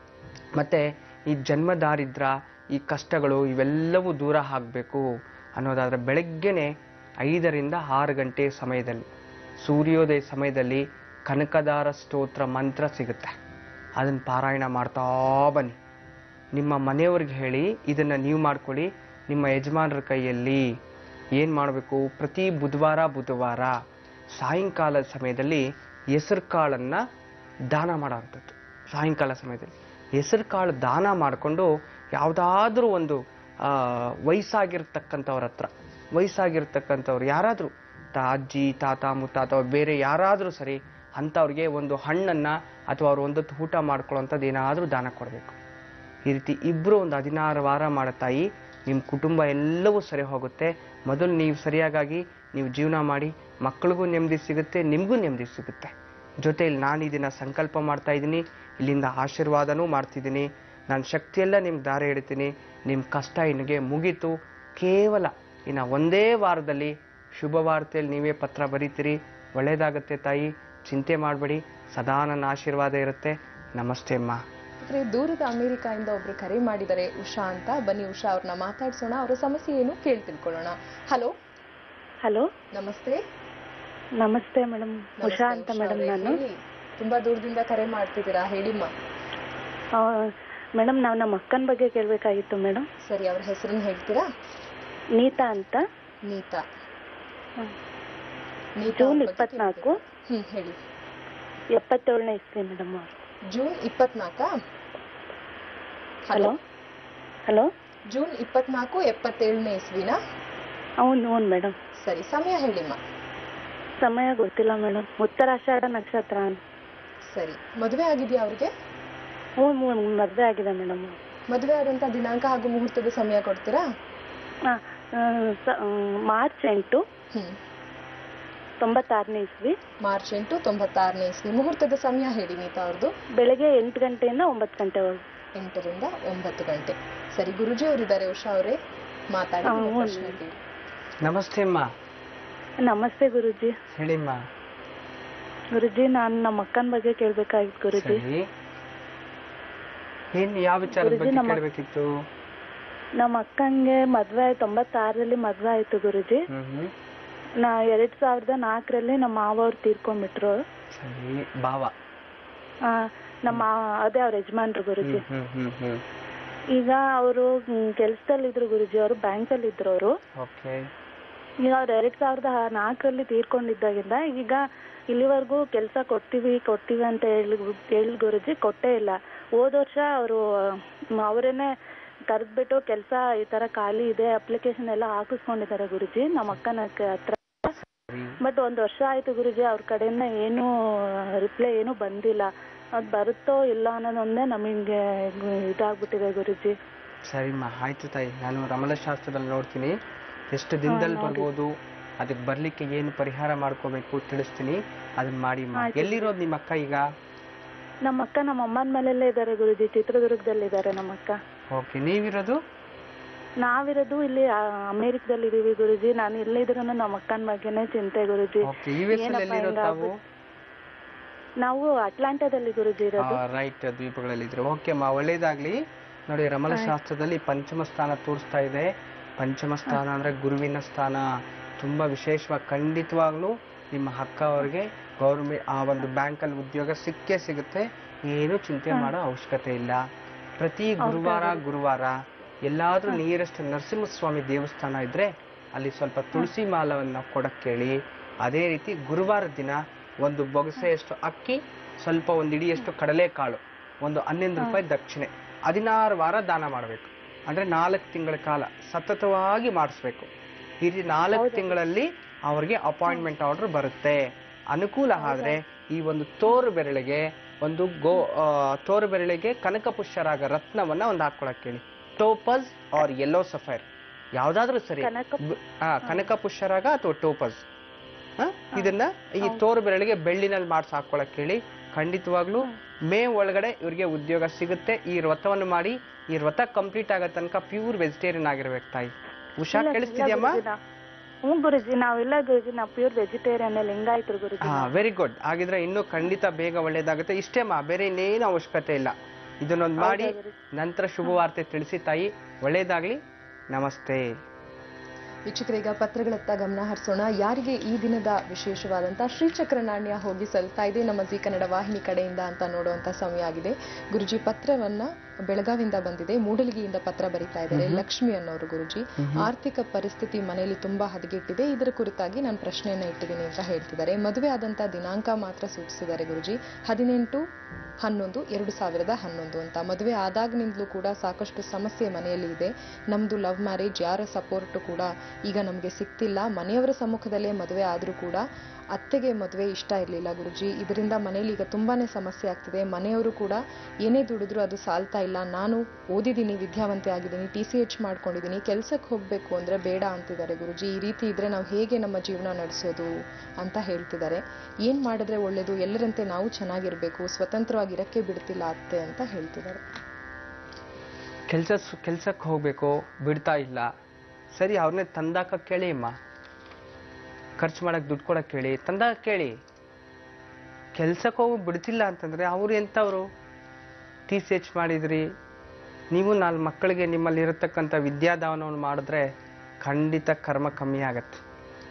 ಮತ್ತೆ ಈ ಜನ್ಮ ದಾರಿದ್ರ ಈ ಕಷ್ಟಗಳು ಇವೆಲ್ಲವೂ ದೂರ ಆಗಬೇಕು ಅನ್ನೋದಾದ್ರೆ ಬೆಳಗ್ಗೆನೆ ಐದರಿಂದ ಆರು ಗಂಟೆ ಸಮಯದಲ್ಲಿ ಸೂರ್ಯೋದಯ ಸಮಯದಲ್ಲಿ ಕನಕದಾರ ಸ್ತೋತ್ರ ಮಂತ್ರ ಸಿಗುತ್ತೆ ಅದನ್ನು ಪಾರಾಯಣ ಮಾಡ್ತಾ ಬನ್ನಿ ನಿಮ್ಮ ಮನೆಯವ್ರಿಗೆ ಹೇಳಿ ಇದನ್ನ ನೀವು ಮಾಡ್ಕೊಳ್ಳಿ ನಿಮ್ಮ ಯಜಮಾನರ ಕೈಯಲ್ಲಿ ಏನು ಮಾಡಬೇಕು ಪ್ರತಿ ಬುಧವಾರ ಬುಧವಾರ ಸಾಯಂಕಾಲದ ಸಮಯದಲ್ಲಿ ಹೆಸರು ಕಾಳನ್ನ ದಾನ ಮಾಡೋವಂಥದ್ದು ಸಾಯಂಕಾಲ ಸಮಯದಲ್ಲಿ ಹೆಸರು ಕಾಳು ದಾನ ಮಾಡಿಕೊಂಡು ಯಾವುದಾದ್ರೂ ಒಂದು ಆ, ವಯಸ್ಸಾಗಿರ್ತಕ್ಕಂಥವ್ರ ಹತ್ರ ವಯಸ್ಸಾಗಿರ್ತಕ್ಕಂಥವ್ರು ಯಾರಾದರೂ ತಾ ಅಜ್ಜಿ ತಾತ ಮುತ್ತಾತ ಅವ್ರು ಬೇರೆ ಯಾರಾದರೂ ಸರಿ ಅಂಥವ್ರಿಗೆ ಒಂದು ಹಣ್ಣನ್ನ ಅಥವಾ ಅವ್ರು ಒಂದೊತ್ತು ಊಟ ಮಾಡ್ಕೊಳ್ಳೋಂಥದ್ದು ಏನಾದರೂ ದಾನ ಕೊಡಬೇಕು ಈ ರೀತಿ ಇಬ್ಬರು ಒಂದು ಹದಿನಾರು ವಾರ ಮಾಡೋ ತಾಯಿ ನಿಮ್ಮ ಕುಟುಂಬ ಎಲ್ಲವೂ ಸರಿ ಹೋಗುತ್ತೆ ಮೊದಲು ನೀವು ಸರಿಯಾಗಿ ನೀವು ಜೀವನ ಮಾಡಿ ಮಕ್ಕಳಿಗೂ ನೆಮ್ಮದಿ ಸಿಗುತ್ತೆ ನಿಮಗೂ ನೆಮ್ಮದಿ ಸಿಗುತ್ತೆ ಜೊತೆಯಲ್ಲಿ ನಾನು ಇದನ್ನ ಸಂಕಲ್ಪ ಮಾಡ್ತಾ ಇದ್ದೀನಿ ಇಲ್ಲಿಂದ ಆಶೀರ್ವಾದನೂ ಮಾಡ್ತಿದ್ದೀನಿ ನಾನು ಶಕ್ತಿಯೆಲ್ಲ ನಿಮ್ಗೆ ದಾರಿ ಹಿಡಿತೀನಿ ನಿಮ್ಮ ಕಷ್ಟ ನಿನಗೆ ಮುಗೀತು ಕೇವಲ ಇನ್ನು ಒಂದೇ ವಾರದಲ್ಲಿ ಶುಭ ವಾರ್ತೆಯಲ್ಲಿ ನೀವೇ ಪತ್ರ ಬರೀತೀರಿ ಒಳ್ಳೇದಾಗತ್ತೆ ತಾಯಿ ಚಿಂತೆ ಮಾಡಬೇಡಿ ಸದಾ ನನ್ನ ಆಶೀರ್ವಾದ ಇರುತ್ತೆ ನಮಸ್ತೆ ಅಮ್ಮ ಅಂದ್ರೆ ದೂರದ ಅಮೆರಿಕಾಯಿಂದ ಒಬ್ರು ಕರೆ ಮಾಡಿದ್ದಾರೆ ಉಷಾ ಅಂತ ಬನ್ನಿ ಉಷಾ ಅವ್ರನ್ನ ಮಾತಾಡ್ಸೋಣ ಅವರ ಸಮಸ್ಯೆ ಏನು ಕೇಳಿ ತಿಳ್ಕೊಳ್ಳೋಣ ಹಲೋ ಹಲೋ ನಮಸ್ತೆ ನಮಸ್ತೆ ಮೇಡಮ್ ಉಷಾ ನಮಸ್ತೆ ಅಂತ ಉಷಾ ಮೇಡಮ್ ಅವ್ರೇ. ನಾನು ಹೇಳಿ. ತುಂಬಾ ದೂರದಿಂದ ಕರೆ ಮಾಡ್ತಿದ್ದೀರಾ ಹೇಳಿಮ್ಮ ಮೇಡಮ್ ನಾವು ನಮ್ಮ ಅಕ್ಕನ ಬಗ್ಗೆ ಕೇಳಬೇಕಾಗಿತ್ತು ಮೇಡಮ್ ಸರಿ ಅವ್ರ ಹೆಸರನ್ನ ಹೇಳ್ತೀರಾ ನೀತಾ ಅಂತ ನೀತಾ ಹ್ಮ್. ನೀತಾ ಜೂನ್ ಅವ್ರ ಬಗ್ಗೆ ಇಪ್ಪತ್ನಾಲ್ಕು ಕೇಳ್ತೀರಾ? ಹ್ಮ್ ಹೇಳಿ ಎಪ್ಪತ್ತೇಳನೇ ಇಸ್ವಿ ಮೇಡಮ್ ಜೂನ್ ಇಪ್ಪತ್ನಾಲ್ಕ ಹಲೋ ಹಲೋ ಜೂನ್ ಇಪ್ಪತ್ನಾಲ್ಕು ಎಪ್ಪತ್ತೇಳನೇ ಇಸ್ವಿನಾ అవును అవును ಮೇಡಮ್ ಸರಿ ಸಮಯ ಹೇಳಿಮ್ಮ ಸಮಯ ಗೊತ್ತಿಲ್ಲ ಮೇಡಮ್ ಉತ್ತರಾಷಾಢ ನಕ್ಷತ್ರ ಅಂತ. ಸರಿ ಮದುವೆ ಆಗಿದೆಯಾ ಅವ್ರಿಗೆ ಹ್ಞೂ ಹ್ಞೂ ಮದುವೆ ಆಗಿದೆ ಮೇಡಮ್ ಮದುವೆ ಆದಂತ ದಿನಾಂಕ ಹಾಗೂ ಮುಹೂರ್ತದ ಸಮಯ ಕೊಡ್ತೀರಾ ಮಾರ್ಚ್ ಎಂಟು ಹ್ಮ್ ತೊಂಬತ್ತಾರನೇ ಇಸ್ವಿ ಮಾರ್ಚ್ ಎಂಟು ತೊಂಬತ್ತಾರನೇ ಇಸ್ವಿ ಮುಹೂರ್ತದ ಸಮಯ ಹೇಳಿ ನೀತಾ ಅವ್ರದ್ದು ಬೆಳಗ್ಗೆ ಎಂಟು ಗಂಟೆಯಿಂದ ಒಂಬತ್ತು ಗಂಟೆವರೆಗೂ ಎಂಟರಿಂದ ಒಂಬತ್ತು ಗಂಟೆ ಸರಿ ಗುರುಜಿ ಅವರಿದ್ದಾರೆ ಉಷಾ ಅವರೇ ಮಾತಾಡಿ ಹಾ, ನಿಮ್ಮ ಹ್ಞೂ. ಪ್ರಶ್ನೆ ಕೇಳಿ. ನಮಸ್ತೆ ಅಮ್ಮ ನಮಸ್ತೆ ಗುರುಜಿ ಹೇಳಿಮ್ಮ ಗುರುಜಿ ನಾನು ನಮ್ಮ ಅಕ್ಕನ ಬಗ್ಗೆ ಕೇಳಬೇಕಾಗಿತ್ತು ಗುರುಜಿ ಸರಿ ಏನ್ ಯಾವ ವಿಚಾರದ ಗುರೂಜಿ, ಬಗ್ಗೆ ನಮ್ಮ- ಕೇಳಬೇಕಿತ್ತು ನಮ್ಮ ಅಕ್ಕಂಗೆ ಮದ್ವೆ ಆಯ್ತು ತೊಂಬತ್ತಾರರಲ್ಲಿ ಮದ್ವೆ ಆಯ್ತು ಗುರುಜಿ ಹ್ಮ್ ಹ್ಮ್ ನಾ ಎರಡ್ ಸಾವಿರದ ನಾಲ್ಕರಲ್ಲಿ ನಮ್ಮ ಮಾವ ಅವ್ರು ತೀರ್ಕೊಂಡ್ಬಿಟ್ರು ಸರಿ ಭಾವ ಆ, ನಮ್ಮ ಮಾವ- ಅದೇ ಅವ್ರ ಯಜಮಾನ್ರು ಗುರುಜಿ ಹ್ಮ್ ಹ್ಮ್ ಹ್ಮ್ ಹ್ಮ್ ಈಗ ಅವರು ಕೆಲ್ಸದಲ್ಲಿದ್ರು ಗುರುಜಿ ಅವರು ಬ್ಯಾಂಕಲ್ಲಿ ಇದ್ರು ಅವರು ಓಕೆ ಈಗ ಅವ್ರು ಎರಡ್ ಸಾವಿರದ ನಾಲ್ಕರಲ್ಲಿ ತೀರ್ಕೊಂಡಿದ್ದಾಗಿಂದ ಈಗ ಇಲ್ಲಿವರೆಗೂ ಕೆಲಸ ಕೊಡ್ತೀವಿ ಕೊಡ್ತೀವಿ ಅಂತ ಹೇಳಿ ಹೇಳಿ ಗುರುಜಿ ಕೊಟ್ಟೇ ಇಲ್ಲ ಹೋದ ವರ್ಷ ಅವರು ಅವರೇನೆ ಕರೆದ್ಬಿಟ್ಟು ಕೆಲಸ ಈ ತರ ಖಾಲಿ ಇದೆ ಅಪ್ಲಿಕೇಶನ್ ಎಲ್ಲ ಹಾಕಿಸ್ಕೊಂಡಿದ್ದಾರೆ ಗುರುಜಿ ನಮ್ಮ ಅಕ್ಕನ ಕ- ಹತ್ರ ಸರಿ ಬಟ್ ಒಂದ್ ವರ್ಷ ಆಯ್ತು ಗುರುಜಿ ಅವ್ರ ಕಡೆಯಿಂದ ಏನು ರಿಪ್ಲೈ ಏನು ಬಂದಿಲ್ಲ ಅದ್ ಬರುತ್ತೋ ಇಲ್ಲ ಅನ್ನೋದೊಂದೇ ನಮಗೆ ಇದಾಗ್ಬಿಟ್ಟಿದೆ ಗುರುಜಿ ಸರಿಮ್ಮ ಆಯ್ತು ತಾಯಿ ನಾನು ರಮಲಶಾಸ್ತ್ರದಲ್ಲಿ ನೋಡ್ತೀನಿ ಎಷ್ಟು ದಿನದಲ್ಲಿ ನೋಡಿ. ಬರ್ಬೋದು ಅದಕ್ಕೆ ಬರ್ಲಿಕ್ಕೆ ಏನು ಪರಿಹಾರ ಮಾಡ್ಕೋಬೇಕು ತಿಳಿಸ್ತೀನಿ ಅದನ್ನ ಮಾಡಿ ಆಯ್ತು. ಎಲ್ಲಿರೋದು ನಿಮ್ಮ ಅಕ್ಕ ಈಗ ನಮ್ಮ ಅಕ್ಕ ನಮ್ಮ ಅಮ್ಮನ ಮನೆಯಲ್ಲೇ ಇದ್ದಾರೆ ಗುರುಜಿ ಚಿತ್ರದುರ್ಗದಲ್ಲಿ ಇದ್ದಾರೆ ನಮ್ಮ ಅಕ್ಕ ಓಕೆ ನೀವಿರೋದು ನಾವಿರೋದು ಇಲ್ಲಿ ಆ, ಅಮೆರಿಕದಲ್ಲಿ ಇದೀವಿ ಗುರುಜಿ ನಾನು ಎಲ್ಲಿದ್ರು ನಮ್ಮ ಅಕ್ಕನ ಬಗ್ಗೆನೇ ಚಿಂತೆ ಗುರುಜಿ ಓಕೆ ಯು ಎಸ್ ಏನಪ್ಪ ಎಲ್ಲಿರೋದು ತಾವು ನಾವು ಅಟ್ಲಾಂಟಾದಲ್ಲಿ ಗುರುಜಿ ಇರೋದು ರೈಟ್ ದ್ವೀಪಗಳಲ್ಲಿ ಇದ್ರೆ ಓಕೆ ಅಮ್ಮ ಒಳ್ಳೇದಾಗ್ಲಿ ನೋಡಿ ರಮಲಶಾಸ್ತ್ರದಲ್ಲಿ ಪಂಚಮ ಸ್ಥಾನ ತೋರಿಸ್ತಾ ಇದೆ ಪಂಚಮ ಸ್ಥಾನ ಅಂದ್ರೆ ಗುರುವಿನ ಸ್ಥಾನ ತುಂಬಾ ವಿಶೇಷವಾಗಿ ಖಂಡಿತವಾಗ್ಲೂ ನಿಮ್ಮ ಅಕ್ಕ ಅವ್ರಿಗೆ ಗೌರ್ಮೆಂಟ್ ಆ ಒಂದು ಬ್ಯಾಂಕಲ್ಲಿ ಉದ್ಯೋಗ ಸಿಕ್ಕೇ ಸಿಗುತ್ತೆ ಏನು ಚಿಂತೆ ಮಾಡೋ ಅವಶ್ಯಕತೆ ಇಲ್ಲ ಪ್ರತಿ ಗುರುವಾರ ಗುರುವಾರ ಎಲ್ಲಾದ್ರೂ ನಿಯರೆಸ್ಟ್ ನರಸಿಂಹಸ್ವಾಮಿ ದೇವಸ್ಥಾನ ಇದ್ರೆ ಅಲ್ಲಿ ಸ್ವಲ್ಪ ತುಳಸಿ ಮಾಲವನ್ನ ಕೊಡಕ್ ಕೇಳಿ ಅದೇ ರೀತಿ ಗುರುವಾರ ದಿನ ಒಂದು ಬೊಗಸೆಯಷ್ಟು ಅಕ್ಕಿ ಸ್ವಲ್ಪ ಒಂದು ಇಡಿಯಷ್ಟು ಕಡಲೆಕಾಳು ಒಂದು ಹನ್ನೊಂದು ರೂಪಾಯಿ ದಕ್ಷಿಣೆ ಹದಿನಾರು ವಾರ ದಾನ ಮಾಡಬೇಕು ಅಂದ್ರೆ ನಾಲ್ಕು ತಿಂಗಳ ಕಾಲ ಸತತವಾಗಿ ಮಾಡಿಸ್ಬೇಕು ಈ ರೀತಿ ನಾಲ್ಕು ತಿಂಗಳಲ್ಲಿ ಅವ್ರಿಗೆ ಅಪಾಯಿಂಟ್ಮೆಂಟ್ ಆರ್ಡರ್ ಬರುತ್ತೆ ಅನುಕೂಲ ಆದ್ರೆ ಈ ಒಂದು ತೋರು ಬೆರಳಿಗೆ ಒಂದು ಗೋ ಆ, ತೋರು ಬೆರಳಿಗೆ ಕನಕ ಪುಷ್ಯರಾಗ ರತ್ನವನ್ನ ಒಂದು ಹಾಕೊಳಕ್ ಹೇಳಿ ಟೋಪಸ್ ಆರ್ ಯೆಲ್ಲೋ ಸಫೈರ್ ಯಾವ್ದಾದ್ರೂ ಸರಿ ಕನಕ ಬ- ಆ, ಕನಕ ಪುಷ್ಯರಾಗ ಅಥವಾ ಟೋಪಸ್ ಹ? ಇದನ್ನ ಈ ತೋರು ಬೆರಳಿಗೆ ಬೆಳ್ಳಿನಲ್ಲಿ ಮಾಡ್ಸಿ ಹಾಕೊಳಕ್ ಹೇಳಿ ಖಂಡಿತವಾಗ್ಲೂ ಮೇ ಒಳಗಡೆ ಇವ್ರಿಗೆ ಉದ್ಯೋಗ ಸಿಗುತ್ತೆ ಈ ವ್ರತವನ್ನು ಮಾಡಿ ಈ ವ್ರತ ಕಂಪ್ಲೀಟ್ ಆಗೋ ತನಕ ಪ್ಯೂರ್ ವೆಜಿಟೇರಿಯನ್ ಆಗಿರ್ಬೇಕು ತಾಯಿ ಉಷಾ ಕೇಳಿಸ್ತಿದ್ಯಮ್ಮ ಹ್ಞೂ ಗುರುಜಿ ನಾವಿಲ್ಲ ಗುರುಜಿ ನಾವು ಪ್ಯೂರ್ ವೆಜಿಟೇರಿಯನ್ ಲಿಂಗಾಯತರು ಗುರುಜಿ ಹಾ ವೆರಿ ಗುಡ್ ಹಾಗಿದ್ರೆ ಇನ್ನೂ ಖಂಡಿತ ಬೇಗ ಒಳ್ಳೇದಾಗುತ್ತೆ ಇಷ್ಟೇ ಮಾ ಬೇರೆ ಇನ್ನೇನು ಅವಶ್ಯಕತೆ ಇಲ್ಲ ಇದನ್ನೊಂದು ಮಾಡಿ ನಂತರ ಶುಭವಾರ್ತೆ ತಿಳಿಸಿ ತಾಯಿ ಒಳ್ಳೇದಾಗ್ಲಿ ನಮಸ್ತೆ ವೀಕ್ಷಕರೀಗ ಪತ್ರಗಳತ್ತ ಗಮನ ಹರಿಸೋಣ ಯಾರಿಗೆ ಈ ದಿನದ ವಿಶೇಷವಾದಂಥ ಶ್ರೀಚಕ್ರ ನಾಣ್ಯ ಹೋಗಿ ಸಲ್ತಾ ಇದೆ ನಮ್ಮ ಜಿ ಕನ್ನಡ ವಾಹಿನಿ ಕಡೆಯಿಂದ ಅಂತ ನೋಡುವಂತ ಸಮಯ ಆಗಿದೆ ಗುರುಜಿ ಪತ್ರವನ್ನ ಬೆಳಗಾವಿಂದ ಬಂದಿದೆ ಮೂಡಲಗಿಯಿಂದ ಪತ್ರ ಬರೀತಾ ಇದ್ದಾರೆ ಲಕ್ಷ್ಮಿ ಅನ್ನೋರು ಗುರುಜಿ ಆರ್ಥಿಕ ಪರಿಸ್ಥಿತಿ ಮನೆಯಲ್ಲಿ ತುಂಬಾ ಹದಗೆಟ್ಟಿದೆ ಇದರ ಕುರಿತಾಗಿ ನಾನು ಪ್ರಶ್ನೆಯನ್ನ ಇಟ್ಟಿದ್ದೀನಿ ಅಂತ ಹೇಳ್ತಿದ್ದಾರೆ ಮದುವೆ ಆದಂತ ದಿನಾಂಕ ಮಾತ್ರ ಸೂಚಿಸಿದ್ದಾರೆ ಗುರುಜಿ ಹದಿನೆಂಟು ಹನ್ನೊಂದು ಎರಡು ಸಾವಿರದ ಹನ್ನೊಂದು ಅಂತ ಮದುವೆ ಆದಾಗಿನಿಂದಲೂ ಕೂಡ ಸಾಕಷ್ಟು ಸಮಸ್ಯೆ ಮನೆಯಲ್ಲಿ ಇದೆ ನಮ್ದು ಲವ್ ಮ್ಯಾರೇಜ್ ಯಾರ ಸಪೋರ್ಟ್ ಕೂಡ ಈಗ ನಮಗೆ ಸಿಗ್ತಿಲ್ಲ ಮನೆಯವರ ಸಮ್ಮುಖದಲ್ಲೇ ಮದುವೆ ಆದರೂ ಕೂಡ ಅತ್ತೆಗೆ ಮದುವೆ ಇಷ್ಟ ಇರಲಿಲ್ಲ ಗುರುಜಿ ಇದರಿಂದ ಮನೇಲಿ ಈಗ ತುಂಬಾನೇ ಸಮಸ್ಯೆ ಆಗ್ತಿದೆ ಮನೆಯವರು ಕೂಡ ಏನೇ ದುಡಿದ್ರು ಅದು ಸಾಲ್ತಾ ಇಲ್ಲ ನಾನು ಓದಿದ್ದೀನಿ ವಿದ್ಯಾವಂತೆ ಆಗಿದ್ದೀನಿ ಟಿ ಸಿ ಎಚ್ ಮಾಡ್ಕೊಂಡಿದ್ದೀನಿ ಕೆಲ್ಸಕ್ಕೆ ಹೋಗಬೇಕು ಅಂದ್ರೆ ಬೇಡ ಅಂತಿದ್ದಾರೆ ಗುರುಜಿ ಈ ರೀತಿ ಇದ್ರೆ ನಾವು ಹೇಗೆ ನಮ್ಮ ಜೀವನ ನಡೆಸೋದು ಅಂತ ಹೇಳ್ತಿದ್ದಾರೆ ಏನ್ ಮಾಡಿದ್ರೆ ಒಳ್ಳೇದು ಎಲ್ಲರಂತೆ ನಾವು ಚೆನ್ನಾಗಿರ್ಬೇಕು ಸ್ವತಂತ್ರವಾಗಿರಕ್ಕೆ ಬಿಡ್ತಿಲ್ಲ ಅತ್ತೆ ಅಂತ ಹೇಳ್ತಿದ್ದಾರೆ ಕೆಲ್ಸ ಕೆಲ್ಸಕ್ಕೆ ಹೋಗ್ಬೇಕು ಬಿಡ್ತಾ ಇಲ್ಲ ಸರಿ ಅವ್ರನ್ನೇ ತಂದಾಕ ಕೇಳಿ ಅಮ್ಮ ಖರ್ಚು ಮಾಡಕ್ ದುಡ್ಡು ಕೊಡಕ್ ಕೇಳಿ ತಂದಾಗ ಕೇಳಿ ಕೆಲ್ಸಕ್ಕೆ ಹೋಗಿ ಬಿಡ್ತಿಲ್ಲ ಅಂತಂದ್ರೆ ಅವ್ರು ಎಂಥವ್ರು ಟಿ ಸಿ ಎಚ್ ಮಾಡಿದ್ರಿ ನೀವು ನಾಲ್ಕು ಮಕ್ಕಳಿಗೆ ನಿಮ್ಮಲ್ಲಿ ಇರತಕ್ಕಂಥ ವಿದ್ಯಾದಾನವನ್ನು ಮಾಡಿದ್ರೆ ಖಂಡಿತ ಕರ್ಮ ಕಮ್ಮಿ ಆಗತ್ತೆ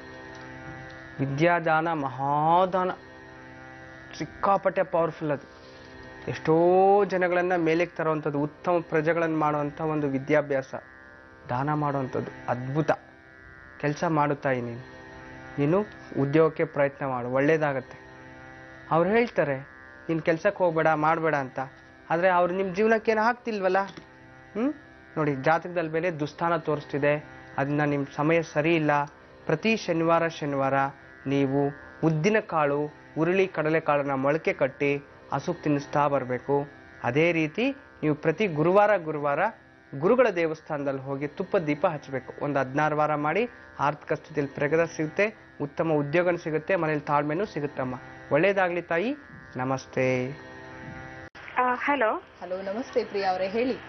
ವಿದ್ಯಾದಾನ ಮಹಾದಾನ ಸಿಕ್ಕಾಪಟ್ಟೆ ಪವರ್ಫುಲ್ ಅದು ಎಷ್ಟೋ ಜನಗಳನ್ನ ಮೇಲೆಗೆ ತರುವಂಥದ್ದು ಉತ್ತಮ ಪ್ರಜೆಗಳನ್ನು ಮಾಡುವಂಥ ಒಂದು ವಿದ್ಯಾಭ್ಯಾಸ ದಾನ ಮಾಡುವಂಥದ್ದು ಅದ್ಭುತ ಕೆಲಸ ಮಾಡುತ್ತಾಯಿ ನೀನು ನೀನು ಉದ್ಯೋಗಕ್ಕೆ ಪ್ರಯತ್ನ ಮಾಡು ಒಳ್ಳೇದಾಗತ್ತೆ ಅವ್ರು ಹೇಳ್ತಾರೆ ನೀನು ಕೆಲ್ಸಕ್ಕೆ ಹೋಗ್ಬೇಡ ಮಾಡಬೇಡ ಅಂತ ಆದರೆ ಅವ್ರು ನಿಮ್ಮ ಜೀವನಕ್ಕೆ ಏನು ಆಗ್ತಿಲ್ವಲ್ಲ ಹ್ಞೂ ನೋಡಿ ಜಾತಕದಲ್ಲಿ ಬೇರೆ ದುಸ್ಥಾನ ತೋರಿಸ್ತಿದೆ ಅದನ್ನ ನಿಮ್ಮ ಸಮಯ ಸರಿ ಇಲ್ಲ ಪ್ರತಿ ಶನಿವಾರ ಶನಿವಾರ ನೀವು ಉದ್ದಿನ ಕಾಳು ಉರುಳಿ ಕಡಲೆಕಾಳನ್ನ ಮೊಳಕೆ ಕಟ್ಟಿ ಹಸುಕ್ ತಿನ್ನಿಸ್ತಾ ಬರಬೇಕು ಅದೇ ರೀತಿ ನೀವು ಪ್ರತಿ ಗುರುವಾರ ಗುರುವಾರ ಗುರುಗಳ ದೇವಸ್ಥಾನದಲ್ಲಿ ಹೋಗಿ ತುಪ್ಪದ ದೀಪ ಹಚ್ಚಬೇಕು ಒಂದು ಹದಿನಾರು ವಾರ ಮಾಡಿ ಆರ್ಥಿಕ ಸ್ಥಿತಿಯಲ್ಲಿ ಪ್ರಗತಿ ಸಿಗುತ್ತೆ ಉತ್ತಮ ಉದ್ಯೋಗ ಸಿಗುತ್ತೆ ಮನೇಲಿ ತಾಳ್ಮೆನೂ ಸಿಗುತ್ತಮ್ಮ ಒಳ್ಳೇದಾಗ್ಲಿ ತಾಯಿ ನಮಸ್ತೆ ಹಲೋ ಹಲೋ ನಮಸ್ತೆ ಪ್ರಿಯಾ ಅವರೇ ಹೇಳಿ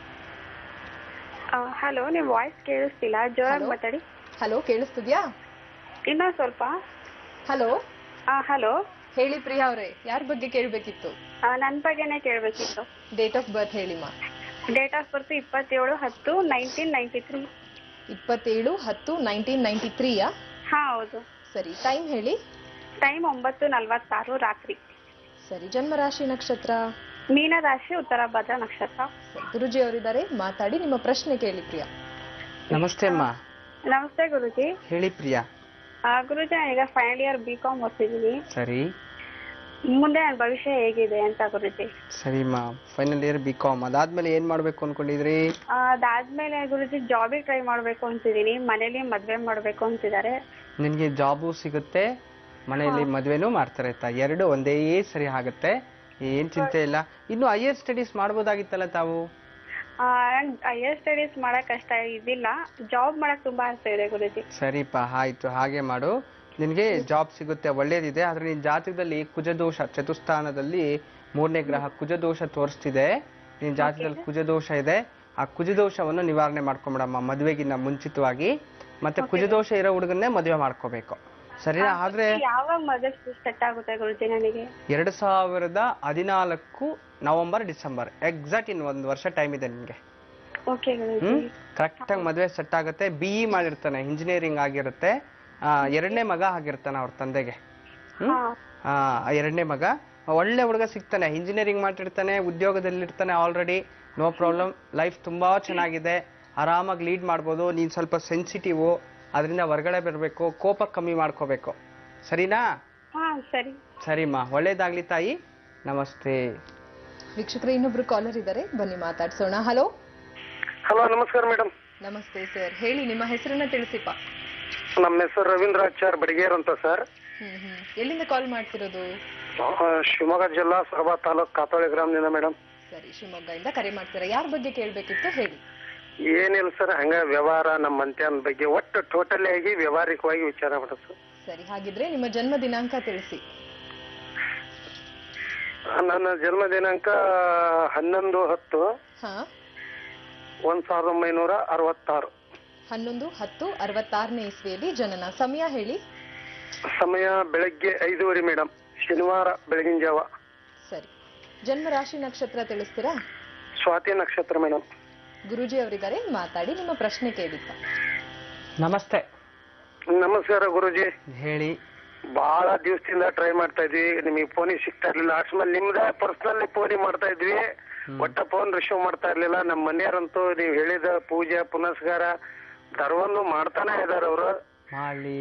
ಹಲೋ ನಿಮ್ ವಾಯ್ಸ್ ಕೇಳಿಸ್ತಿಲ್ಲ ಜೋರಾಗಿ Hello? ಮಾತಾಡಿ ಹಲೋ ಕೇಳಿಸ್ತಿದ್ಯಾ ಇನ್ನೊಂದ್ ಸ್ವಲ್ಪ ಹಲೋ ಹಲೋ ಹೇಳಿ ಪ್ರಿಯಾ ಅವರೇ ಯಾರ ಬಗ್ಗೆ ಕೇಳಬೇಕಿತ್ತು ನನ್ ಬಗ್ಗೆನೇ ಕೇಳ್ಬೇಕಿತ್ತು ಡೇಟ್ ಆಫ್ ಬರ್ತ್ ಹೇಳಿಮ್ಮ ಡೇಟ್ ಆಫ್ ಬರ್ತ್ ಇಪ್ಪತ್ತೇಳು ಹತ್ತು ನೈನ್ಟೀನ್ ನೈನ್ಟಿ ತ್ರೀ ಇಪ್ಪತ್ತೇಳು ಹತ್ತು ನೈನ್ಟೀನ್ ನೈಂಟಿ ತ್ರೀಯಾ ಹಾ ಹೌದು ಸರಿ ಟೈಮ್ ಹೇಳಿ ಟೈಮ್ ಒಂಬತ್ತು ನಲ್ವತ್ತಾರು ರಾತ್ರಿ ಸರಿ ಜನ್ಮರಾಶಿ ನಕ್ಷತ್ರ ಮೀನರಾಶಿ ಉತ್ತರ ಭದ್ರ ನಕ್ಷತ್ರ ಸರಿ, ಗುರೂಜಿ ಅವರಿದ್ದಾರೆ ಮಾತಾಡಿ ನಿಮ್ಮ ಪ್ರಶ್ನೆ ಕೇಳಿ ಪ್ರಿಯಾ ನಮಸ್ತೆ ಅಮ್ಮ ನಮಸ್ತೆ ಗುರುಜಿ ಹೇಳಿ ಪ್ರಿಯಾ ಆ, ಗುರುಜಿ ನಾನೀಗ ಫೈನಲ್ ಇಯರ್ ಬಿ ಕಾಮ್ ಓದ್ತಿದ್ದೀನಿ ಸರಿ ಮುಂದೆ ನನ್ನ ಭವಿಷ್ಯ ಹೇಗಿದೆ ಅಂತ ಗುರುಜಿ ಸರಿಮ್ಮ ಫೈನಲ್ ಇಯರ್ ಬಿ ಕಾಮ್ ಅದಾದ್ಮೇಲೆ ಏನ್ ಮಾಡ್ಬೇಕು ಅನ್ಕೊಂಡಿದ್ರಿ ಆ, ಅದಾದ್ಮೇಲೆ ಗುರುಜಿ ಜಾಬಿಗೆ ಟ್ರೈ ಮಾಡ್ಬೇಕು ಅಂತಿದ್ದೀನಿ ಮನೇಲಿ ಮದ್ವೆ ಮಾಡ್ಬೇಕು ಅಂತಿದ್ದಾರೆ ನಿನ್ಗೆ ಜಾಬು ಸಿಗುತ್ತೆ ಮನೆಯಲ್ಲಿ ಮದ್ವೆನೂ ಮಾಡ್ತಾರೆ ಆಯ್ತಾ ಎರಡು ಒಂದೇ ಸರಿ ಆಗುತ್ತೆ ಏನ್ ಚಿಂತೆ ಇಲ್ಲ ಇನ್ನು ಹೈಯರ್ ಸ್ಟಡೀಸ್ ಮಾಡ್ಬೋದಾಗಿತ್ತಲ್ಲ ತಾವು ಹೈಯರ್ ಸ್ಟಡೀಸ್ ಮಾಡಕ್ ಅಷ್ಟ ಇದಿಲ್ಲ ಜಾಬ್ ಮಾಡಕ್ ತುಂಬಾ ಆಸೆ ಇದೆ ಗುರುಜಿ ಸರಿಪ ಆಯ್ತು ಹಾಗೆ ಮಾಡು ನಿನ್ಗೆ ಜಾಬ್ ಸಿಗುತ್ತೆ ಒಳ್ಳೇದಿದೆ ಆದ್ರೆ ನಿನ್ ಜಾತಕದಲ್ಲಿ ಕುಜದೋಷ ಚತುಸ್ಥಾನದಲ್ಲಿ ಮೂರನೇ ಗ್ರಹ ಕುಜದೋಷ ತೋರಿಸ್ತಿದೆ ನಿನ್ ಜಾತಕದಲ್ಲಿ ಕುಜದೋಷ ಇದೆ ಆ ಕುಜದೋಷವನ್ನು ನಿವಾರಣೆ ಮಾಡ್ಕೊಂಬಿಡಮ್ಮ ಮದುವೆಗಿನ್ನ ಮುಂಚಿತವಾಗಿ ಮತ್ತೆ ಕುಜದೋಷ ಇರೋ ಹುಡುಗನ್ನೇ ಮದುವೆ ಮಾಡ್ಕೋಬೇಕು ಸರಿನಾ ಆದ್ರೆ ಯಾವಾಗ ಮದ್ವೆ ಸೆಟ್ ಆಗುತ್ತೆ ಗುರುಜಿ ನನಗೆ ಎರಡು ಸಾವಿರದ ಹದಿನಾಲ್ಕು ನವೆಂಬರ್ ಡಿಸೆಂಬರ್ ಎಕ್ಸಾಕ್ಟ್ ಇನ್ ಒಂದು ವರ್ಷ ಟೈಮ್ ಇದೆ ನಿಮ್ಗೆ ಓಕೆ ಗುರುಜಿ ಹ್ಮ್ ಕರೆಕ್ಟ್ ಆಗಿ ಮದುವೆ ಸೆಟ್ ಆಗುತ್ತೆ ಬಿ ಇ ಮಾಡಿರ್ತಾನೆ ಇಂಜಿನಿಯರಿಂಗ್ ಆಗಿರುತ್ತೆ ಆ, ಎರಡನೇ ಮಗ ಆಗಿರ್ತಾನೆ ಅವ್ರ ತಂದೆಗೆ ಹ್ಮ್? ಆ, ಆ ಎರಡನೇ ಮಗ ಒಳ್ಳೆ ಹುಡುಗ ಸಿಗ್ತಾನೆ ಇಂಜಿನಿಯರಿಂಗ್ ಮಾಡಿರ್ತಾನೆ ಉದ್ಯೋಗದಲ್ಲಿರ್ತಾನೆ ಆಲ್ರೆಡಿ ನೋ ಪ್ರಾಬ್ಲಮ್ ಲೈಫ್ ತುಂಬಾ ಚೆನ್ನಾಗಿದೆ ಆರಾಮಾಗಿ ಲೀಡ್ ಮಾಡ್ಬೋದು ನೀನ್ ಸ್ವಲ್ಪ ಸೆನ್ಸಿಟಿವ್ ಅದರಿಂದ ಹೊರಗಡೆ ಬರಬೇಕು ಕೋಪ ಕಮ್ಮಿ ಮಾಡ್ಕೋಬೇಕು ಸರಿನಾ ಹಾ ಸರಿ ಸರಿಮ್ಮ ಒಳ್ಳೇದಾಗ್ಲಿ ತಾಯಿ ನಮಸ್ತೆ ವೀಕ್ಷಕರೇ ಇನ್ನೊಬ್ರು ಕಾಲರ್ ಇದ್ದಾರೆ ಬನ್ನಿ ಮಾತಾಡ್ಸೋಣ ಹಲೋ ಹಲೋ ನಮಸ್ಕಾರ ಮೇಡಮ್ ನಮಸ್ತೆ ಸರ್ ಹೇಳಿ ನಿಮ್ಮ ಹೆಸರನ್ನ ತಿಳಿಸಿಪ್ಪ ನಮ್ಮ ಹೆಸರು ರವೀಂದ್ರಾಚಾರ್ ಬಡಿಗೇರ್ ಅಂತ ಸರ್ ಹ್ಮ್ ಹ್ಮ್ ಎಲ್ಲಿಂದ ಕಾಲ್ ಮಾಡ್ತಿರೋದು ಶಿವಮೊಗ್ಗ ಜಿಲ್ಲಾ ಸೊರಬ ತಾಲೂಕ್ ಕಾತೋಳಿ ಗ್ರಾಮದಿಂದ ಮೇಡಮ್ ಸರಿ ಶಿವಮೊಗ್ಗದಿಂದ ಕರೆ ಮಾಡ್ತೀರಾ ಯಾರ ಬಗ್ಗೆ ಕೇಳ್ಬೇಕಿತ್ತು ಹೇಳಿ ಏನಿಲ್ಲ ಸರ್ ಹಂಗ ವ್ಯವಹಾರ ನಮ್ಮ ಮಂತ್ಯಾನ ಬಗ್ಗೆ ಒಟ್ಟು ಟೋಟಲಿ ಆಗಿ ವ್ಯವಹಾರಿಕವಾಗಿ ವಿಚಾರ ಮಾಡೋದು ಸರ್ ಸರಿ ಹಾಗಿದ್ರೆ ನಿಮ್ಮ ಜನ್ಮ ದಿನಾಂಕ ತಿಳಿಸಿ ನನ್ನ ಜನ್ಮ ದಿನಾಂಕ ಹನ್ನೊಂದು ಹತ್ತು ಹಾ ಒಂದ್ ಸಾವಿರದ ಒಂಬೈನೂರ ಅರವತ್ತಾರು ಹನ್ನೊಂದು ಹತ್ತು ಅರವತ್ತಾರನೇ ಇಸ್ವಿಯಲ್ಲಿ ಜನನ ಸಮಯ ಹೇಳಿ ಸಮಯ ಬೆಳಗ್ಗೆ ಐದೂವರೆ ಮೇಡಮ್ ಶನಿವಾರ ಬೆಳಗಿನ ಜಾವ ಸರಿ ಜನ್ಮ ರಾಶಿ ನಕ್ಷತ್ರ ತಿಳಿಸ್ತೀರಾ ಸ್ವಾತಿ ನಕ್ಷತ್ರ ಮೇಡಮ್ ಗುರೂಜಿ ಅವರಿದ್ದಾರೆ ಮಾತಾಡಿ ನಿಮ್ಮ ಪ್ರಶ್ನೆ ಕೇಳಿಪ್ಪ ನಮಸ್ತೆ ನಮಸ್ಕಾರ ಗುರುಜಿ ಹೇಳಿ ಬಹಳ ದಿವಸದಿಂದ ಟ್ರೈ ಮಾಡ್ತಾ ಇದ್ವಿ ನಿಮಗೆ ಫೋನಿಗೆ ಸಿಗ್ತಾ ಇರ್ಲಿಲ್ಲ ಅಷ್ಟ್ಮೇಲೆ ನಿಮ್ದ ಪರ್ಸನಲ್ ಫೋನಿಗೆ ಮಾಡ್ತಾ ಇದ್ವಿ ಒಟ್ಟ ಫೋನ್ ರಿಸೀವ್ ಮಾಡ್ತಾ ಇರ್ಲಿಲ್ಲ ನಮ್ಮ ಮನೆಯವರಂತೂ ನೀವು ಹೇಳಿದ ಪೂಜೆ ಪುನಸ್ಕಾರ ಧರ್ವನ್ನು ಮಾಡ್ತಾನೆ ಇದಾರ ಅವರು ಮಾಡಿ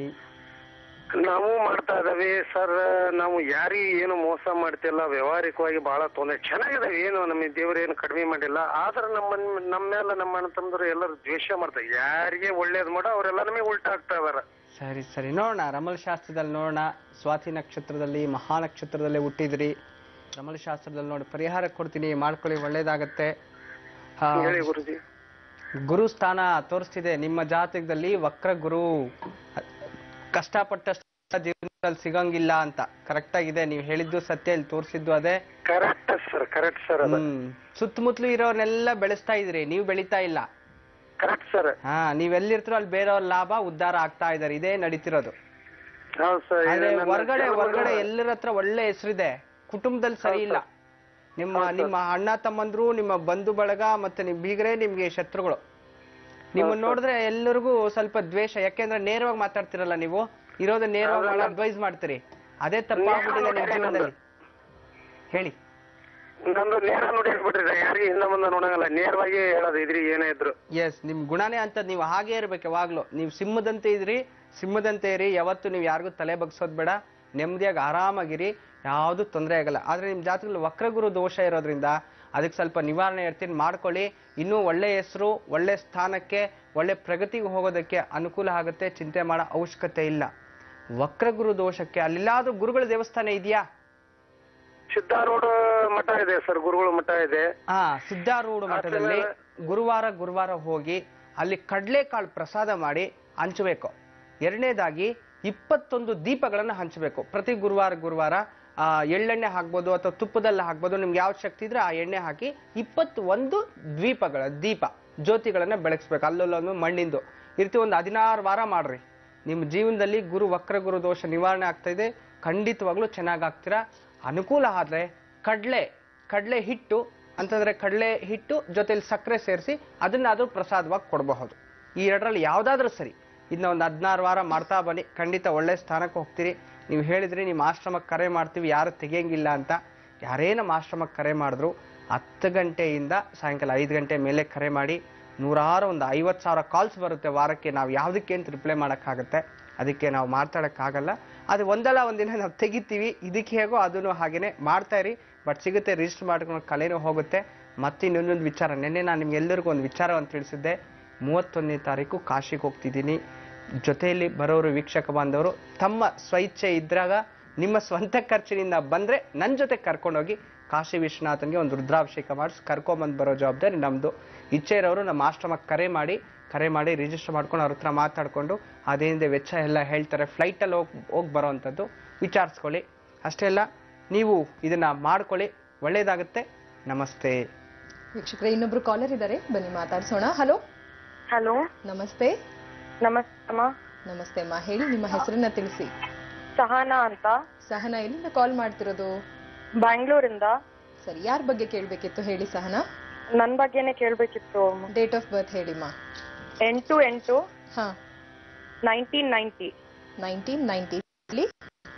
ನಾವು ಮಾಡ್ತಾ ಇದಾವೆ ಸರ್ ನಾವು ಯಾರಿಗೂ ಏನು ಮೋಸ ಮಾಡ್ತಿಲ್ಲ ವ್ಯವಹಾರಿಕವಾಗಿ ಬಹಳ ತೊಂದರೆ ಚೆನ್ನಾಗಿದಾವೆ ಏನು ನಮಗೆ ದೇವ್ರು ಏನು ಕಡಿಮೆ ಮಾಡಿಲ್ಲ ಆದ್ರೆ ನಮ್ಮ ನಮ್ಮ ಮೇಲೆ ನಮ್ಮ ಅಣ್ಣ ತಮ್ಮದ್ರು ಎಲ್ಲರೂ ದ್ವೇಷ ಮಾಡ್ತಾರೆ ಯಾರಿಗೆ ಒಳ್ಳೇದ್ ಮಾಡೋ ಅವರೆಲ್ಲ ನಮಗೆ ಉಲ್ಟಾ ಆಗ್ತಾ ಇದಾರ ಸರಿ ಸರಿ ನೋಡೋಣ ರಮಲ್ ಶಾಸ್ತ್ರದಲ್ಲಿ ನೋಡೋಣ ಸ್ವಾತಿ ನಕ್ಷತ್ರದಲ್ಲಿ ಮಹಾ ನಕ್ಷತ್ರದಲ್ಲಿ ಹುಟ್ಟಿದ್ರಿ ರಮಲ್ ಶಾಸ್ತ್ರದಲ್ಲಿ ನೋಡಿ ಪರಿಹಾರ ಕೊಡ್ತೀನಿ ಮಾಡ್ಕೊಳ್ಳಿ ಒಳ್ಳೇದಾಗತ್ತೆ ಆ, ಹೇಳಿ ಗುರುಜಿ ಗುರು ಸ್ಥಾನ ತೋರಿಸ್ತಿದೆ ನಿಮ್ಮ ಜಾತಕದಲ್ಲಿ ವಕ್ರ ಗುರು ಕಷ್ಟಪಟ್ಟಷ್ಟು ಜೀವನದಲ್ಲಿ ಸಿಗಂಗಿಲ್ಲ ಅಂತ ಕರೆಕ್ಟ್ ಆಗಿದೆ ನೀವು ಹೇಳಿದ್ದು ಸತ್ಯ ಇಲ್ಲಿ ತೋರಿಸಿದ್ದು ಅದೇ ಕರೆಕ್ಟ್ ಸರ್ ಕರೆಕ್ಟ್ ಸರ್ ಅದು ಹ್ಮ್ ಸುತ್ತಮುತ್ತಲು ಇರೋರ್ನೆಲ್ಲ ಬೆಳೆಸ್ತಾ ಇದ್ರಿ ನೀವು ಬೆಳಿತಾ ಇಲ್ಲ ಕರೆಕ್ಟ್ ಸರ್ ಹಾ ನೀವ್ ಎಲ್ಲಿರ್ತೀರೋ ಅಲ್ಲಿ ಬೇರೆಯವ್ರ ಲಾಭ ಉದ್ಧಾರ ಆಗ್ತಾ ಇದಾರೆ ಇದೇ ನಡೀತಿರೋದು ಹೌದು ಸರ್ ಆದ್ರೆ ಹೊರಗಡೆ ಹೊರಗಡೆ ಎಲ್ಲರ ಹತ್ರ ಒಳ್ಳೆ ಹೆಸರಿದೆ ಕುಟುಂಬದಲ್ಲಿ ಸರಿ ಇಲ್ಲ ನಿಮ್ಮ ನಿಮ್ಮ ಅಣ್ಣ ತಮ್ಮಂದ್ರು ನಿಮ್ಮ ಬಂಧು ಬಳಗ ಮತ್ತೆ ನಿಮ್ ಬೀಗರೆ ನಿಮ್ಗೆ ಶತ್ರುಗಳು ನಿಮ್ಮನ್ನ ನೋಡಿದ್ರೆ ಎಲ್ಲರಿಗೂ ಸ್ವಲ್ಪ ದ್ವೇಷ ಯಾಕೆಂದ್ರೆ ನೇರವಾಗಿ ಮಾತಾಡ್ತಿರಲ್ಲ ನೀವು ಇರೋದು ನೇರವಾಗಿ ಅಡ್ವೈಸ್ ಮಾಡ್ತೀರಿ ಅದೇ ತಪ್ಪಾಗ್ಬಿಟ್ಟಿದೆ ನಿಮ್ ಜೀವನದಲ್ಲಿ ಹೇಳಿ ನಂದು ನೇರ ನೋಡಿ ಹೇಳ್ಬಿಟ್ರಿ ಯಾರಿಗೆ ಹಿಂದ ಮುಂದೆ ನೋಡಂಗಲ್ಲ ನೇರವಾಗಿ ಹೇಳೋದು ಇದ್ರಿ ಏನೇ ಇದ್ರು ಎಸ್ ನಿಮ್ ಗುಣನೇ ಅಂತ ನೀವು ಹಾಗೆ ಇರ್ಬೇಕು ಯಾವಾಗ್ಲೂ ನೀವು ಸಿಂಹದಂತೆ ಇದ್ರಿ ಸಿಂಹದಂತೆ ಇರಿ ಯಾವತ್ತು ನೀವು ಯಾರಿಗೂ ತಲೆ ಬಗ್ಸೋದ್ ಬೇಡ ನೆಮ್ಮದಿಯಾಗಿ ಆರಾಮಾಗಿರಿ ಯಾವ್ದು ತೊಂದರೆ ಆಗಲ್ಲ ಆದ್ರೆ ನಿಮ್ ಜಾತಕದಲ್ಲಿ ವಕ್ರಗುರು ದೋಷ ಇರೋದ್ರಿಂದ ಅದಕ್ಕೆ ಸ್ವಲ್ಪ ನಿವಾರಣೆ ಇರ್ತೀನಿ ಮಾಡ್ಕೊಳ್ಳಿ ಇನ್ನೂ ಒಳ್ಳೆ ಹೆಸರು ಒಳ್ಳೆ ಸ್ಥಾನಕ್ಕೆ ಒಳ್ಳೆ ಪ್ರಗತಿಗೆ ಹೋಗೋದಕ್ಕೆ ಅನುಕೂಲ ಆಗುತ್ತೆ ಚಿಂತೆ ಮಾಡೋ ಅವಶ್ಯಕತೆ ಇಲ್ಲ ವಕ್ರಗುರು ದೋಷಕ್ಕೆ ಅಲ್ಲೆಲ್ಲಾದ್ರೂ ಗುರುಗಳ ದೇವಸ್ಥಾನ ಇದೆಯಾ ಸಿದ್ಧಾರೂಢ ಮಠ ಇದೆ ಸರ್ ಗುರುಗಳ ಮಠ ಇದೆ ಆ ಸಿದ್ಧಾರೂಢ ಮಠದಲ್ಲಿ ಗುರುವಾರ ಗುರುವಾರ ಹೋಗಿ ಅಲ್ಲಿ ಕಡಲೆಕಾಳು ಪ್ರಸಾದ ಮಾಡಿ ಹಂಚಬೇಕು ಎರಡನೇದಾಗಿ ಇಪ್ಪತ್ತೊಂದು ದೀಪಗಳನ್ನ ಹಂಚಬೇಕು ಪ್ರತಿ ಗುರುವಾರ ಗುರುವಾರ ಆ ಎಳ್ಳೆಣ್ಣೆ ಹಾಕ್ಬೋದು ಅಥವಾ ತುಪ್ಪದಲ್ಲಿ ಹಾಕ್ಬೋದು ನಿಮ್ಗೆ ಯಾವ ಶಕ್ತಿ ಇದ್ರೆ ಆ ಎಣ್ಣೆ ಹಾಕಿ ಇಪ್ಪತ್ತೊಂದು ದ್ವೀಪಗಳ ದೀಪ ಜ್ಯೋತಿಗಳನ್ನ ಬೆಳಗಿಸ್ಬೇಕು ಅಲ್ಲಲ್ಲೊಂದು ಮಣ್ಣಿಂದು ಈ ರೀತಿ ಒಂದು ಹದಿನಾರು ವಾರ ಮಾಡ್ರಿ ನಿಮ್ಮ ಜೀವನದಲ್ಲಿ ಗುರು ವಕ್ರ ಗುರು ದೋಷ ನಿವಾರಣೆ ಆಗ್ತಾ ಇದೆ ಖಂಡಿತವಾಗ್ಲೂ ಚೆನ್ನಾಗ್ ಆಗ್ತೀರಾ ಅನುಕೂಲ ಆದ್ರೆ ಕಡ್ಲೆ ಕಡ್ಲೆ ಹಿಟ್ಟು ಅಂತಂದ್ರೆ ಕಡಲೆ ಹಿಟ್ಟು ಜೊತೆಲಿ ಸಕ್ಕರೆ ಸೇರಿಸಿ ಅದನ್ನಾದ್ರೂ ಪ್ರಸಾದವಾಗಿ ಕೊಡಬಹುದು ಈ ಎರಡರಲ್ಲಿ ಯಾವ್ದಾದ್ರೂ ಸರಿ ಇದನ್ನ ಒಂದು ಹದಿನಾರು ವಾರ ಮಾಡ್ತಾ ಬನ್ನಿ ಖಂಡಿತ ಒಳ್ಳೆ ಸ್ಥಾನಕ್ಕೆ ಹೋಗ್ತೀರಿ ನೀವು ಹೇಳಿದ್ರಿ ನಿಮ್ಮ ಆಶ್ರಮಕ್ಕೆ ಕರೆ ಮಾಡ್ತೀವಿ ಯಾರು ತೆಗಿಯಂಗಿಲ್ಲ ಅಂತ ಯಾರೇ ನಮ್ಮ ಆಶ್ರಮಕ್ಕೆ ಕರೆ ಮಾಡಿದ್ರು ಹತ್ತು ಗಂಟೆಯಿಂದ ಸಾಯಂಕಾಲ ಐದು ಗಂಟೆ ಮೇಲೆ ಕರೆ ಮಾಡಿ ನೂರಾರು ಒಂದು ಐವತ್ತು ಸಾವಿರ ಕಾಲ್ಸ್ ಬರುತ್ತೆ ವಾರಕ್ಕೆ ನಾವು ಯಾವುದಕ್ಕೆ ಅಂತ ರಿಪ್ಲೈ ಮಾಡೋಕ್ಕಾಗತ್ತೆ ಅದಕ್ಕೆ ನಾವು ಮಾತಾಡೋಕ್ಕಾಗಲ್ಲ ಅದು ಒಂದಲ್ಲ ಒಂದಿನ ನಾವು ತೆಗಿತೀವಿ ಇದಕ್ಕೆ ಹೇಗೋ ಅದನ್ನು ಹಾಗೇನೆ ಮಾಡ್ತಾ ಇರಿ ಬಟ್ ಸಿಗುತ್ತೆ ರಿಜಿಸ್ಟರ್ ಮಾಡ್ಕೊಂಡು ಕಲೆನೂ ಹೋಗುತ್ತೆ ಮತ್ತೆ ಇನ್ನೊಂದೊಂದು ವಿಚಾರ ನಿನ್ನೆ ನಾನು ನಿಮ್ಗೆಲ್ಲರಿಗೂ ಒಂದು ವಿಚಾರವನ್ನು ತಿಳಿಸಿದ್ದೆ ಮೂವತ್ತೊಂದನೇ ತಾರೀಕು ಕಾಶಿಗೆ ಹೋಗ್ತಿದ್ದೀನಿ ಜೊತೆಯಲ್ಲಿ ಬರೋರು ವೀಕ್ಷಕ ಬಾಂಧವರು ತಮ್ಮ ಸ್ವಇಚ್ಛೆ ಇದ್ದಾಗ ನಿಮ್ಮ ಸ್ವಂತ ಖರ್ಚಿನಿಂದ ಬಂದ್ರೆ ನನ್ನ ಜೊತೆ ಕರ್ಕೊಂಡೋಗಿ ಕಾಶಿ ವಿಶ್ವನಾಥನ್ಗೆ ಒಂದು ರುದ್ರಾಭಿಷೇಕ ಮಾಡಿಸಿ ಕರ್ಕೊಂಬಂದು ಬರೋ ಜವಾಬ್ದಾರಿ ನಮ್ದು ಇಚ್ಛೆ ಇರೋರು ನಮ್ಮ ಆಶ್ರಮಕ್ಕೆ ಕರೆ ಮಾಡಿ ಕರೆ ಮಾಡಿ ರಿಜಿಸ್ಟರ್ ಮಾಡ್ಕೊಂಡು ಅವ್ರ ಹತ್ರ ಮಾತಾಡ್ಕೊಂಡು ಅದೇನಿದೆ ವೆಚ್ಚ ಎಲ್ಲ ಹೇಳ್ತಾರೆ ಫ್ಲೈಟಲ್ಲಿ ಹೋಗಿ ಹೋಗಿ ಬರೋವಂಥದ್ದು ವಿಚಾರಿಸ್ಕೊಳ್ಳಿ ಅಷ್ಟೇ ಅಲ್ಲ ನೀವು ಇದನ್ನ ಮಾಡ್ಕೊಳ್ಳಿ ಒಳ್ಳೇದಾಗುತ್ತೆ ನಮಸ್ತೆ ವೀಕ್ಷಕರೇ ಇನ್ನೊಬ್ರು ಕಾಲರ್ ಇದ್ದಾರೆ ಬನ್ನಿ ಮಾತಾಡ್ಸೋಣ ಹಲೋ ಹಲೋ ನಮಸ್ತೆ ನಮಸ್ತೆಮ್ಮ ನಮಸ್ತೆ ಅಮ್ಮ ಹೇಳಿ ನಿಮ್ಮ ಹೆಸರನ್ನ ತಿಳಿಸಿ ಸಹನಾ ಅಂತ ಸಹನ ಎಲ್ಲಿಂದ ಕಾಲ್ ಮಾಡ್ತಿರೋದು ಬ್ಯಾಂಗ್ಳೂರಿಂದ ಸರಿ ಯಾರ ಬಗ್ಗೆ ಕೇಳ್ಬೇಕಿತ್ತು ಹೇಳಿ ಸಹನ ನನ್ ಬಗ್ಗೆನೆ ಕೇಳ್ಬೇಕಿತ್ತು ಡೇಟ್ ಆಫ್ ಬರ್ತ್ ಹೇಳಿಮ್ಮ ಎಂಟು ಎಂಟು ಹಾ ನೈನ್ಟೀನ್ ನೈನ್ಟಿ ನೈನ್ಟೀನ್ ನೈನ್ಟಿ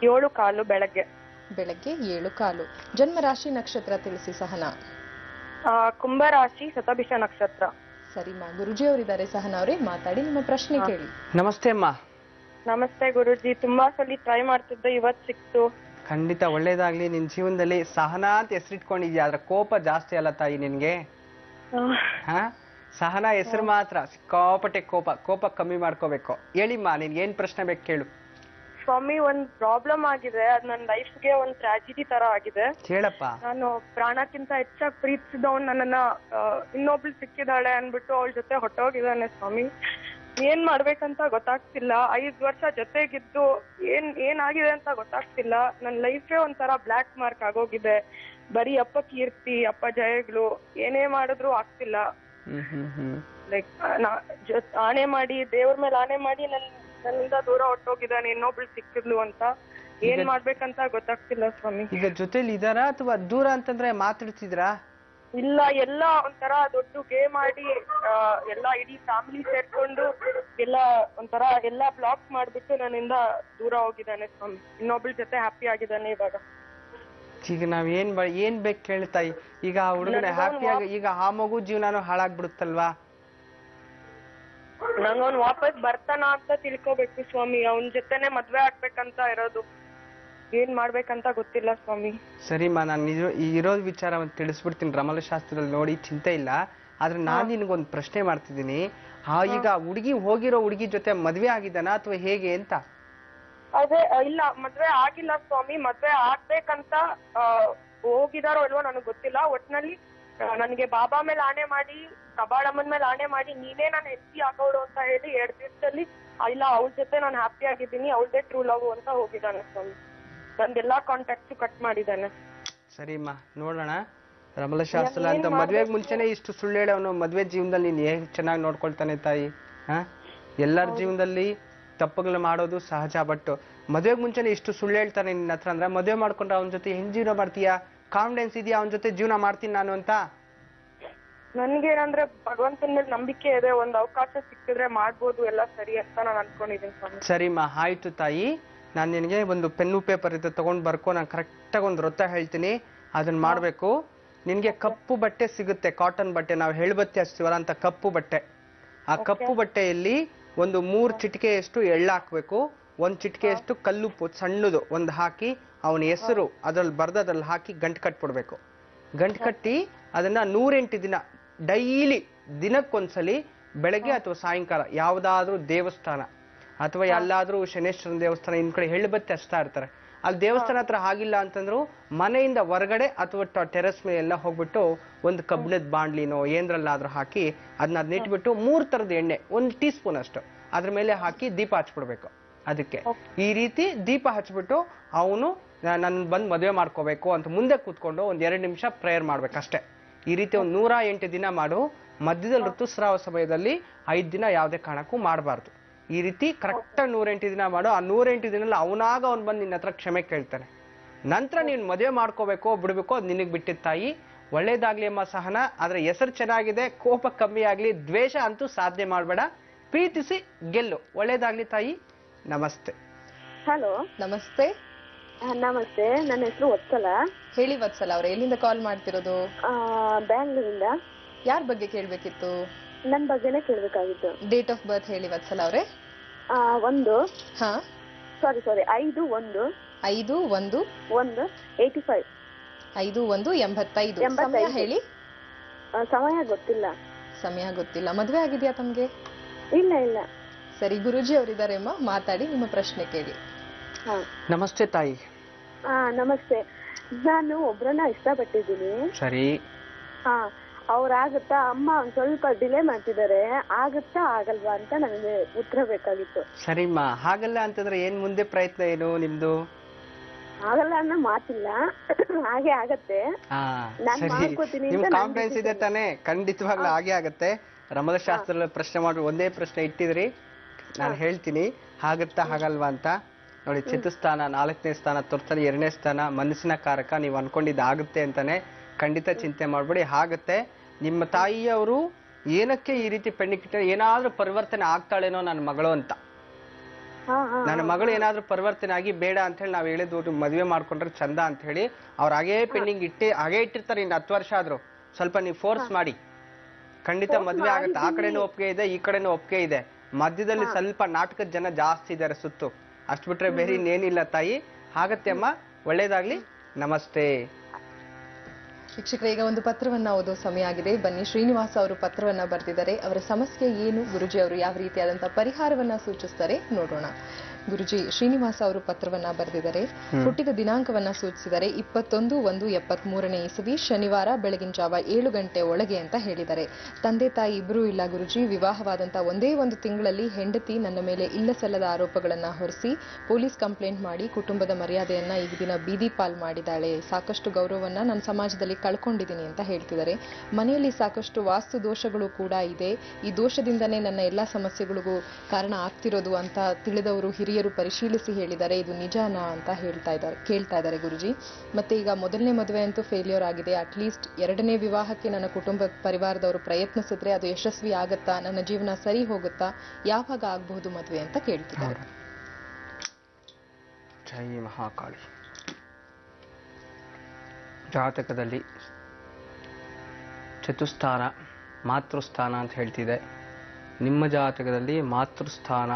ಏಳು ಕಾಲು ಬೆಳಗ್ಗೆ ಬೆಳಗ್ಗೆ ಏಳು ಕಾಲು ಜನ್ಮ ರಾಶಿ ನಕ್ಷತ್ರ ತಿಳಿಸಿ ಸಹನಾ ಆ, ಕುಂಭರಾಶಿ ಶತಭಿಷ ನಕ್ಷತ್ರ ಸರಿಮಾ ಗುರುಜಿ ಅವರಿದ್ದಾರೆ ಸಹನಾ ಅವರೇ ಮಾತಾಡಿ ನಿಮ್ಮ ಪ್ರಶ್ನೆ ಕೇಳಿ ನಮಸ್ತೆ ಅಮ್ಮ ನಮಸ್ತೆ ಗುರುಜಿ ತುಂಬಾ ಸಲ ಟ್ರೈ ಮಾಡ್ತಿದ್ದೆ ಇವತ್ ಸಿಕ್ತು ಖಂಡಿತ ಒಳ್ಳೇದಾಗ್ಲಿ ನಿನ್ ಜೀವನದಲ್ಲಿ ಸಹನಾ ಅಂತ ಹೆಸರಿಟ್ಕೊಂಡಿದ್ಯಾ ಅದ್ರ ಕೋಪ ಜಾಸ್ತಿ ಅಲ್ಲ ತಾಯಿ ನಿನ್ಗೆ ಹಾ ಸಹನಾ ಹೆಸರು ಮಾತ್ರ ಸಿಕ್ಕಾಪಟ್ಟೆ ಕೋಪ ಕೋಪ ಕಮ್ಮಿ ಮಾಡ್ಕೋಬೇಕು ಹೇಳಿಮ್ಮ ನಿನ್ಗೆ ಏನ್ ಪ್ರಶ್ನೆ ಬೇಕು ಕೇಳು ಸ್ವಾಮಿ ಒಂದ್ ಪ್ರಾಬ್ಲಮ್ ಆಗಿದೆ ಅದ್ ನನ್ ಲೈಫ್ಗೆ ಒಂದ್ ಟ್ರಾಜಿಡಿ ತರ ಆಗಿದೆ ಕೇಳಪ್ಪ ನಾನು ಪ್ರಾಣಕ್ಕಿಂತ ಹೆಚ್ಚಾಗಿ ಪ್ರೀತಿಸಿದವನ್ ನನ್ನನ್ನ ಆ, ಇನ್ನೊಬ್ಳು ಸಿಕ್ಕಿದಾಳೆ ಅನ್ಬಿಟ್ಟು ಅವಳ ಜೊತೆ ಹೊಟ್ಟೋಗಿದ್ದಾನೆ ಸ್ವಾಮಿ ಏನ್ ಮಾಡ್ಬೇಕಂತ ಗೊತ್ತಾಗ್ತಿಲ್ಲ ಐದ್ ವರ್ಷ ಜೊತೆಗಿದ್ದು ಏನ್ ಏನಾಗಿದೆ ಅಂತ ಗೊತ್ತಾಗ್ತಿಲ್ಲ ನನ್ ಲೈಫೇ ಒಂಥರ ಬ್ಲ್ಯಾಕ್ ಮಾರ್ಕ್ ಆಗೋಗಿದೆ ಬರೀ ಅಪ್ಪ ಕೀರ್ತಿ ಅಪ್ಪ ಜಯಗಳು ಏನೇ ಮಾಡಿದ್ರು ಆಗ್ತಿಲ್ಲ ಹ್ಮ್ ಹ್ಮ್ ಹ್ಮ್ ಲೈಕ್ ಆಣೆ ಮಾಡಿ ದೇವ್ರ ಮೇಲೆ ಆಣೆ ಮಾಡಿ ನನ್ ನನ್ನಿಂದ ದೂರ ಹೊಟ್ಟೋಗಿದ್ದಾನೆ ಇನ್ನೊಬ್ಳು ಸಿಕ್ಕಿದ್ಲು ಅಂತ ಏನ್ ಮಾಡ್ಬೇಕಂತ ಗೊತ್ತಾಗ್ತಿಲ್ಲ ಸ್ವಾಮಿ ಈಗ ಜೊತೆಲಿ ಇದಾರಾ ಅಥವಾ ದೂರ ಅಂತಂದ್ರೆ ಮಾತಾಡ್ತಿದ್ರಾ ಇಲ್ಲ ಎಲ್ಲ ಒಂಥರ ದೊಡ್ಡ ಗೇಮ್ ಆಡಿ ಆ, ಎಲ್ಲ ಇಡೀ ಫ್ಯಾಮಿಲಿ ಸೇರ್ಕೊಂಡು ಎಲ್ಲ ಒಂಥರ ಎಲ್ಲ ಬ್ಲಾಕ್ ಮಾಡ್ಬಿಟ್ಟು ನನ್ನಿಂದ ದೂರ ಹೋಗಿದ್ದಾನೆ ಸ್ವಾಮಿ ಇನ್ನೊಬ್ಳ ಜೊತೆ ಹ್ಯಾಪಿ ಆಗಿದ್ದಾನೆ ಇವಾಗ ಈಗ ನಾವ್ ಏನ್ ಬ- ಏನ್ ಬೇಕು ಕೇಳ್ತಾಯಿ ಈಗ ಆ ಹುಡುಗನ ಹ್ಯಾಪಿಯಾಗಿ ಈಗ ಆ ಮಗು ಜೀವನಾನು ಹಾಳಾಗ್ಬಿಡುತ್ತಲ್ವಾ ನಂಗೊಂದ್ ವಾಪಸ್ ಬರ್ತಾನ ಅಂತ ತಿಳ್ಕೊಬೇಕು ಸ್ವಾಮಿ ಅವನ್ ಜೊತೆನೆ ಮದ್ವೆ ಆಗ್ಬೇಕಂತ ಇರೋದು ಏನ್ ಮಾಡ್ಬೇಕಂತ ಗೊತ್ತಿಲ್ಲ ಸ್ವಾಮಿ ಸರಿಮ್ಮ ನಾನು ನಿಜ ಈ ಇರೋದ್ ವಿಚಾರ ಒಂದು ತಿಳಿಸ್ಬಿಡ್ತೀನಿ ರಮಲಶಾಸ್ತ್ರದಲ್ಲಿ ನೋಡಿ ಚಿಂತೆ ಇಲ್ಲ ಆದ್ರೆ ನಾನ್ ನಿನ್ಗೊಂದು ಪ್ರಶ್ನೆ ಮಾಡ್ತಿದ್ದೀನಿ ಆ ಈಗ ಹುಡುಗಿ ಹೋಗಿರೋ ಹುಡುಗಿ ಜೊತೆ ಮದ್ವೆ ಆಗಿದ್ದಾನ ಅಥವಾ ಹೇಗೆ ಅಂತ ಅದೇ ಆ, ಇಲ್ಲ ಮದ್ವೆ ಆಗಿಲ್ಲ ಸ್ವಾಮಿ ಮದ್ವೆ ಆಗ್ಬೇಕಂತ ಆ, ಹೋಗಿದಾರೋ ಇಲ್ವೋ ನನಗ್ ಗೊತ್ತಿಲ್ಲ ಒಟ್ನಲ್ಲಿ ಆ, ನನ್ಗೆ ಬಾಬಾ ಮೇಲೆ ಆಣೆ ಮಾಡಿ ಕಬಾಳಮ್ಮನ್ ಮೇಲೆ ಆಣೆ ಮಾಡಿ ನೀನೇ ನಾನು ಹೆಂಡತಿ ಆಗೋಡು ಅಂತ ಹೇಳಿ ಎರಡ್ ದಿವಸದಲ್ಲಿ ಇಲ್ಲ ಅವಳ ಜೊತೆ ನಾನು ಹ್ಯಾಪಿ ಆಗಿದ್ದೀನಿ ಅವಳದೇ ಟ್ರೂ ಲವ್ ಅಂತ ಹೋಗಿದ್ದಾನೆ ಸ್ವಾಮಿ ನಂದೆಲ್ಲಾ ಕಾಂಟ್ಯಾಕ್ಟ್ಸ್ ಕಟ್ ಮಾಡಿದ್ದಾನೆ ಸರಿಮ್ಮ ನೋಡೋಣ ರಮಲಶಾಸ್ತ್ರ ಅಂತ ಮದ್ವೆಗ್ ಮುಂಚೆನೆ ಇಷ್ಟು ಸುಳ್ಳು ಹೇಳೋನು ಮದ್ವೆ ಜೀವನದಲ್ಲಿ ನೀನ್ ಹೇಗ್ ಚೆನ್ನಾಗಿ ನೋಡ್ಕೊಳ್ತಾನೆ ತಾಯಿ ಹಾ ಎಲ್ಲರ ಜೀವನದಲ್ಲಿ ತಪ್ಪುಗಳನ್ನ ಮಾಡೋದು ಸಹಜ ಬಟ್ ಮದ್ವೆಗ್ ಮುಂಚೆನೆ ಇಷ್ಟು ಸುಳ್ಳು ಹೇಳ್ತಾನೆ ನಿನ್ನ ಹತ್ರ ಅಂದ್ರೆ ಮದ್ವೆ ಮಾಡ್ಕೊಂಡ್ರೆ ಅವನ ಜೊತೆ ಹೆಂಗ್ ಜೀವನ ಮಾಡ್ತೀಯಾ ಕಾನ್ಫಿಡೆನ್ಸ್ ಇದೆಯಾ ಅವನ ಜೊತೆ ಜೀವನ ಮಾಡ್ತೀನಿ ನಾನು ಅಂತ ನನ್ಗೇನಂದ್ರೆ ಭಗವಂತನ ಮೇಲೆ ನಂಬಿಕೆ ಇದೆ ಒಂದ್ ಅವಕಾಶ ಸಿಕ್ಕಿದ್ರೆ ಮಾಡ್ಬೋದು ಎಲ್ಲ ಸರಿ ಅಂತ ನಾನು ಅನ್ಕೊಂಡಿದ್ದೀನಿ ಸ್ವಾಮಿ ಸರಿಮ್ಮ ಆಯ್ತು ತಾಯಿ ನಾನು ನಿನಗೆ ಒಂದು ಪೆನ್ನು ಪೇಪರ್ ಇದೆ ತಗೊಂಡ್ ಬರ್ಕೊ ನಾನು ಕರೆಕ್ಟಾಗಿ ಒಂದು ವೃತ್ತ ಹೇಳ್ತೀನಿ ಅದನ್ನ ಮಾಡಬೇಕು ನಿನಗೆ ಕಪ್ಪು ಬಟ್ಟೆ ಸಿಗುತ್ತೆ ಕಾಟನ್ ಬಟ್ಟೆ ನಾವು ಹೆಳ್ಬತ್ತಿ ಹಚ್ತೀವಲ್ಲ ಅಂತ ಕಪ್ಪು ಬಟ್ಟೆ ಆ ಕಪ್ಪು ಬಟ್ಟೆಯಲ್ಲಿ ಒಂದು ಮೂರು ಚಿಟಿಕೆಯಷ್ಟು ಎಳ್ಳು ಹಾಕ್ಬೇಕು ಒಂದ್ ಚಿಟಿಕೆಯಷ್ಟು ಕಲ್ಲುಪ್ಪು ಸಣ್ಣದು ಒಂದು ಹಾಕಿ ಅವನ ಹೆಸರು ಅದ್ರಲ್ಲಿ ಬರ್ದು ಅದ್ರಲ್ಲಿ ಹಾಕಿ ಗಂಟು ಕಟ್ಬಿಡ್ಬೇಕು ಗಂಟು ಕಟ್ಟಿ ಅದನ್ನ ನೂರೆಂಟು ದಿನ ಡೈಲಿ ದಿನಕ್ಕೊಂದ್ಸಲಿ ಬೆಳಗ್ಗೆ ಅಥವಾ ಸಾಯಂಕಾಲ ಯಾವುದಾದ್ರೂ ದೇವಸ್ಥಾನ ಅಥವಾ ಎಲ್ಲಾದ್ರೂ ಶನೇಶ್ವರನ ದೇವಸ್ಥಾನ ಇನ್ ಕಡೆ ಹೆಳ್ಬತ್ತಿ ಹಚ್ತಾ ಇರ್ತಾರೆ ಅಲ್ಲಿ ದೇವಸ್ಥಾನ ಹತ್ರ ಆಗಿಲ್ಲ ಅಂತಂದ್ರು ಮನೆಯಿಂದ ಹೊರಗಡೆ ಅಥವಾ ಟೆರೆಸ್ ಮೇಲೆ ಎಲ್ಲ ಹೋಗ್ಬಿಟ್ಟು ಒಂದು ಕಬ್ಬಿಣದ ಬಾಂಡ್ಲಿನೋ ಏನ್ರಲ್ಲಾದ್ರೂ ಹಾಕಿ ಅದನ್ನ ಅದನ್ನ ಇಟ್ಬಿಟ್ಟು ಮೂರ್ ತರದ ಎಣ್ಣೆ ಒಂದು ಟೀ ಸ್ಪೂನ್ ಅಷ್ಟು ಅದ್ರ ಮೇಲೆ ಹಾಕಿ ದೀಪ ಹಚ್ಬಿಡ್ಬೇಕು ಅದಕ್ಕೆ ಈ ರೀತಿ ದೀಪ ಹಚ್ಬಿಟ್ಟು ಅವನು ನನ್ನ ಬಂದು ಮದುವೆ ಮಾಡ್ಕೋಬೇಕು ಅಂತ ಮುಂದೆ ಕೂತ್ಕೊಂಡು ಒಂದ್ ಎರಡು ನಿಮಿಷ ಪ್ರೇಯರ್ ಮಾಡ್ಬೇಕಷ್ಟೇ ಈ ರೀತಿ ಒಂದು ನೂರ ಎಂಟು ದಿನ ಮಾಡು ಮಧ್ಯದಲ್ಲಿ ಋತುಸ್ರಾವ ಸಮಯದಲ್ಲಿ ಐದ್ ದಿನ ಯಾವುದೇ ಕಾರಣಕ್ಕೂ ಮಾಡಬಾರ್ದು ಈ ರೀತಿ ಕರೆಕ್ಟಾಗಿ ನೂರೆಂಟು ದಿನ ಮಾಡು ಆ ನೂರೆಂಟು ದಿನಲ್ಲಿ ಅವನಾಗ ಅವ್ನು ಬಂದು ನಿನ್ನ ಹತ್ರ ಕ್ಷಮೆ ಕೇಳ್ತಾನೆ ನಂತರ ನೀನು ಮದುವೆ ಮಾಡ್ಕೋಬೇಕೋ ಬಿಡ್ಬೇಕೋ ಅದು ನಿನಗೆ ಬಿಟ್ಟಿದ್ದ ತಾಯಿ ಒಳ್ಳೇದಾಗ್ಲಿ ಅಮ್ಮ ಸಹನ ಆದ್ರೆ ಹೆಸರು ಚೆನ್ನಾಗಿದೆ ಕೋಪ ಕಮ್ಮಿ ಆಗ್ಲಿ ದ್ವೇಷ ಅಂತೂ ಸಾಧನೆ ಮಾಡಬೇಡ ಪ್ರೀತಿಸಿ ಗೆಲ್ಲು ಒಳ್ಳೇದಾಗ್ಲಿ ತಾಯಿ ನಮಸ್ತೆ ಹಲೋ ನಮಸ್ತೆ ನಮಸ್ತೆ ನನ್ನ ಹೆಸರು ವತ್ಸಲ ಹೇಳಿ ವತ್ಸಲ ಅವ್ರೆ ಎಲ್ಲಿಂದ ಕಾಲ್ ಮಾಡ್ತಿರೋದು ಬ್ಯಾಂಗ್ಳೂರಿಂದ ಯಾರ ಬಗ್ಗೆ ಕೇಳ್ಬೇಕಿತ್ತು ನನ್ನ ಬಗ್ಗೆನೇ ಕೇಳಬೇಕಾಗಿತ್ತು ಡೇಟ್ ಆಫ್ ಬರ್ತ್ ಹೇಳಿ ವತ್ಸಲ ಅವ್ರೆ ಒಂದು ಹಾ ಸಾರಿ ಸಾರಿ ಐದು ಒಂದು ಐದು ಒಂದು ಒಂದು ಏಯ್ಟಿ ಫೈವ್ ಐದು ಒಂದು ಎಂಬತ್ತೈದು ಸಮಯ ಎಂಬತ್ತೈದು. ಹೇಳಿ ಸಮಯ ಗೊತ್ತಿಲ್ಲ ಸಮಯ ಗೊತ್ತಿಲ್ಲ ಮದ್ವೆ ಆಗಿದ್ಯಾ ತಮ್ಗೆ ಇಲ್ಲ ಇಲ್ಲ ಸರಿ ಗುರುಜಿ ಅವರಿದ್ದಾರೆ ಅಮ್ಮ ಮಾತಾಡಿ ನಿಮ್ಮ ಪ್ರಶ್ನೆ ಕೇಳಿ ಹಾ ನಮಸ್ತೆ ತಾಯಿ ಹಾ ನಮಸ್ತೆ ನಾನು ಒಬ್ರನ್ನ ಇಷ್ಟಪಟ್ಟಿದ್ದೀನಿ ಸರಿ ಹಾ ಅವ್ರಾಗುತ್ತಾ ಅಮ್ಮ ಒಂದ್ ಸ್ವಲ್ಪ ಡಿಲೇ ಮಾಡ್ತಿದ್ದಾರೆ ಆಗುತ್ತಾ ಆಗಲ್ವಾ ಅಂತ ನನಗೆ ಉತ್ತರ ಬೇಕಾಗಿತ್ತು ಸರಿಮ್ಮ ಹಾಗಲ್ಲ ಅಂತಂದ್ರೆ ಏನ್ ಮುಂದೆ ಪ್ರಯತ್ನ ಏನು ನಿಮ್ದು ಆಗಲ್ಲ ಅನ್ನೋ ಮಾತಿಲ್ಲ ಹಾಗೆ ಆಗತ್ತೆ ಹಾ ನಾನ್ ಸರಿ ಮಾಡ್ಕೋತೀನಿ ಅಂತ ನಿಮ್ ನನ್ ಕಾನ್ಫಿಡೆನ್ಸ್ ಇದೆ ತಾನೇ ಖಂಡಿತವಾಗ್ಲೂ ಹಾಗೆ ಆಗತ್ತೆ ರಮದ ಶಾಸ್ತ್ರ ಪ್ರಶ್ನೆ ಮಾಡಿ ಒಂದೇ ಪ್ರಶ್ನೆ ಇಟ್ಟಿದ್ರಿ ನಾನು ಹೇಳ್ತೀನಿ ಹಾಗತ್ತಾ ಹಾಗಲ್ವಾ ಅಂತ ನೋಡಿ ಚತುಸ್ಥಾನ ನಾಲ್ಕನೇ ಸ್ಥಾನ ತೊರ್ತಲಿ ಎರಡನೇ ಸ್ಥಾನ ಮನಸ್ಸಿನ ಕಾರಕ ನೀವು ಅನ್ಕೊಂಡಿದ್ದು ಆಗುತ್ತೆ ಅಂತಾನೆ ಖಂಡಿತ ಚಿಂತೆ ಮಾಡ್ಬೇಡಿ ಹಾಗತ್ತೆ ನಿಮ್ಮ ತಾಯಿಯವರು ಏನಕ್ಕೆ ಈ ರೀತಿ ಪೆಣ್ಣಿಕ್ಕಿಟ್ಟ ಏನಾದ್ರೂ ಪರಿವರ್ತನೆ ಆಗ್ತಾಳೇನೋ ನನ್ನ ಮಗಳು ಅಂತ ಹಾ ಹಾ ನನ್ನ ಮಗಳು ಏನಾದ್ರೂ ಪರಿವರ್ತನೆ ಆಗಿ ಬೇಡ ಅಂತ ಹೇಳಿ ನಾವು ಹೇಳಿದ್ದು ಮದುವೆ ಮಾಡ್ಕೊಂಡ್ರೆ ಚಂದ ಅಂತ ಹೇಳಿ ಅವ್ರು ಹಾಗೇ ಪೆಂಡಿಂಗ್ ಇಟ್ಟಿ ಹಾಗೇ ಇಟ್ಟಿರ್ತಾರೆ ಇನ್ನು ಹತ್ತು ವರ್ಷ ಆದ್ರು ಸ್ವಲ್ಪ ನೀವು ಫೋರ್ಸ್ ಮಾಡಿ ಖಂಡಿತ ಮದ್ವೆ ಆಗುತ್ತೆ ಆ ಕಡೆನೂ ಒಪ್ಪಿಗೆ ಇದೆ ಈ ಕಡೆನೂ ಒಪ್ಪಿಗೆ ಇದೆ ಮಧ್ಯದಲ್ಲಿ ಸ್ವಲ್ಪ ನಾಟಕದ ಜನ ಜಾಸ್ತಿ ಇದ್ದಾರೆ ಸುತ್ತು ಅಷ್ಟು ಬಿಟ್ರೆ ಬೇರೆ ಇನ್ನೇನಿಲ್ಲ ತಾಯಿ ಆಗತ್ತೆ ಅಮ್ಮ ಒಳ್ಳೇದಾಗ್ಲಿ ನಮಸ್ತೆ ಶಿಕ್ಷಕರೇ ಈಗ ಒಂದು ಪತ್ರವನ್ನ ಓದೋ ಸಮಯ ಆಗಿದೆ ಬನ್ನಿ ಶ್ರೀನಿವಾಸ ಅವರು ಪತ್ರವನ್ನ ಬರೆದಿದ್ದಾರೆ ಅವರ ಸಮಸ್ಯೆ ಏನು ಗುರುಜಿ ಅವರು ಯಾವ ರೀತಿಯಾದಂತಹ ಪರಿಹಾರವನ್ನ ಸೂಚಿಸ್ತಾರೆ ನೋಡೋಣ ಗುರುಜಿ ಶ್ರೀನಿವಾಸ ಅವರು ಪತ್ರವನ್ನ ಬರೆದಿದ್ದಾರೆ ಹುಟ್ಟಿದ ದಿನಾಂಕವನ್ನ ಸೂಚಿಸಿದ್ದಾರೆ ಇಪ್ಪತ್ತೊಂದು ಒಂದು ಎಪ್ಪತ್ತ್ ಮೂರನೇ ಇಸವಿ ಶನಿವಾರ ಬೆಳಗಿನ ಜಾವ ಏಳು ಗಂಟೆ ಒಳಗೆ ಅಂತ ಹೇಳಿದ್ದಾರೆ ತಂದೆ ತಾಯಿ ಇಬ್ಬರೂ ಇಲ್ಲ ಗುರುಜಿ ವಿವಾಹವಾದಂತ ಒಂದೇ ಒಂದು ತಿಂಗಳಲ್ಲಿ ಹೆಂಡತಿ ನನ್ನ ಮೇಲೆ ಇಲ್ಲ ಸಲ್ಲದ ಆರೋಪಗಳನ್ನ ಹೊರಿಸಿ ಪೊಲೀಸ್ ಕಂಪ್ಲೇಂಟ್ ಮಾಡಿ ಕುಟುಂಬದ ಮರ್ಯಾದೆಯನ್ನ ಈ ದಿನ ಬೀದಿ ಪಾಲ್ ಮಾಡಿದ್ದಾಳೆ ಸಾಕಷ್ಟು ಗೌರವವನ್ನ ನನ್ನ ಸಮಾಜದಲ್ಲಿ ಕಳ್ಕೊಂಡಿದ್ದೀನಿ ಅಂತ ಹೇಳ್ತಿದ್ದಾರೆ ಮನೆಯಲ್ಲಿ ಸಾಕಷ್ಟು ವಾಸ್ತು ದೋಷಗಳು ಕೂಡ ಇದೆ ಈ ದೋಷದಿಂದನೇ ನನ್ನ ಎಲ್ಲಾ ಸಮಸ್ಯೆಗಳಿಗೂ ಕಾರಣ ಆಗ್ತಿರೋದು ಅಂತ ತಿಳಿದವರು ಹಿರಿಯರು ಪರಿಶೀಲಿಸಿ ಹೇಳಿದ್ದಾರೆ ಇದು ನಿಜಾನಾ ಅಂತ ಹೇಳ್ತಾ ಇದ್ದಾರೆ ಕೇಳ್ತಾ ಇದ್ದಾರೆ ಗುರುಜಿ ಮತ್ತೆ ಈಗ ಮೊದಲನೇ ಮದುವೆ ಅಂತೂ ಫೇಲ್ಯೂರ್ ಆಗಿದೆ ಅಟ್ಲೀಸ್ಟ್ ಎರಡನೇ ವಿವಾಹಕ್ಕೆ ನನ್ನ ಕುಟುಂಬ ಪರಿವಾರದವರು ಪ್ರಯತ್ನಿಸಿದ್ರೆ ಅದು ಯಶಸ್ವಿ ಆಗತ್ತಾ ನನ್ನ ಜೀವನ ಸರಿ ಹೋಗುತ್ತಾ ಯಾವಾಗ ಆಗಬಹುದು ಮದುವೆ ಅಂತ ಕೇಳ್ತಿದ್ದಾರೆ ಜೈ ಮಹಾಕಾಳಿ ಜಾತಕದಲ್ಲಿ ಚತುಸ್ಥಾನ ಮಾತೃಸ್ಥಾನ ಅಂತ ಹೇಳ್ತಿದೆ ನಿಮ್ಮ ಜಾತಕದಲ್ಲಿ ಮಾತೃಸ್ಥಾನ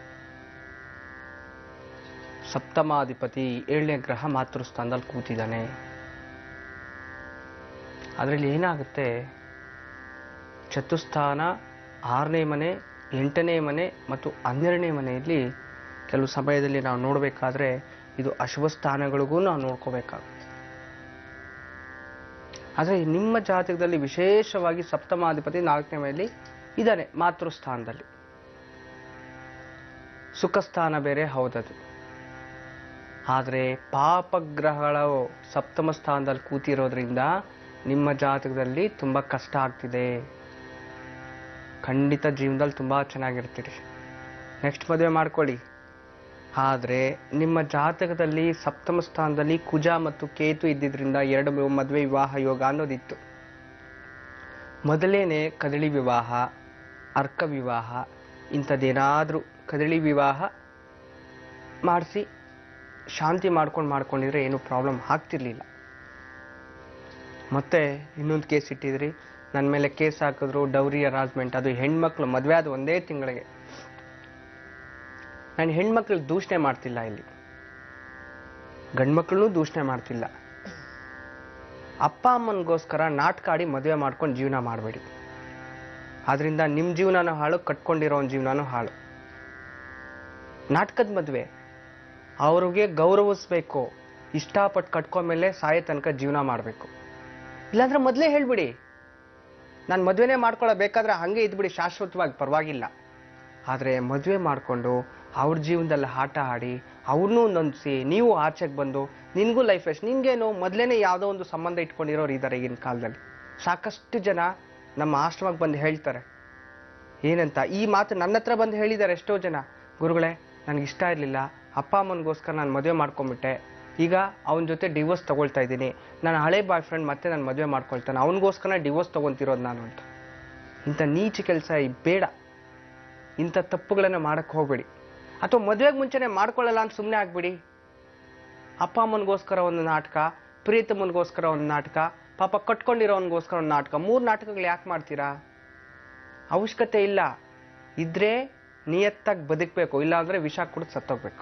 ಸಪ್ತಮಾಧಿಪತಿ ಏಳನೇ ಗ್ರಹ ಮಾತೃಸ್ಥಾನದಲ್ಲಿ ಕೂತಿದ್ದಾನೆ ಅದರಲ್ಲಿ ಏನಾಗುತ್ತೆ ಚತುಸ್ಥಾನ ಆರನೇ ಮನೆ ಎಂಟನೇ ಮನೆ ಮತ್ತು ಹನ್ನೆರಡನೇ ಮನೆಯಲ್ಲಿ ಕೆಲವು ಸಮಯದಲ್ಲಿ ನಾವು ನೋಡಬೇಕಾದ್ರೆ ಇದು ಅಶುಭ ಸ್ಥಾನಗಳಿಗೂ ನಾವು ನೋಡ್ಕೋಬೇಕಾಗುತ್ತೆ ಆದರೆ ನಿಮ್ಮ ಜಾತಕದಲ್ಲಿ ವಿಶೇಷವಾಗಿ ಸಪ್ತಮಾಧಿಪತಿ ನಾಲ್ಕನೇ ಮನೆಯಲ್ಲಿ ಇದ್ದಾನೆ ಮಾತೃಸ್ಥಾನದಲ್ಲಿ ಸುಖ ಸ್ಥಾನ ಬೇರೆ ಹೌದದು ಆದರೆ ಪಾಪಗ್ರಹಗಳು ಸಪ್ತಮ ಸ್ಥಾನದಲ್ಲಿ ಕೂತಿರೋದ್ರಿಂದ ನಿಮ್ಮ ಜಾತಕದಲ್ಲಿ ತುಂಬ ಕಷ್ಟ ಆಗ್ತಿದೆ ಖಂಡಿತ ಜೀವನದಲ್ಲಿ ತುಂಬ ಚೆನ್ನಾಗಿರ್ತೀರಿ ನೆಕ್ಸ್ಟ್ ಮದುವೆ ಮಾಡ್ಕೊಳ್ಳಿ ಆದರೆ ನಿಮ್ಮ ಜಾತಕದಲ್ಲಿ ಸಪ್ತಮ ಸ್ಥಾನದಲ್ಲಿ ಕುಜ ಮತ್ತು ಕೇತು ಇದ್ದಿದ್ರಿಂದ ಎರಡು ಮ- ಮದುವೆ ವಿವಾಹ ಯೋಗ ಅನ್ನೋದಿತ್ತು ಮೊದಲೇನೆ ಕದಳಿ ವಿವಾಹ ಅರ್ಕ ವಿವಾಹ ಇಂಥದ್ದೇನಾದರೂ ಕದಳಿ ವಿವಾಹ ಮಾಡಿಸಿ ಶಾಂತಿ ಮಾಡ್ಕೊಂಡು ಮಾಡ್ಕೊಂಡಿದ್ರೆ ಏನು ಪ್ರಾಬ್ಲಮ್ ಆಗ್ತಿರ್ಲಿಲ್ಲ ಮತ್ತೆ ಇನ್ನೊಂದು ಕೇಸ್ ಇಟ್ಟಿದ್ರಿ ನನ್ನ ಮೇಲೆ ಕೇಸ್ ಹಾಕಿದ್ರು ಡೌರಿ ಹರಾಸ್ಮೆಂಟ್ ಅದು ಹೆಣ್ಮಕ್ಳು ಮದುವೆ ಆದ ಒಂದೇ ತಿಂಗಳಿಗೆ ನಾನು ಹೆಣ್ಮಕ್ಳು ದೂಷಣೆ ಮಾಡ್ತಿಲ್ಲ ಇಲ್ಲಿ ಗಂಡ್ಮಕ್ಳನ್ನೂ ದೂಷಣೆ ಮಾಡ್ತಿಲ್ಲ ಅಪ್ಪ ಅಮ್ಮನಿಗೋಸ್ಕರ ನಾಟಕ ಆಡಿ ಮದುವೆ ಮಾಡ್ಕೊಂಡು ಜೀವನ ಮಾಡಬೇಡಿ ಆದ್ರಿಂದ ನಿಮ್ಮ ಜೀವನನೂ ಹಾಳು ಕಟ್ಕೊಂಡಿರೋ ಜೀವನನೂ ಹಾಳು ನಾಟಕದ ಮದುವೆ ಅವ್ರಿಗೆ ಗೌರವಿಸ್ಬೇಕು ಇಷ್ಟಪಟ್ಟು ಕಟ್ಕೊಂಡ್ಮೇಲೆ ಸಾಯೋ ತನಕ ಜೀವನ ಮಾಡಬೇಕು ಇಲ್ಲಾಂದ್ರೆ ಮೊದಲೇ ಹೇಳ್ಬಿಡಿ ನಾನು ಮದುವೆನೇ ಮಾಡ್ಕೊಳ್ಳೋ ಬೇಕಾದ್ರೆ ಹಾಗೆ ಇದ್ಬಿಡಿ ಶಾಶ್ವತವಾಗಿ ಪರವಾಗಿಲ್ಲ ಆದರೆ ಮದುವೆ ಮಾಡಿಕೊಂಡು ಅವ್ರ ಜೀವನದಲ್ಲಿ ಆಟ ಆಡಿ ಅವ್ರನ್ನೂ ನೊಂದಿಸಿ ನೀವು ಆಚೆಗೆ ಬಂದು ನಿನಗೂ ಲೈಫ್ ಎಷ್ಟು ನಿನ್ಗೇನು ಮೊದಲೇನೆ ಯಾವುದೋ ಒಂದು ಸಂಬಂಧ ಇಟ್ಕೊಂಡಿರೋರು ಇದ್ದಾರೆ ಈಗಿನ ಕಾಲದಲ್ಲಿ ಸಾಕಷ್ಟು ಜನ ನಮ್ಮ ಆಶ್ರಮಕ್ಕೆ ಬಂದು ಹೇಳ್ತಾರೆ ಏನಂತ ಈ ಮಾತು ನನ್ನ ಹತ್ರ ಬಂದು ಹೇಳಿದ್ದಾರೆ ಎಷ್ಟೋ ಜನ ಗುರುಗಳೇ ನನಗೆ ಇಷ್ಟ ಇರಲಿಲ್ಲ ಅಪ್ಪ ಅಮ್ಮನಿಗೋಸ್ಕರ ನಾನು ಮದುವೆ ಮಾಡ್ಕೊಂಬಿಟ್ಟೆ ಈಗ ಅವನ ಜೊತೆ ಡಿವೋರ್ಸ್ ತಗೊಳ್ತಾ ಇದ್ದೀನಿ ನನ್ನ ಹಳೆ ಬಾಯ್ ಫ್ರೆಂಡ್ ಮತ್ತೆ ನಾನು ಮದುವೆ ಮಾಡ್ಕೊಳ್ತಾನೆ ಅವನಿಗೋಸ್ಕರ ಡಿವೋರ್ಸ್ ತಗೊಂತಿರೋದು ನಾನು ಅಂತ ಇಂಥ ನೀಚ ಕೆಲಸ ಬೇಡ ಇಂಥ ತಪ್ಪುಗಳನ್ನು ಮಾಡಕ್ಕೆ ಹೋಗಬೇಡಿ ಅಥವಾ ಮದುವೆಗೆ ಮುಂಚೆನೆ ಮಾಡ್ಕೊಳ್ಳಲ್ಲ ಅಂತ ಸುಮ್ಮನೆ ಆಗ್ಬಿಡಿ ಅಪ್ಪ ಅಮ್ಮನಿಗೋಸ್ಕರ ಒಂದು ನಾಟಕ ಪ್ರೀತಮ್ಮನಿಗೋಸ್ಕರ ಒಂದು ನಾಟಕ ಪಾಪ ಕಟ್ಕೊಂಡಿರೋನ್ಗೋಸ್ಕರ ಒಂದು ನಾಟಕ ಮೂರು ನಾಟಕಗಳು ಯಾಕೆ ಮಾಡ್ತೀರಾ ಅವಶ್ಯಕತೆ ಇಲ್ಲ ಇದ್ರೆ ನಿಯತ್ತಾಗಿ ಬದುಕಬೇಕು ಇಲ್ಲ ಅಂದ್ರೆ ವಿಷ ಕುಡಿದು ಸತ್ತೋಗ್ಬೇಕು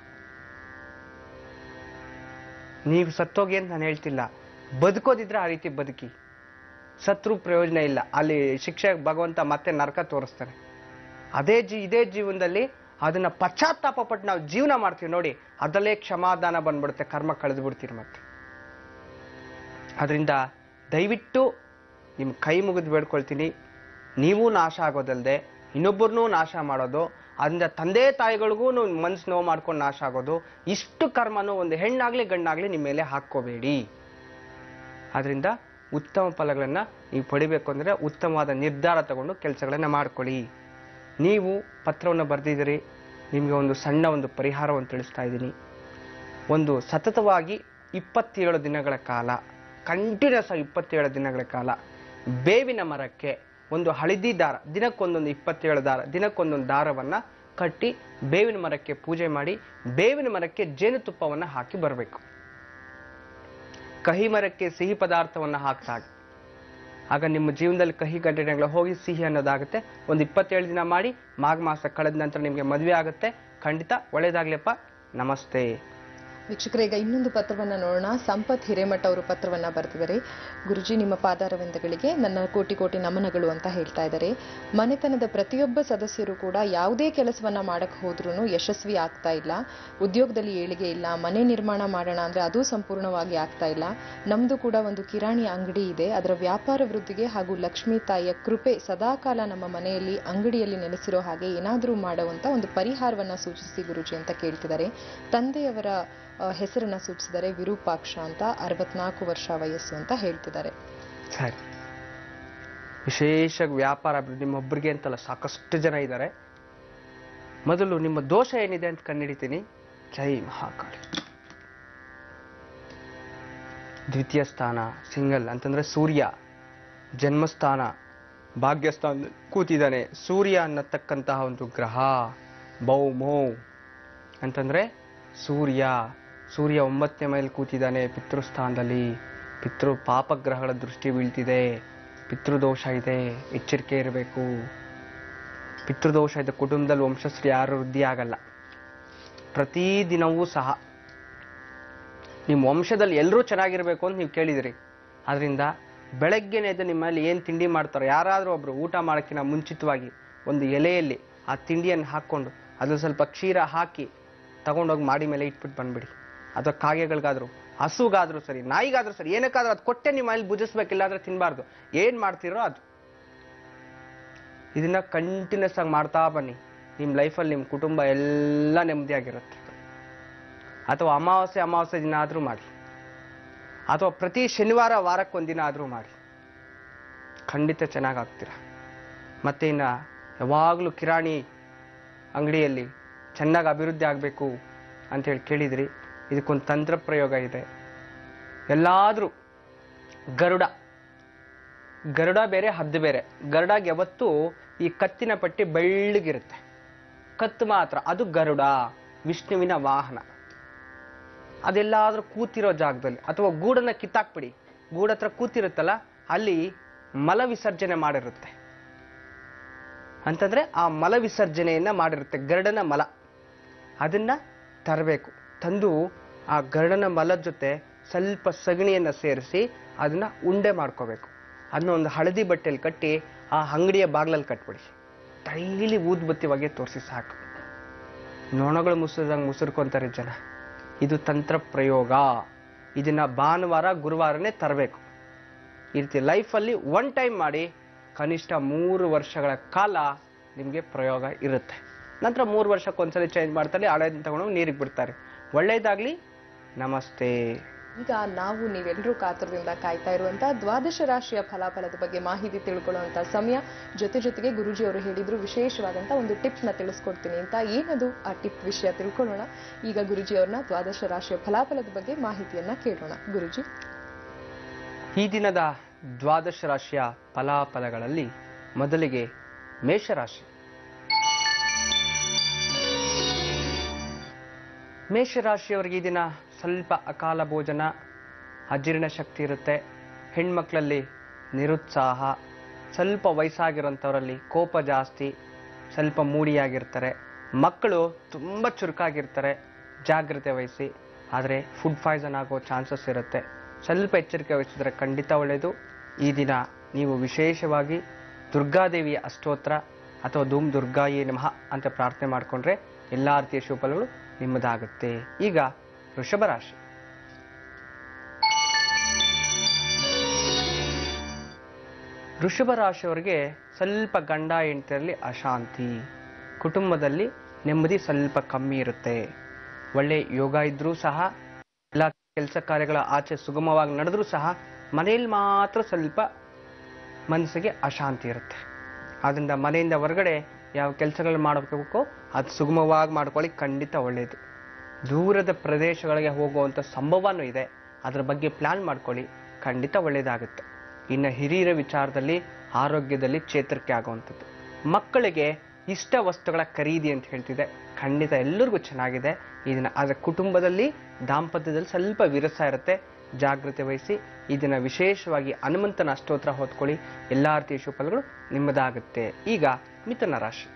ನೀವು ಸತ್ತೋಗಿ ಅಂತ ನಾನು ಹೇಳ್ತಿಲ್ಲ ಬದುಕೋದಿದ್ರೆ ಆ ರೀತಿ ಬದುಕಿ ಸತ್ರು ಪ್ರಯೋಜನ ಇಲ್ಲ ಅಲ್ಲಿ ಶಿಕ್ಷೆ ಭಗವಂತ ಮತ್ತೆ ನರಕ ತೋರಿಸ್ತಾನೆ ಅದೇ ಜೀ ಇದೇ ಜೀವನದಲ್ಲಿ ಅದನ್ನ ಪಶ್ಚಾತ್ತಾಪ ಪಟ್ಟು ನಾವು ಜೀವನ ಮಾಡ್ತೀವಿ ನೋಡಿ ಅದರಲ್ಲೇ ಕ್ಷಮಾದಾನ ಬಂದ್ಬಿಡುತ್ತೆ ಕರ್ಮ ಕಳೆದು ಬಿಡ್ತೀರಿ ಮತ್ತೆ ಅದರಿಂದ ದಯವಿಟ್ಟು ನಿಮ್ಮ ಕೈ ಮುಗಿದು ಬೇಡ್ಕೊಳ್ತೀನಿ ನೀವು ನಾಶ ಆಗೋದಲ್ಲದೆ ಇನ್ನೊಬ್ಬರನ್ನೂ ನಾಶ ಮಾಡೋದು ಅದರಿಂದ ತಂದೆ ತಾಯಿಗಳಿಗೂ ಮನ್ಸು ನೋವು ಮಾಡ್ಕೊಂಡು ನಾಶ ಆಗೋದು ಇಷ್ಟು ಕರ್ಮನೂ ಒಂದು ಹೆಣ್ಣಾಗ್ಲಿ ಗಂಡಾಗ್ಲಿ ನಿಮ್ಮ ಮೇಲೆ ಹಾಕ್ಕೋಬೇಡಿ ಆದ್ರಿಂದ ಉತ್ತಮ ಫಲಗಳನ್ನು ನೀವು ಪಡಿಬೇಕು ಅಂದರೆ ಉತ್ತಮವಾದ ನಿರ್ಧಾರ ತಗೊಂಡು ಕೆಲಸಗಳನ್ನು ಮಾಡ್ಕೊಳ್ಳಿ ನೀವು ಪತ್ರವನ್ನು ಬರೆದಿದ್ದೀರಿ ನಿಮಗೆ ಒಂದು ಸಣ್ಣ ಒಂದು ಪರಿಹಾರವನ್ನು ತಿಳಿಸ್ತಾ ಇದ್ದೀನಿ ಒಂದು ಸತತವಾಗಿ ಇಪ್ಪತ್ತೇಳು ದಿನಗಳ ಕಾಲ ಕಂಟಿನ್ಯೂಸ್ ಆಗಿ ಇಪ್ಪತ್ತೇಳು ದಿನಗಳ ಕಾಲ ಬೇವಿನ ಮರಕ್ಕೆ ಒಂದು ಹಳದಿ ದಾರ ದಿನಕ್ಕೊಂದೊಂದು ಇಪ್ಪತ್ತೇಳು ದಾರ ದಿನಕ್ಕೊಂದೊಂದು ದಾರವನ್ನು ಕಟ್ಟಿ ಬೇವಿನ ಮರಕ್ಕೆ ಪೂಜೆ ಮಾಡಿ ಬೇವಿನ ಮರಕ್ಕೆ ಜೇನುತುಪ್ಪವನ್ನು ಹಾಕಿ ಬರಬೇಕು ಕಹಿ ಮರಕ್ಕೆ ಸಿಹಿ ಪದಾರ್ಥವನ್ನು ಹಾಕ್ತಾ ಹಾಗೆ ಆಗ ನಿಮ್ಮ ಜೀವನದಲ್ಲಿ ಕಹಿ ಘಟನೆಗಳು ಹೋಗಿ ಸಿಹಿ ಅನ್ನೋದಾಗುತ್ತೆ ಒಂದು ಇಪ್ಪತ್ತೇಳು ದಿನ ಮಾಡಿ ಮಾಘ ಮಾಸ ಕಳೆದ ನಂತರ ನಿಮಗೆ ಮದುವೆ ಆಗುತ್ತೆ ಖಂಡಿತ ಒಳ್ಳೇದಾಗ್ಲಿಪ್ಪ ನಮಸ್ತೆ ವೀಕ್ಷಕರೇ ಈಗ ಇನ್ನೊಂದು ಪತ್ರವನ್ನ ನೋಡೋಣ ಸಂಪತ್ ಹಿರೇಮಠ ಅವರು ಪತ್ರವನ್ನ ಬರೆದಿದ್ದಾರೆ ಗುರುಜಿ ನಿಮ್ಮ ಪಾದಾರವಿಂದಗಳಿಗೆ ನನ್ನ ಕೋಟಿ ಕೋಟಿ ನಮನಗಳು ಅಂತ ಹೇಳ್ತಾ ಇದ್ದಾರೆ ಮನೆತನದ ಪ್ರತಿಯೊಬ್ಬ ಸದಸ್ಯರು ಕೂಡ ಯಾವುದೇ ಕೆಲಸವನ್ನ ಮಾಡಕ್ ಹೋದ್ರೂ ಯಶಸ್ವಿ ಆಗ್ತಾ ಇಲ್ಲ ಉದ್ಯೋಗದಲ್ಲಿ ಏಳಿಗೆ ಇಲ್ಲ ಮನೆ ನಿರ್ಮಾಣ ಮಾಡೋಣ ಅಂದ್ರೆ ಅದು ಸಂಪೂರ್ಣವಾಗಿ ಆಗ್ತಾ ಇಲ್ಲ ನಮ್ದು ಕೂಡ ಒಂದು ಕಿರಾಣಿ ಅಂಗಡಿ ಇದೆ ಅದರ ವ್ಯಾಪಾರ ವೃದ್ಧಿಗೆ ಹಾಗೂ ಲಕ್ಷ್ಮೀ ತಾಯಿಯ ಕೃಪೆ ಸದಾಕಾಲ ನಮ್ಮ ಮನೆಯಲ್ಲಿ ಅಂಗಡಿಯಲ್ಲಿ ನೆಲೆಸಿರೋ ಹಾಗೆ ಏನಾದರೂ ಮಾಡುವಂತ ಒಂದು ಪರಿಹಾರವನ್ನ ಸೂಚಿಸಿ ಗುರುಜಿ ಅಂತ ಕೇಳ್ತಿದ್ದಾರೆ ತಂದೆಯವರ ಆ, ಹೆಸರನ್ನ ಸೂಚಿಸಿದ್ದಾರೆ ವಿರೂಪಾಕ್ಷ ಅಂತ ಅರವತ್ನಾಲ್ಕು ವರ್ಷ ವಯಸ್ಸು ಅಂತ ಹೇಳ್ತಿದ್ದಾರೆ ಸರಿ ವಿಶೇಷ ವ್ಯಾಪಾರ ಅಭಿವೃದ್ಧಿ ನಿಮ್ಮೊಬ್ಬರಿಗೆ ಅಂತಲ್ಲ ಸಾಕಷ್ಟು ಜನ ಇದ್ದಾರೆ ಮೊದಲು ನಿಮ್ಮ ದೋಷ ಏನಿದೆ ಅಂತ ಕಂಡುಹಿಡಿತೀನಿ ಜೈ ಮಹಾಕಾಳಿ ದ್ವಿತೀಯ ಸ್ಥಾನ ಸಿಂಗಲ್ ಅಂತಂದ್ರೆ ಸೂರ್ಯ ಜನ್ಮಸ್ಥಾನ ಭಾಗ್ಯಸ್ಥಾನ ಕೂತಿದ್ದಾನೆ ಸೂರ್ಯ ಅನ್ನತಕ್ಕಂತಹ ಒಂದು ಗ್ರಹ ಬೌಮೌ ಅಂತಂದ್ರೆ ಸೂರ್ಯ ಸೂರ್ಯ ಒಂಬತ್ತನೇ ಮೈಲ್ ಕೂತಿದ್ದಾನೆ ಪಿತೃಸ್ಥಾನದಲ್ಲಿ ಪಿತೃ ಪಾಪಗ್ರಹಗಳ ದೃಷ್ಟಿ ಬೀಳ್ತಿದೆ ಪಿತೃದೋಷ ಇದೆ ಎಚ್ಚರಿಕೆ ಇರಬೇಕು ಪಿತೃದೋಷ ಇದೆ ಕುಟುಂಬದಲ್ಲಿ ವಂಶಶ್ರೀ ಯಾರು ವೃದ್ಧಿ ಆಗಲ್ಲ ಪ್ರತಿದಿನವೂ ಸಹ ನಿಮ್ಮ ವಂಶದಲ್ಲಿ ಎಲ್ಲರೂ ಚೆನ್ನಾಗಿರ್ಬೇಕು ಅಂತ ನೀವು ಕೇಳಿದಿರಿ ಆದ್ರಿಂದ ಬೆಳಗ್ಗೆನೇ ಎದ್ದು ನಿಮ್ಮಲ್ಲಿ ಏನು ತಿಂಡಿ ಮಾಡ್ತಾರೋ ಯಾರಾದರೂ ಒಬ್ರು ಊಟ ಮಾಡೋಕ್ಕಿಂತ ಮುಂಚಿತವಾಗಿ ಒಂದು ಎಲೆಯಲ್ಲಿ ಆ ತಿಂಡಿಯನ್ನು ಹಾಕ್ಕೊಂಡು ಅದ್ರಲ್ಲಿ ಸ್ವಲ್ಪ ಕ್ಷೀರ ಹಾಕಿ ತಗೊಂಡೋಗಿ ಮಾಡಿ ಮೇಲೆ ಇಟ್ಬಿಟ್ಟು ಬಂದ್ಬಿಡಿ ಅಥವಾ ಕಾಗೆಗಳಿಗಾದ್ರು ಹಸುಗಾದ್ರೂ ಸರಿ ನಾಯಿಗಾದ್ರೂ ಸರಿ ಏನಕ್ಕಾದ್ರೂ ಅದು ಕೊಟ್ಟೆ ನಿಮ್ಮ ಮನೇಲಿ ಭುಜಿಸ್ಬೇಕಿಲ್ಲ ಅಂದ್ರೆ ತಿನ್ನಬಾರ್ದು ಏನು ಮಾಡ್ತಿರೋ ಅದು ಇದನ್ನ ಕಂಟಿನ್ಯೂಸ್ ಆಗಿ ಮಾಡ್ತಾ ಬನ್ನಿ ನಿಮ್ಮ ಲೈಫಲ್ಲಿ ನಿಮ್ಮ ಕುಟುಂಬ ಎಲ್ಲ ನೆಮ್ಮದಿಯಾಗಿರುತ್ತೆ ಅಥವಾ ಅಮಾವಾಸ್ಯೆ ಅಮಾವಾಸ್ಯೆ ದಿನ ಆದರೂ ಮಾಡಿ ಅಥವಾ ಪ್ರತಿ ಶನಿವಾರ ವಾರಕ್ಕೊಂದಿನ ಆದರೂ ಮಾಡಿ ಖಂಡಿತ ಚೆನ್ನಾಗಾಗ್ತೀರ ಮತ್ತೆ ಇನ್ನ ಯಾವಾಗಲೂ ಕಿರಾಣಿ ಅಂಗಡಿಯಲ್ಲಿ ಚೆನ್ನಾಗಿ ಅಭಿವೃದ್ಧಿ ಆಗಬೇಕು ಅಂತೇಳಿ ಕೇಳಿದ್ರಿ ಇದಕ್ಕೊಂದು ತಂತ್ರ ಪ್ರಯೋಗ ಇದೆ ಎಲ್ಲಾದರೂ ಗರುಡ ಗರುಡ ಬೇರೆ ಹದ್ದು ಬೇರೆ ಗರುಡಾಗ ಯಾವತ್ತೂ ಈ ಕತ್ತಿನ ಪಟ್ಟಿ ಬೆಳ್ಳಗಿರುತ್ತೆ ಕತ್ತು ಮಾತ್ರ ಅದು ಗರುಡ ವಿಷ್ಣುವಿನ ವಾಹನ ಅದೆಲ್ಲಾದ್ರೂ ಕೂತಿರೋ ಜಾಗದಲ್ಲಿ ಅಥವಾ ಗೂಡನ್ನ ಕಿತ್ತಾಕ್ಬಿಡಿ ಗೂಡ ಹತ್ರ ಕೂತಿರುತ್ತಲ್ಲ ಅಲ್ಲಿ ಮಲ ವಿಸರ್ಜನೆ ಮಾಡಿರುತ್ತೆ ಅಂತಂದ್ರೆ ಆ ಮಲ ವಿಸರ್ಜನೆಯನ್ನ ಮಾಡಿರುತ್ತೆ ಗರುಡನ ಮಲ ಅದನ್ನ ತರಬೇಕು ತಂದು ಆ ಗರುಡನ ಮಲದ ಜೊತೆ ಸ್ವಲ್ಪ ಸಗಣಿಯನ್ನ ಸೇರಿಸಿ ಅದನ್ನ ಉಂಡೆ ಮಾಡ್ಕೋಬೇಕು ಅದನ್ನ ಒಂದು ಹಳದಿ ಬಟ್ಟೆಯಲ್ಲಿ ಕಟ್ಟಿ ಆ ಅಂಗಡಿಯ ಬಾಗ್ಲಲ್ಲಿ ಕಟ್ಬಿಡಿ ಡೈಲಿ ಊದ್ಬತ್ತಿ ಬಗ್ಗೆ ತೋರಿಸಿ ಸಾಕು ನೊಣಗಳು ಮುಸುರ್ದಂಗೆ ಮುಸುರ್ಕೊಂತಾರೆ ಜನ ಇದು ತಂತ್ರ ಪ್ರಯೋಗ ಇದನ್ನ ಭಾನುವಾರ ಗುರುವಾರನೇ ತರಬೇಕು ಈ ರೀತಿ ಲೈಫಲ್ಲಿ ಒನ್ ಟೈಮ್ ಮಾಡಿ ಕನಿಷ್ಠ ಮೂರು ವರ್ಷಗಳ ಕಾಲ ನಿಮಗೆ ಪ್ರಯೋಗ ಇರುತ್ತೆ ನಂತರ ಮೂರು ವರ್ಷಕ್ಕೊಂದ್ಸಲಿ ಚೇಂಜ್ ಮಾಡ್ತಾರೆ ಹಳೆದನ್ನ ತಗೊಂಡು ನೀರಿಗೆ ಬಿಡ್ತಾರೆ ಒಳ್ಳೇದಾಗ್ಲಿ ನಮಸ್ತೆ ಈಗ ನಾವು ನೀವೆಲ್ಲರೂ ಕಾತರದಿಂದ ಕಾಯ್ತಾ ಇರುವಂತಹ ದ್ವಾದಶ ರಾಶಿಯ ಫಲಾಫಲದ ಬಗ್ಗೆ ಮಾಹಿತಿ ತಿಳ್ಕೊಳ್ಳುವಂತ ಸಮಯ ಜೊತೆ ಜೊತೆಗೆ ಗುರುಜಿ ಅವರು ಹೇಳಿದ್ರು ವಿಶೇಷವಾದಂತ ಒಂದು ಟಿಪ್ ನ ತಿಳಿಸ್ಕೊಡ್ತೀನಿ ಅಂತ ಏನದು ಆ ಟಿಪ್ ವಿಷಯ ತಿಳ್ಕೊಳ್ಳೋಣ ಈಗ ಗುರುಜಿ ಅವ್ರನ್ನ ದ್ವಾದಶ ರಾಶಿಯ ಫಲಾಫಲದ ಬಗ್ಗೆ ಮಾಹಿತಿಯನ್ನ ಕೇಳೋಣ ಗುರುಜಿ ಈ ದಿನದ ದ್ವಾದಶ ರಾಶಿಯ ಫಲಾಫಲಗಳಲ್ಲಿ ಮೊದಲಿಗೆ ಮೇಷರಾಶಿ ಮೇಷರಾಶಿಯವರಿಗೆ ಈ ದಿನ ಸ್ವಲ್ಪ ಅಕಾಲ ಭೋಜನ ಅಜೀರ್ಣ ಶಕ್ತಿ ಇರುತ್ತೆ ಹೆಣ್ಮಕ್ಳಲ್ಲಿ ನಿರುತ್ಸಾಹ ಸ್ವಲ್ಪ ವಯಸ್ಸಾಗಿರೋಂಥವರಲ್ಲಿ ಕೋಪ ಜಾಸ್ತಿ ಸ್ವಲ್ಪ ಮೂಡಿಯಾಗಿರ್ತಾರೆ ಮಕ್ಕಳು ತುಂಬ ಚುರುಕಾಗಿರ್ತಾರೆ ಜಾಗ್ರತೆ ವಹಿಸಿ ಆದರೆ ಫುಡ್ ಪಾಯ್ಸನ್ ಆಗೋ ಚಾನ್ಸಸ್ ಇರುತ್ತೆ ಸ್ವಲ್ಪ ಎಚ್ಚರಿಕೆ ವಹಿಸಿದ್ರೆ ಖಂಡಿತ ಒಳ್ಳೆಯದು ಈ ದಿನ ನೀವು ವಿಶೇಷವಾಗಿ ದುರ್ಗಾದೇವಿಯ ಅಷ್ಟೋತ್ರ ಅಥವಾ ಧೂಮ್ ದುರ್ಗಾಯೇ ನಮಃ ಅಂತ ಪ್ರಾರ್ಥನೆ ಮಾಡಿಕೊಂಡ್ರೆ ಎಲ್ಲ ರೀತಿಯ ಶುಭಫಲಗಳು ನಿಮ್ಮದಾಗುತ್ತೆ ಈಗ ವೃಷಭ ರಾಶಿ ವೃಷಭ ರಾಶಿಯವರಿಗೆ ಸ್ವಲ್ಪ ಗಂಡ ಹೆಂಡತಿಯಲ್ಲಿ ಅಶಾಂತಿ ಕುಟುಂಬದಲ್ಲಿ ನೆಮ್ಮದಿ ಸ್ವಲ್ಪ ಕಮ್ಮಿ ಇರುತ್ತೆ ಒಳ್ಳೆ ಯೋಗ ಇದ್ರೂ ಸಹ ಎಲ್ಲ ಕೆಲಸ ಕಾರ್ಯಗಳ ಆಚೆ ಸುಗಮವಾಗಿ ನಡೆದ್ರೂ ಸಹ ಮನೆಯಲ್ಲಿ ಮಾತ್ರ ಸ್ವಲ್ಪ ಮನಸ್ಸಿಗೆ ಅಶಾಂತಿ ಇರುತ್ತೆ ಆದ್ರಿಂದ ಮನೆಯಿಂದ ಹೊರಗಡೆ ಯಾವ ಕೆಲಸಗಳು ಮಾಡಬೇಕೋ ಅದು ಸುಗಮವಾಗಿ ಮಾಡ್ಕೊಳ್ಳಿ ಖಂಡಿತ ಒಳ್ಳೆಯದು ದೂರದ ಪ್ರದೇಶಗಳಿಗೆ ಹೋಗುವಂಥ ಸಂಭವನೂ ಇದೆ ಅದರ ಬಗ್ಗೆ ಪ್ಲಾನ್ ಮಾಡ್ಕೊಳ್ಳಿ ಖಂಡಿತ ಒಳ್ಳೆಯದಾಗುತ್ತೆ ಇನ್ನು ಹಿರಿಯರ ವಿಚಾರದಲ್ಲಿ ಆರೋಗ್ಯದಲ್ಲಿ ಚೇತರಿಕೆ ಆಗುವಂಥದ್ದು ಮಕ್ಕಳಿಗೆ ಇಷ್ಟ ವಸ್ತುಗಳ ಖರೀದಿ ಅಂತ ಹೇಳ್ತಿದೆ ಖಂಡಿತ ಎಲ್ಲರಿಗೂ ಚೆನ್ನಾಗಿದೆ ಇದನ್ನ ಆದರೆ ಕುಟುಂಬದಲ್ಲಿ ದಾಂಪತ್ಯದಲ್ಲಿ ಸ್ವಲ್ಪ ವಿರಸ ಇರುತ್ತೆ ಜಾಗ್ರತೆ ವಹಿಸಿ ಈ ದಿನ ವಿಶೇಷವಾಗಿ ಹನುಮಂತನ ಅಷ್ಟೋತ್ರ ಹೊತ್ಕೊಳ್ಳಿ ಎಲ್ಲಾ ರೀತಿಯ ಶುಭಫಲಗಳು ನಿಮ್ಮದಾಗುತ್ತೆ ಈಗ ಮಿಥುನ ರಾಶಿ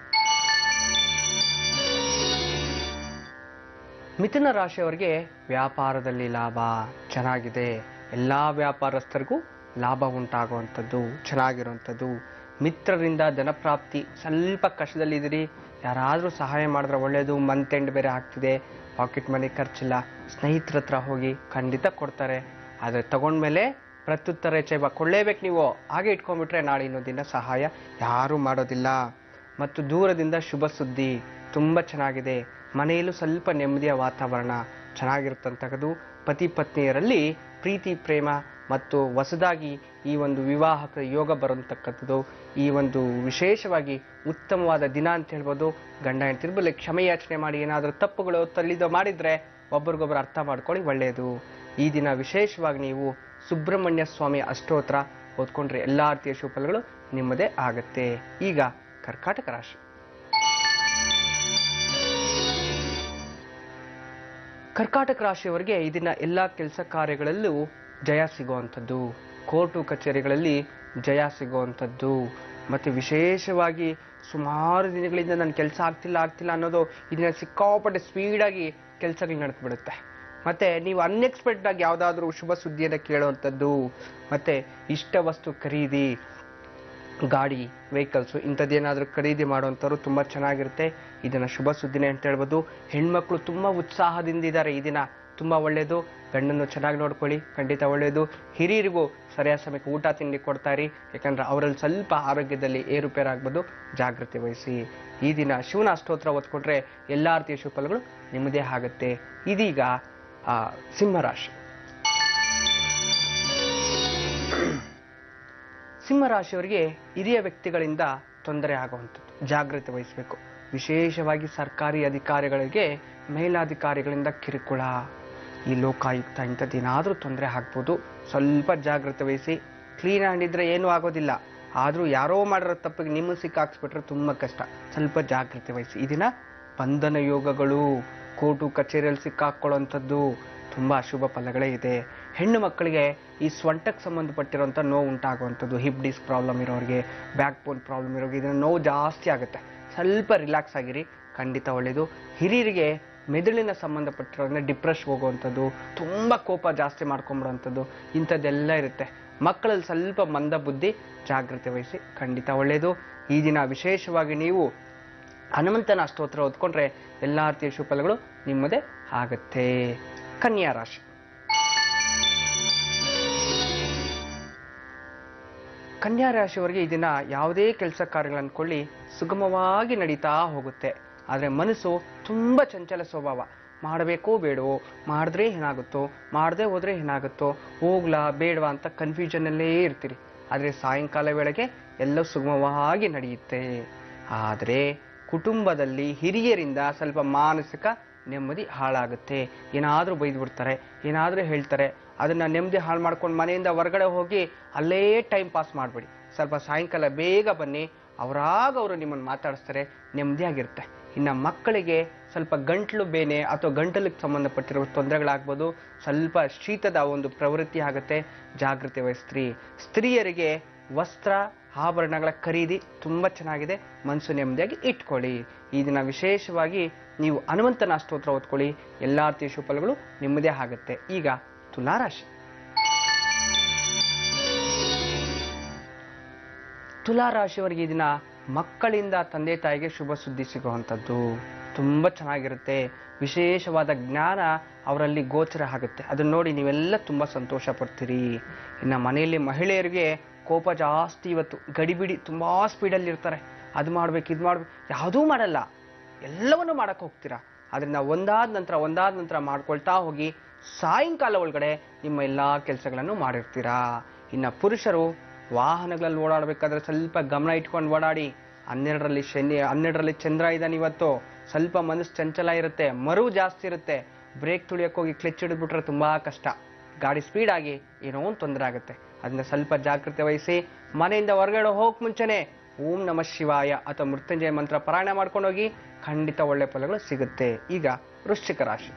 ಮಿಥುನ ರಾಶಿಯವರಿಗೆ ವ್ಯಾಪಾರದಲ್ಲಿ ಲಾಭ ಚೆನ್ನಾಗಿದೆ ಎಲ್ಲ ವ್ಯಾಪಾರಸ್ಥರಿಗೂ ಲಾಭ ಉಂಟಾಗುವಂಥದ್ದು ಚೆನ್ನಾಗಿರುವಂಥದ್ದು ಮಿತ್ರರಿಂದ ಧನಪ್ರಾಪ್ತಿ ಸ್ವಲ್ಪ ಕಷ್ಟದಲ್ಲಿದ್ದೀರಿ ಯಾರಾದರೂ ಸಹಾಯ ಮಾಡಿದ್ರೆ ಒಳ್ಳೆಯದು ಮಂತ್ ಎಂಡ್ ಬೇರೆ ಆಗ್ತಿದೆ ಪಾಕೆಟ್ ಮನಿ ಖರ್ಚಿಲ್ಲ ಸ್ನೇಹಿತರ ಹತ್ರ ಹೋಗಿ ಖಂಡಿತ ಕೊಡ್ತಾರೆ ಆದರೆ ತಗೊಂಡ್ಮೇಲೆ ಪ್ರತ್ಯುತ್ತರ ಚೈವ ಕೊಳ್ಳೇಬೇಕು ನೀವು ಹಾಗೆ ಇಟ್ಕೊಂಡ್ಬಿಟ್ರೆ ನಾಳೆ ಇನ್ನೊಂದು ದಿನ ಸಹಾಯ ಯಾರೂ ಮಾಡೋದಿಲ್ಲ ಮತ್ತು ದೂರದಿಂದ ಶುಭ ಸುದ್ದಿ ತುಂಬ ಚೆನ್ನಾಗಿದೆ ಮನೆಯಲ್ಲೂ ಸ್ವಲ್ಪ ನೆಮ್ಮದಿಯ ವಾತಾವರಣ ಚೆನ್ನಾಗಿರ್ತಂತಕ್ಕದ್ದು ಪತಿ ಪತ್ನಿಯರಲ್ಲಿ ಪ್ರೀತಿ ಪ್ರೇಮ ಮತ್ತು ಹೊಸದಾಗಿ ಈ ಒಂದು ವಿವಾಹಕ ಯೋಗ ಬರುವಂತಕ್ಕಂಥದ್ದು ಈ ಒಂದು ವಿಶೇಷವಾಗಿ ಉತ್ತಮವಾದ ದಿನ ಅಂತ ಹೇಳ್ಬೋದು ಗಂಡ ಹೆಂಡತಿರ್ಬಲ್ಲಿ ಕ್ಷಮೆ ಯಾಚನೆ ಮಾಡಿ ಏನಾದರೂ ತಪ್ಪುಗಳು ತಲ್ಲಿದೋ ಮಾಡಿದ್ರೆ ಒಬ್ರಿಗೊಬ್ರು ಅರ್ಥ ಮಾಡ್ಕೊಳ್ಳಿ ಒಳ್ಳೆಯದು ಈ ದಿನ ವಿಶೇಷವಾಗಿ ನೀವು ಸುಬ್ರಹ್ಮಣ್ಯ ಸ್ವಾಮಿ ಅಷ್ಟೋತ್ರ ಓದ್ಕೊಂಡ್ರೆ ಎಲ್ಲಾ ರೀತಿಯ ಶುಭಫಲಗಳು ನಿಮ್ಮದೇ ಆಗತ್ತೆ ಈಗ ಕರ್ಕಾಟಕ ರಾಶಿ ಕರ್ಕಾಟಕ ರಾಶಿಯವರಿಗೆ ಇದನ್ನ ಎಲ್ಲ ಕೆಲಸ ಕಾರ್ಯಗಳಲ್ಲೂ ಜಯ ಸಿಗುವಂಥದ್ದು ಕೋರ್ಟು ಕಚೇರಿಗಳಲ್ಲಿ ಜಯ ಸಿಗುವಂಥದ್ದು ಮತ್ತೆ ವಿಶೇಷವಾಗಿ ಸುಮಾರು ದಿನಗಳಿಂದ ನನ್ನ ಕೆಲಸ ಆಗ್ತಿಲ್ಲ ಆಗ್ತಿಲ್ಲ ಅನ್ನೋದು ಇದನ್ನ ಸಿಕ್ಕಾಪಟ್ಟೆ ಸ್ಪೀಡಾಗಿ ಕೆಲಸಗಳು ನಡೆದ್ಬಿಡುತ್ತೆ ಮತ್ತೆ ನೀವು ಅನ್ಎಕ್ಸ್ಪೆಕ್ಟೆಡ್ ಆಗಿ ಯಾವುದಾದ್ರೂ ಶುಭ ಸುದ್ದಿಯನ್ನು ಕೇಳುವಂಥದ್ದು ಮತ್ತೆ ಇಷ್ಟ ವಸ್ತು ಖರೀದಿ ಗಾಡಿ ವೆಹಿಕಲ್ಸು ಇಂಥದ್ದೇನಾದರೂ ಖರೀದಿ ಮಾಡುವಂಥವ್ರು ತುಂಬ ಚೆನ್ನಾಗಿರುತ್ತೆ ಇದನ್ನು ಶುಭ ಸುದ್ದಿನೇ ಅಂತ ಹೇಳ್ಬೋದು ಹೆಣ್ಮಕ್ಳು ತುಂಬ ಉತ್ಸಾಹದಿಂದ ಇದ್ದಾರೆ ಈ ದಿನ ತುಂಬ ಒಳ್ಳೆಯದು ಗಂಡನ್ನು ಚೆನ್ನಾಗಿ ನೋಡ್ಕೊಳ್ಳಿ ಖಂಡಿತ ಒಳ್ಳೆಯದು ಹಿರಿಯರಿಗೂ ಸರಿಯಾದ ಸಮಯಕ್ಕೆ ಊಟ ತಿಂಡಿ ಕೊಡ್ತಾ ಇರಿ ಯಾಕಂದ್ರೆ ಅವರಲ್ಲಿ ಸ್ವಲ್ಪ ಆರೋಗ್ಯದಲ್ಲಿ ಏರುಪೇರಾಗ್ಬೋದು ಜಾಗೃತಿ ವಹಿಸಿ ಈ ದಿನ ಶಿವನ ಅಷ್ಟೋತ್ರ ಓದ್ಕೊಂಡ್ರೆ ಎಲ್ಲ ರೀತಿಯ ಶುಭಫಲಗಳು ನಿಮ್ಮದೇ ಆಗುತ್ತೆ ಇದೀಗ ಆ, ಸಿಂಹರಾಶಿ ಸಿಂಹರಾಶಿಯವರಿಗೆ ಹಿರಿಯ ವ್ಯಕ್ತಿಗಳಿಂದ ತೊಂದರೆ ಆಗುವಂಥದ್ದು ಜಾಗೃತಿ ವಹಿಸಬೇಕು ವಿಶೇಷವಾಗಿ ಸರ್ಕಾರಿ ಅಧಿಕಾರಿಗಳಿಗೆ ಮೇಲಾಧಿಕಾರಿಗಳಿಂದ ಕಿರುಕುಳ ಈ ಲೋಕಾಯುಕ್ತ ಇಂಥದ್ದೇನಾದರೂ ತೊಂದರೆ ಆಗ್ಬೋದು ಸ್ವಲ್ಪ ಜಾಗೃತಿ ವಹಿಸಿ ಕ್ಲೀನ್ ಹ್ಯಾಂಡ್ ಏನೂ ಆಗೋದಿಲ್ಲ ಆದರೂ ಯಾರೋ ಮಾಡಿರೋ ತಪ್ಪಿಗೆ ನಿಮ್ಮ ಸಿಕ್ಕಾಕ್ಸ್ಬಿಟ್ರೆ ತುಂಬ ಕಷ್ಟ ಸ್ವಲ್ಪ ಜಾಗೃತಿ ವಹಿಸಿ ಈ ದಿನ ಬಂಧನ ಯೋಗಗಳು ಕೋರ್ಟು ಕಚೇರಿಯಲ್ಲಿ ಸಿಕ್ಕಾಕೊಳ್ಳುವಂಥದ್ದು ತುಂಬ ಅಶುಭ ಫಲಗಳೇ ಇದೆ ಹೆಣ್ಣು ಮಕ್ಕಳಿಗೆ ಈ ಸ್ವಂಟಕ್ಕೆ ಸಂಬಂಧಪಟ್ಟಿರುವಂಥ ನೋವು ಉಂಟಾಗುವಂಥದ್ದು ಹಿಪ್ ಡಿಸ್ಕ್ ಪ್ರಾಬ್ಲಮ್ ಇರೋರಿಗೆ ಬ್ಯಾಕ್ ಬೋನ್ ಪ್ರಾಬ್ಲಮ್ ಇರೋರಿಗೆ ಇದನ್ನ ನೋವು ಜಾಸ್ತಿ ಆಗುತ್ತೆ ಸ್ವಲ್ಪ ರಿಲ್ಯಾಕ್ಸ್ ಆಗಿರಿ ಖಂಡಿತ ಒಳ್ಳೆಯದು ಹಿರಿಯರಿಗೆ ಮೆದುಳಿನ ಸಂಬಂಧಪಟ್ಟಿರೋದ್ರೆ ಡಿಪ್ರೆಸ್ ಹೋಗುವಂಥದ್ದು ತುಂಬ ಕೋಪ ಜಾಸ್ತಿ ಮಾಡ್ಕೊಂಬಿಡುವಂಥದ್ದು ಇಂಥದ್ದೆಲ್ಲ ಇರುತ್ತೆ ಮಕ್ಕಳಲ್ಲಿ ಸ್ವಲ್ಪ ಮಂದ ಬುದ್ಧಿ ಜಾಗೃತಿ ವಹಿಸಿ ಖಂಡಿತ ಒಳ್ಳೆಯದು ಈ ದಿನ ವಿಶೇಷವಾಗಿ ನೀವು ಹನುಮಂತನ ಸ್ತೋತ್ರ ಓದ್ಕೊಂಡ್ರೆ ಎಲ್ಲ ರೀತಿಯ ಶುಭಫಲಗಳು ನಿಮ್ಮದೇ ಆಗತ್ತೆ ಕನ್ಯಾ ರಾಶಿ ಕನ್ಯಾ ರಾಶಿಯವರಿಗೆ ಈ ದಿನ ಯಾವುದೇ ಕೆಲಸ ಕಾರ್ಯಗಳು ಅನ್ಕೊಳ್ಳಿ ಸುಗಮವಾಗಿ ನಡೀತಾ ಹೋಗುತ್ತೆ ಆದರೆ ಮನಸ್ಸು ತುಂಬ ಚಂಚಲ ಸ್ವಭಾವ ಮಾಡಬೇಕೋ ಬೇಡವೋ ಮಾಡಿದ್ರೆ ಏನಾಗುತ್ತೋ ಮಾಡದೆ ಹೋದ್ರೆ ಏನಾಗುತ್ತೋ ಹೋಗ್ಲಾ ಬೇಡವಾ ಅಂತ ಕನ್ಫ್ಯೂಷನಲ್ಲೇ ಇರ್ತೀರಿ ಆದರೆ ಸಾಯಂಕಾಲ ವೇಳೆಗೆ ಎಲ್ಲ ಸುಗಮವಾಗಿ ನಡೆಯುತ್ತೆ ಆದರೆ ಕುಟುಂಬದಲ್ಲಿ ಹಿರಿಯರಿಂದ ಸ್ವಲ್ಪ ಮಾನಸಿಕ ನೆಮ್ಮದಿ ಹಾಳಾಗುತ್ತೆ ಏನಾದರೂ ಬೈದು ಬಿಡ್ತಾರೆ ಏನಾದರೂ ಹೇಳ್ತಾರೆ ಅದನ್ನ ನೆಮ್ಮದಿ ಹಾಳು ಮಾಡ್ಕೊಂಡು ಮನೆಯಿಂದ ಹೊರಗಡೆ ಹೋಗಿ ಅಲ್ಲೇ ಟೈಮ್ ಪಾಸ್ ಮಾಡಬೇಡಿ ಸ್ವಲ್ಪ ಸಾಯಂಕಾಲ ಬೇಗ ಬನ್ನಿ ಅವರಾಗ ಅವರು ನಿಮ್ಮನ್ನು ಮಾತಾಡಿಸ್ತಾರೆ ನೆಮ್ಮದಿಯಾಗಿರುತ್ತೆ ಇನ್ನು ಮಕ್ಕಳಿಗೆ ಸ್ವಲ್ಪ ಗಂಟ್ಲು ಬೇನೆ ಅಥವಾ ಗಂಟಲಿಗೆ ಸಂಬಂಧಪಟ್ಟಿರೋ ತೊಂದರೆಗಳಾಗ್ಬೋದು ಸ್ವಲ್ಪ ಶೀತದ ಒಂದು ಪ್ರವೃತ್ತಿ ಆಗುತ್ತೆ ಜಾಗೃತಿ ವಹಿಸ್ತ್ರಿ ಸ್ತ್ರೀಯರಿಗೆ ವಸ್ತ್ರ ಆಭರಣಗಳ ಖರೀದಿ ತುಂಬ ಚೆನ್ನಾಗಿದೆ ಮನಸ್ಸು ನೆಮ್ಮದಿಯಾಗಿ ಇಟ್ಕೊಳ್ಳಿ ಈ ದಿನ ವಿಶೇಷವಾಗಿ ನೀವು ಹನುಮಂತನ ಸ್ತೋತ್ರ ಓದ್ಕೊಳ್ಳಿ ಎಲ್ಲ ರೀತಿಯ ಶುಭಫಲಗಳು ನಿಮ್ಮದೇ ಆಗುತ್ತೆ ಈಗ ತುಲಾರಾಶಿ ತುಲಾರಾಶಿಯವರಿಗೆ ಈ ದಿನ ಮಕ್ಕಳಿಂದ ತಂದೆ ತಾಯಿಗೆ ಶುಭ ಸುದ್ದಿ ಸಿಗುವಂಥದ್ದು ತುಂಬ ಚೆನ್ನಾಗಿರುತ್ತೆ ವಿಶೇಷವಾದ ಜ್ಞಾನ ಅವರಲ್ಲಿ ಗೋಚರ ಆಗುತ್ತೆ ಅದನ್ನ ನೋಡಿ ನೀವೆಲ್ಲ ತುಂಬ ಸಂತೋಷ ಪಡ್ತೀರಿ ಇನ್ನು ಮನೆಯಲ್ಲಿ ಮಹಿಳೆಯರಿಗೆ ಕೋಪ ಜಾಸ್ತಿ ಇವತ್ತು ಗಡಿಬಿಡಿ ತುಂಬ ಸ್ಪೀಡಲ್ಲಿ ಇರ್ತಾರೆ ಅದು ಮಾಡ್ಬೇಕು ಇದು ಮಾಡ್ಬೇಕು ಯಾವುದೂ ಮಾಡಲ್ಲ ಎಲ್ಲವನ್ನೂ ಮಾಡಕ್ಕೆ ಹೋಗ್ತೀರಾ ಅದರಿಂದ ಒಂದಾದ ನಂತರ ಒಂದಾದ ನಂತರ ಮಾಡ್ಕೊಳ್ತಾ ಹೋಗಿ ಸಾಯಂಕಾಲ ಒಳಗಡೆ ನಿಮ್ಮ ಎಲ್ಲ ಕೆಲಸಗಳನ್ನು ಮಾಡಿರ್ತೀರಾ ಇನ್ನು ಪುರುಷರು ವಾಹನಗಳಲ್ಲಿ ಓಡಾಡಬೇಕಾದ್ರೆ ಸ್ವಲ್ಪ ಗಮನ ಇಟ್ಕೊಂಡು ಓಡಾಡಿ ಹನ್ನೆರಡರಲ್ಲಿ ಶನಿ ಹನ್ನೆರಡರಲ್ಲಿ ಚಂದ್ರ ಇದ್ದಾನೆ ಇವತ್ತು ಸ್ವಲ್ಪ ಮನಸ್ಸು ಚಂಚಲ ಇರುತ್ತೆ ಮರು ಜಾಸ್ತಿ ಇರುತ್ತೆ ಬ್ರೇಕ್ ತುಳಿಯಕ್ಕೆ ಹೋಗಿ ಕ್ಲಚ್ ಹಿಡಿದ್ಬಿಟ್ರೆ ತುಂಬಾ ಕಷ್ಟ ಗಾಡಿ ಸ್ಪೀಡ್ ಆಗಿ ಏನೋ ಒಂದು ತೊಂದರೆ ಆಗುತ್ತೆ ಅದನ್ನ ಸ್ವಲ್ಪ ಜಾಗೃತಿ ವಹಿಸಿ ಮನೆಯಿಂದ ಹೊರಗಡೆ ಹೋಗಕ್ ಮುಂಚೆನೆ ಓಂ ನಮಃ ಶಿವಾಯ ಅಥವಾ ಮೃತ್ಯುಂಜಯ ಮಂತ್ರ ಪಾರಾಯಣ ಮಾಡ್ಕೊಂಡು ಹೋಗಿ ಖಂಡಿತ ಒಳ್ಳೆ ಫಲಗಳು ಸಿಗುತ್ತೆ ಈಗ ವೃಶ್ಚಿಕ ರಾಶಿ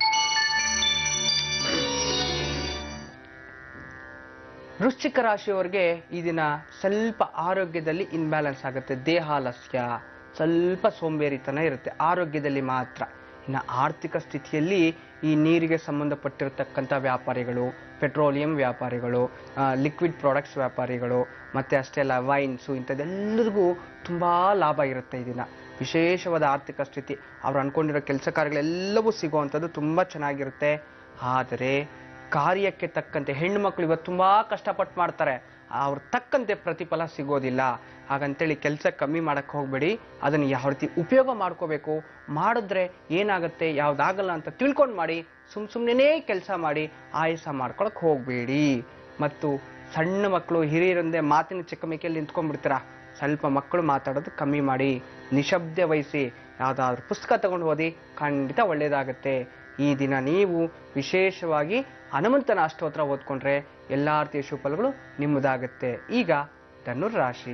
ವೃಶ್ಚಿಕ ರಾಶಿಯವರಿಗೆ ಈ ದಿನ ಸ್ವಲ್ಪ ಆರೋಗ್ಯದಲ್ಲಿ ಇನ್ಬ್ಯಾಲೆನ್ಸ್ ಆಗುತ್ತೆ ದೇಹಾಲಸ್ಯ ಸ್ವಲ್ಪ ಸೋಂಬೇರಿತನ ಇರುತ್ತೆ ಆರೋಗ್ಯದಲ್ಲಿ ಮಾತ್ರ ಇನ್ನು ಆರ್ಥಿಕ ಸ್ಥಿತಿಯಲ್ಲಿ ಈ ನೀರಿಗೆ ಸಂಬಂಧಪಟ್ಟಿರತಕ್ಕಂಥ ವ್ಯಾಪಾರಿಗಳು ಪೆಟ್ರೋಲಿಯಂ ವ್ಯಾಪಾರಿಗಳು ಲಿಕ್ವಿಡ್ ಪ್ರಾಡಕ್ಟ್ಸ್ ವ್ಯಾಪಾರಿಗಳು ಮತ್ತೆ ಅಷ್ಟೇ ಅಲ್ಲ ವೈನ್ಸು ಇಂಥದ್ದೆಲ್ಲರಿಗೂ ತುಂಬ ಲಾಭ ಇರುತ್ತೆ ಈ ದಿನ ವಿಶೇಷವಾದ ಆರ್ಥಿಕ ಸ್ಥಿತಿ ಅವ್ರು ಅನ್ಕೊಂಡಿರೋ ಕೆಲಸ ಕಾರ್ಯಗಳೆಲ್ಲವೂ ಸಿಗುವಂಥದ್ದು ತುಂಬ ಚೆನ್ನಾಗಿರುತ್ತೆ ಆದರೆ ಕಾರ್ಯಕ್ಕೆ ತಕ್ಕಂತೆ ಹೆಣ್ಣು ಮಕ್ಕಳು ಇವತ್ತು ತುಂಬಾ ಕಷ್ಟಪಟ್ಟು ಮಾಡ್ತಾರೆ ಅವ್ರ ತಕ್ಕಂತೆ ಪ್ರತಿಫಲ ಸಿಗೋದಿಲ್ಲ ಹಾಗಂತೇಳಿ ಕೆಲಸ ಕಮ್ಮಿ ಮಾಡಕ್ಕೆ ಹೋಗ್ಬೇಡಿ ಅದನ್ನು ಯಾವ ರೀತಿ ಉಪಯೋಗ ಮಾಡ್ಕೋಬೇಕು ಮಾಡಿದ್ರೆ ಏನಾಗುತ್ತೆ ಯಾವ್ದಾಗಲ್ಲ ಅಂತ ತಿಳ್ಕೊಂಡು ಮಾಡಿ ಸುಮ್ ಸುಮ್ಮನೆ ಕೆಲಸ ಮಾಡಿ ಆಯಾಸ ಮಾಡ್ಕೊಳಕ್ ಹೋಗ್ಬೇಡಿ ಮತ್ತು ಸಣ್ಣ ಮಕ್ಕಳು ಹಿರಿಯರಂದೆ ಮಾತಿನ ಚಿಕ್ಕಮಿಕೆಯಲ್ಲಿ ನಿಂತ್ಕೊಂಡ್ಬಿಡ್ತೀರಾ ಸ್ವಲ್ಪ ಮಕ್ಕಳು ಮಾತಾಡೋದು ಕಮ್ಮಿ ಮಾಡಿ ನಿಶಬ್ದ ವಹಿಸಿ ಯಾವುದಾದ್ರೂ ಪುಸ್ತಕ ತಗೊಂಡು ಓದಿ ಖಂಡಿತ ಒಳ್ಳೆಯದಾಗುತ್ತೆ ಈ ದಿನ ನೀವು ವಿಶೇಷವಾಗಿ ಹನುಮಂತನ ಅಷ್ಟೋತ್ರ ಓದ್ಕೊಂಡ್ರೆ ಎಲ್ಲ ರೀತಿಯ ಶುಭಫಲಗಳು ನಿಮ್ಮದಾಗುತ್ತೆ ಈಗ ಧನುರ್ ರಾಶಿ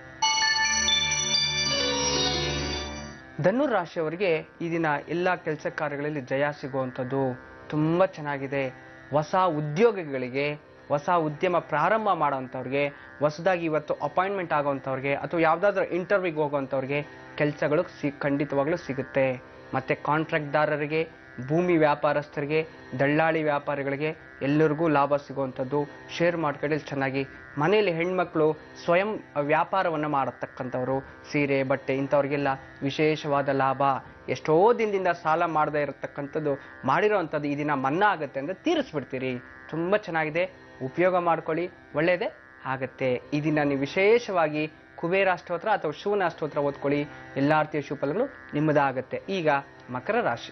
ಧನುರ್ ರಾಶಿಯವರಿಗೆ ಈ ದಿನ ಎಲ್ಲ ಕೆಲಸ ಕಾರ್ಯಗಳಲ್ಲಿ ಜಯ ಸಿಗುವಂಥದ್ದು ತುಂಬ ಚೆನ್ನಾಗಿದೆ ಹೊಸ ಉದ್ಯೋಗಿಗಳಿಗೆ ಹೊಸ ಉದ್ಯಮ ಪ್ರಾರಂಭ ಮಾಡೋವಂಥವ್ರಿಗೆ ಹೊಸದಾಗಿ ಇವತ್ತು ಅಪಾಯಿಂಟ್ಮೆಂಟ್ ಆಗೋವಂಥವ್ರಿಗೆ ಅಥವಾ ಯಾವುದಾದ್ರೂ ಇಂಟರ್ವ್ಯೂಗೆ ಹೋಗೋವಂಥವ್ರಿಗೆ ಕೆಲಸಗಳು ಸಿ ಖಂಡಿತವಾಗ್ಲೂ ಸಿಗುತ್ತೆ ಮತ್ತೆ ಕಾಂಟ್ರಾಕ್ಟ್ದಾರರಿಗೆ ಭೂಮಿ ವ್ಯಾಪಾರಸ್ಥರಿಗೆ ದಳ್ಳಾಳಿ ವ್ಯಾಪಾರಿಗಳಿಗೆ ಎಲ್ಲರಿಗೂ ಲಾಭ ಸಿಗುವಂಥದ್ದು ಶೇರ್ ಮಾರ್ಕೆಟಲ್ಲಿ ಚೆನ್ನಾಗಿ ಮನೆಯಲ್ಲಿ ಹೆಣ್ಮಕ್ಳು ಸ್ವಯಂ ವ್ಯಾಪಾರವನ್ನು ಮಾಡತಕ್ಕಂಥವ್ರು ಸೀರೆ ಬಟ್ಟೆ ಇಂಥವ್ರಿಗೆಲ್ಲ ವಿಶೇಷವಾದ ಲಾಭ ಎಷ್ಟೋ ದಿನದಿಂದ ಸಾಲ ಮಾಡದೇ ಇರತಕ್ಕಂಥದ್ದು ಮಾಡಿರೋವಂಥದ್ದು ಈ ದಿನ ಮನ್ನಾ ಆಗುತ್ತೆ ಅಂದರೆ ತೀರಿಸ್ಬಿಡ್ತೀರಿ ತುಂಬ ಚೆನ್ನಾಗಿದೆ ಉಪಯೋಗ ಮಾಡ್ಕೊಳ್ಳಿ ಒಳ್ಳೆಯದೇ ಆಗುತ್ತೆ ಈ ದಿನ ನೀವು ವಿಶೇಷವಾಗಿ ಕುಬೇರ ಅಷ್ಟೋತ್ರ ಅಥವಾ ಶಿವನ ಅಷ್ಟೋತ್ರ ಓದ್ಕೊಳ್ಳಿ ಎಲ್ಲ ರೀತಿಯ ಶುಭಫಲಗಳು ನಿಮ್ಮದಾಗತ್ತೆ ಈಗ ಮಕರ ರಾಶಿ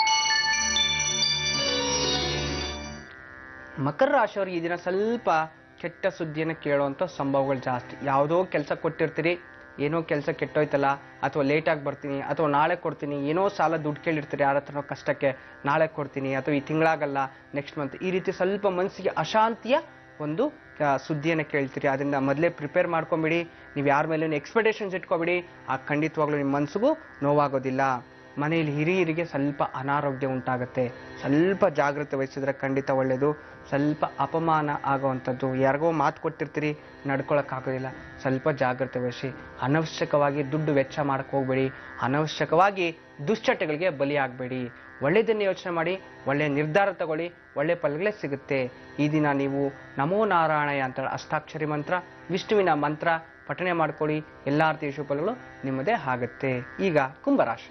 ಮಕರ ರಾಶಿಯವ್ರಿಗೆ ಈ ದಿನ ಸ್ವಲ್ಪ ಕೆಟ್ಟ ಸುದ್ದಿಯನ್ನು ಕೇಳುವಂಥ ಸಂಭವಗಳು ಜಾಸ್ತಿ ಯಾವುದೋ ಕೆಲಸ ಕೊಟ್ಟಿರ್ತೀರಿ ಏನೋ ಕೆಲಸ ಕೆಟ್ಟೋಯ್ತಲ್ಲ ಅಥವಾ ಲೇಟಾಗಿ ಬರ್ತೀನಿ ಅಥವಾ ನಾಳೆ ಕೊಡ್ತೀನಿ ಏನೋ ಸಾಲ ದುಡ್ಡು ಕೇಳಿರ್ತೀರಿ ಯಾರ ಹತ್ರನೋ ಕಷ್ಟಕ್ಕೆ ನಾಳೆ ಕೊಡ್ತೀನಿ ಅಥವಾ ಈ ತಿಂಗಳಾಗಲ್ಲ ನೆಕ್ಸ್ಟ್ ಮಂತ್ ಈ ರೀತಿ ಸ್ವಲ್ಪ ಮನಸ್ಸಿಗೆ ಅಶಾಂತಿಯ ಒಂದು ಆ, ಸುದ್ದಿಯನ್ನು ಕೇಳ್ತೀರಿ ಅದರಿಂದ ಮೊದಲೇ ಪ್ರಿಪೇರ್ ಮಾಡ್ಕೊಂಬಿಡಿ ನೀವು ಯಾರ ಮೇಲೂ ಎಕ್ಸ್ಪೆಕ್ಟೇಷನ್ಸ್ ಇಟ್ಕೊಬಿಡಿ ಆ ಖಂಡಿತವಾಗ್ಲೂ ನಿಮ್ಮ ಮನಸ್ಸಿಗೂ ನೋವಾಗೋದಿಲ್ಲ ಮನೆಯಲ್ಲಿ ಹಿರಿಯರಿಗೆ ಸ್ವಲ್ಪ ಅನಾರೋಗ್ಯ ಉಂಟಾಗುತ್ತೆ ಸ್ವಲ್ಪ ಜಾಗ್ರತೆ ವಹಿಸಿದ್ರೆ ಖಂಡಿತ ಒಳ್ಳೆಯದು ಸ್ವಲ್ಪ ಅಪಮಾನ ಆಗುವಂಥದ್ದು ಯಾರಿಗೋ ಮಾತು ಕೊಟ್ಟಿರ್ತೀರಿ ನಡ್ಕೊಳಕ್ಕಾಗೋದಿಲ್ಲ ಸ್ವಲ್ಪ ಜಾಗ್ರತೆ ವಹಿಸಿ ಅನವಶ್ಯಕವಾಗಿ ದುಡ್ಡು ವೆಚ್ಚ ಮಾಡಕ್ಕೆ ಹೋಗ್ಬೇಡಿ ಅನವಶ್ಯಕವಾಗಿ ದುಶ್ಚಟಗಳಿಗೆ ಬಲಿಯಾಗಬೇಡಿ ಒಳ್ಳೆಯದನ್ನು ಯೋಚನೆ ಮಾಡಿ ಒಳ್ಳೆಯ ನಿರ್ಧಾರ ತಗೊಳ್ಳಿ ಒಳ್ಳೆಯ ಫಲಗಳೇ ಸಿಗುತ್ತೆ ಈ ದಿನ ನೀವು ನಮೋ ನಾರಾಯಣ ಅಂತ ಅಷ್ಟಾಕ್ಷರಿ ಮಂತ್ರ ವಿಷ್ಣುವಿನ ಮಂತ್ರ ಪಠನೆ ಮಾಡ್ಕೊಳ್ಳಿ ಎಲ್ಲ ರೀತಿಯ ಶುಭಫಲಗಳು ನಿಮ್ಮದೇ ಆಗುತ್ತೆ ಈಗ ಕುಂಭರಾಶಿ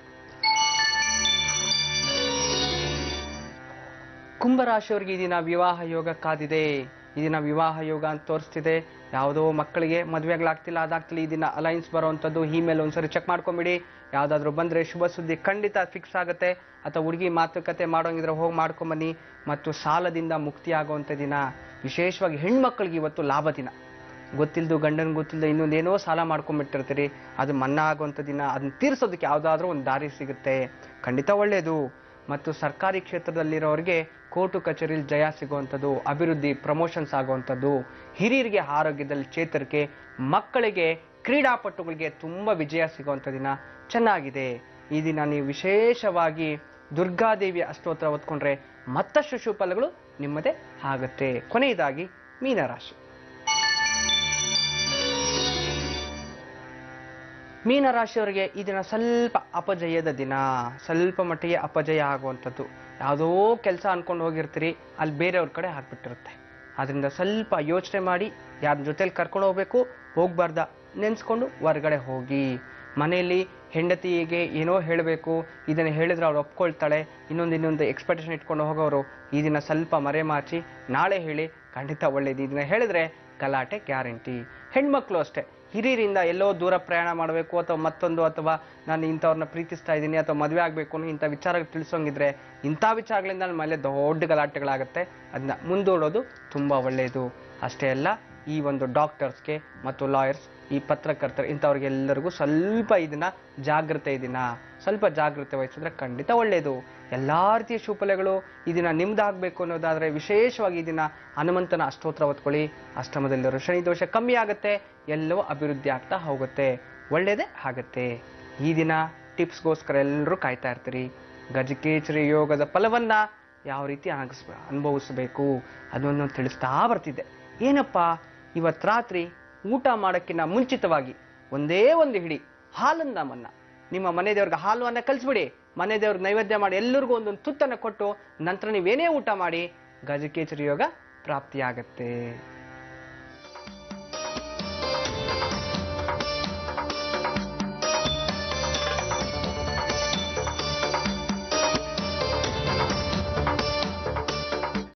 ಕುಂಭರಾಶಿಯವರಿಗೆ ಈ ದಿನ ವಿವಾಹ ಯೋಗ ಕಾದಿದೆ ಈ ದಿನ ವಿವಾಹ ಯೋಗ ಅಂತ ತೋರಿಸ್ತಿದೆ ಯಾವುದೋ ಮಕ್ಕಳಿಗೆ ಮದುವೆಗಳಾಗ್ತಿಲ್ಲ ಅದಾಗ್ತಿಲ್ಲ ಈ ದಿನ ಅಲೈನ್ಸ್ ಬರೋವಂಥದ್ದು ಇಮೇಲ್ ಒಂದ್ಸರಿ ಚೆಕ್ ಮಾಡ್ಕೊಂಬಿಡಿ ಯಾವುದಾದ್ರೂ ಬಂದರೆ ಶುಭ ಸುದ್ದಿ ಖಂಡಿತ ಫಿಕ್ಸ್ ಆಗುತ್ತೆ ಅಥವಾ ಹುಡುಗಿ ಮಾತುಕತೆ ಮಾಡೋಂಗಿದ್ರೆ ಹೋಗಿ ಮಾಡ್ಕೊಂಬನ್ನಿ ಮತ್ತು ಸಾಲದಿಂದ ಮುಕ್ತಿ ಆಗುವಂಥ ದಿನ ವಿಶೇಷವಾಗಿ ಹೆಣ್ಮಕ್ಳಿಗೆ ಇವತ್ತು ಲಾಭ ದಿನ ಗೊತ್ತಿಲ್ದು ಗಂಡನ ಗೊತ್ತಿಲ್ಲದ ಇನ್ನೊಂದೇನೋ ಸಾಲ ಮಾಡ್ಕೊಂಡ್ಬಿಟ್ಟಿರ್ತೀರಿ ಅದು ಮನ್ನಾ ಆಗುವಂಥ ದಿನ ಅದನ್ನ ತೀರಿಸೋದಕ್ಕೆ ಯಾವುದಾದ್ರೂ ಒಂದು ದಾರಿ ಸಿಗುತ್ತೆ ಖಂಡಿತ ಒಳ್ಳೆಯದು ಮತ್ತು ಸರ್ಕಾರಿ ಕ್ಷೇತ್ರದಲ್ಲಿರೋರಿಗೆ ಕೋರ್ಟು ಕಚೇರಿಯಲ್ಲಿ ಜಯ ಸಿಗುವಂಥದ್ದು ಅಭಿವೃದ್ಧಿ ಪ್ರಮೋಷನ್ಸ್ ಆಗುವಂಥದ್ದು ಹಿರಿಯರಿಗೆ ಆರೋಗ್ಯದಲ್ಲಿ ಚೇತರಿಕೆ ಮಕ್ಕಳಿಗೆ ಕ್ರೀಡಾಪಟುಗಳಿಗೆ ತುಂಬ ವಿಜಯ ಸಿಗುವಂಥ ದಿನ ಚೆನ್ನಾಗಿದೆ ಈ ದಿನ ನೀವು ವಿಶೇಷವಾಗಿ ದುರ್ಗಾದೇವಿಯ ಅಷ್ಟೋತ್ರ ಓದ್ಕೊಂಡ್ರೆ ಮತ್ತಷ್ಟು ಶುಭಫಲಗಳು ನಿಮ್ಮದೇ ಆಗುತ್ತೆ ಕೊನೆಯದಾಗಿ ಮೀನರಾಶಿ ಮೀನರಾಶಿಯವರಿಗೆ ಈ ದಿನ ಸ್ವಲ್ಪ ಅಪಜಯದ ದಿನ ಸ್ವಲ್ಪ ಮಟ್ಟಿಗೆ ಅಪಜಯ ಆಗುವಂಥದ್ದು ಯಾವುದೋ ಕೆಲಸ ಅನ್ಕೊಂಡು ಹೋಗಿರ್ತೀರಿ ಅಲ್ಲಿ ಬೇರೆಯವ್ರ ಕಡೆ ಹಾಕ್ಬಿಟ್ಟಿರುತ್ತೆ ಅದರಿಂದ ಸ್ವಲ್ಪ ಯೋಚನೆ ಮಾಡಿ ಯಾರ ಜೊತೆಲಿ ಕರ್ಕೊಂಡು ಹೋಗ್ಬೇಕು ಹೋಗ್ಬಾರ್ದ ನೆನೆಸ್ಕೊಂಡು ಹೊರಗಡೆ ಹೋಗಿ ಮನೆಯಲ್ಲಿ ಹೆಂಡತಿಗೆ ಏನೋ ಹೇಳಬೇಕು ಇದನ್ನು ಹೇಳಿದ್ರೆ ಅವ್ರು ಒಪ್ಕೊಳ್ತಾಳೆ ಇನ್ನೊಂದು ಇನ್ನೊಂದು ಎಕ್ಸ್ಪೆಕ್ಟೇಷನ್ ಇಟ್ಕೊಂಡು ಹೋಗೋರು ಈ ದಿನ ಸ್ವಲ್ಪ ಮರೆಮಾಚಿ ನಾಳೆ ಹೇಳಿ ಖಂಡಿತ ಒಳ್ಳೇದು ಇದನ್ನ ಹೇಳಿದ್ರೆ ಗಲಾಟೆ ಗ್ಯಾರಂಟಿ ಹೆಣ್ಮಕ್ಳು ಅಷ್ಟೇ ಹಿರಿಯರಿಂದ ಎಲ್ಲೋ ದೂರ ಪ್ರಯಾಣ ಮಾಡಬೇಕು ಅಥವಾ ಮತ್ತೊಂದು ಅಥವಾ ನಾನು ಇಂಥವ್ರನ್ನ ಪ್ರೀತಿಸ್ತಾ ಇದ್ದೀನಿ ಅಥವಾ ಮದುವೆ ಆಗಬೇಕು ಅನ್ನೋ ಇಂಥ ವಿಚಾರ ತಿಳಿಸೋಂಗಿದ್ರೆ ಇಂಥ ವಿಚಾರಗಳಿಂದ ನಮ್ಮ ಮೇಲೆ ದೊಡ್ಡ ಗಲಾಟೆಗಳಾಗುತ್ತೆ ಅದನ್ನ ಮುಂದೂಡೋದು ತುಂಬ ಒಳ್ಳೆಯದು ಅಷ್ಟೇ ಅಲ್ಲ ಈ ಒಂದು ಡಾಕ್ಟರ್ಸ್ಗೆ ಮತ್ತು ಲಾಯರ್ಸ್ ಈ ಪತ್ರಕರ್ತರು ಇಂಥವ್ರಿಗೆಲ್ಲರಿಗೂ ಸ್ವಲ್ಪ ಇದನ್ನ ಜಾಗ್ರತೆ ಇದನ್ನ ಸ್ವಲ್ಪ ಜಾಗ್ರತೆ ವಹಿಸಿದ್ರೆ ಖಂಡಿತ ಒಳ್ಳೆಯದು ಎಲ್ಲಾ ರೀತಿಯ ಶುಭಫಲಗಳು ಈ ದಿನ ನಿಮ್ದಾಗಬೇಕು ಅನ್ನೋದಾದ್ರೆ ವಿಶೇಷವಾಗಿ ಈ ದಿನ ಹನುಮಂತನ ಅಷ್ಟೋತ್ರ ಓದ್ಕೊಳ್ಳಿ ಅಷ್ಟಮದಲ್ಲಿರೋ ಶನಿ ದೋಷ ಕಮ್ಮಿ ಆಗುತ್ತೆ ಎಲ್ಲವೂ ಅಭಿವೃದ್ಧಿ ಆಗ್ತಾ ಹೋಗುತ್ತೆ ಒಳ್ಳೇದೇ ಆಗತ್ತೆ ಈ ದಿನ ಟಿಪ್ಸ್ಗೋಸ್ಕರ ಎಲ್ಲರೂ ಕಾಯ್ತಾ ಇರ್ತೀರಿ ಗಜಕೇಚರಿ ಯೋಗದ ಫಲವನ್ನ ಯಾವ ರೀತಿ ಅನಗಿಸ್ಬ ಅನುಭವಿಸಬೇಕು ಅದನ್ನು ತಿಳಿಸ್ತಾ ಬರ್ತಿದ್ದೆ ಏನಪ್ಪ ಇವತ್ತು ರಾತ್ರಿ ಊಟ ಮಾಡೋಕ್ಕಿಂತ ಮುಂಚಿತವಾಗಿ ಒಂದೇ ಒಂದು ಹಿಡಿ ಹಾಲನ್ನ ಮನ್ನ ನಿಮ್ಮ ಮನೆ ದೇವ್ರಿಗೆ ಹಾಲು ಅನ್ನ ಕಲಿಸ್ಬಿಡಿ ಮನೆ ದೇವ್ರಿಗೆ ನೈವೇದ್ಯ ಮಾಡಿ ಎಲ್ಲರಿಗೂ ಒಂದೊಂದು ತುತ್ತನ್ನು ಕೊಟ್ಟು ನಂತರ ನೀವೇನೇ ಊಟ ಮಾಡಿ ಗಜಕೇಚರಿ ಯೋಗ ಪ್ರಾಪ್ತಿಯಾಗತ್ತೆ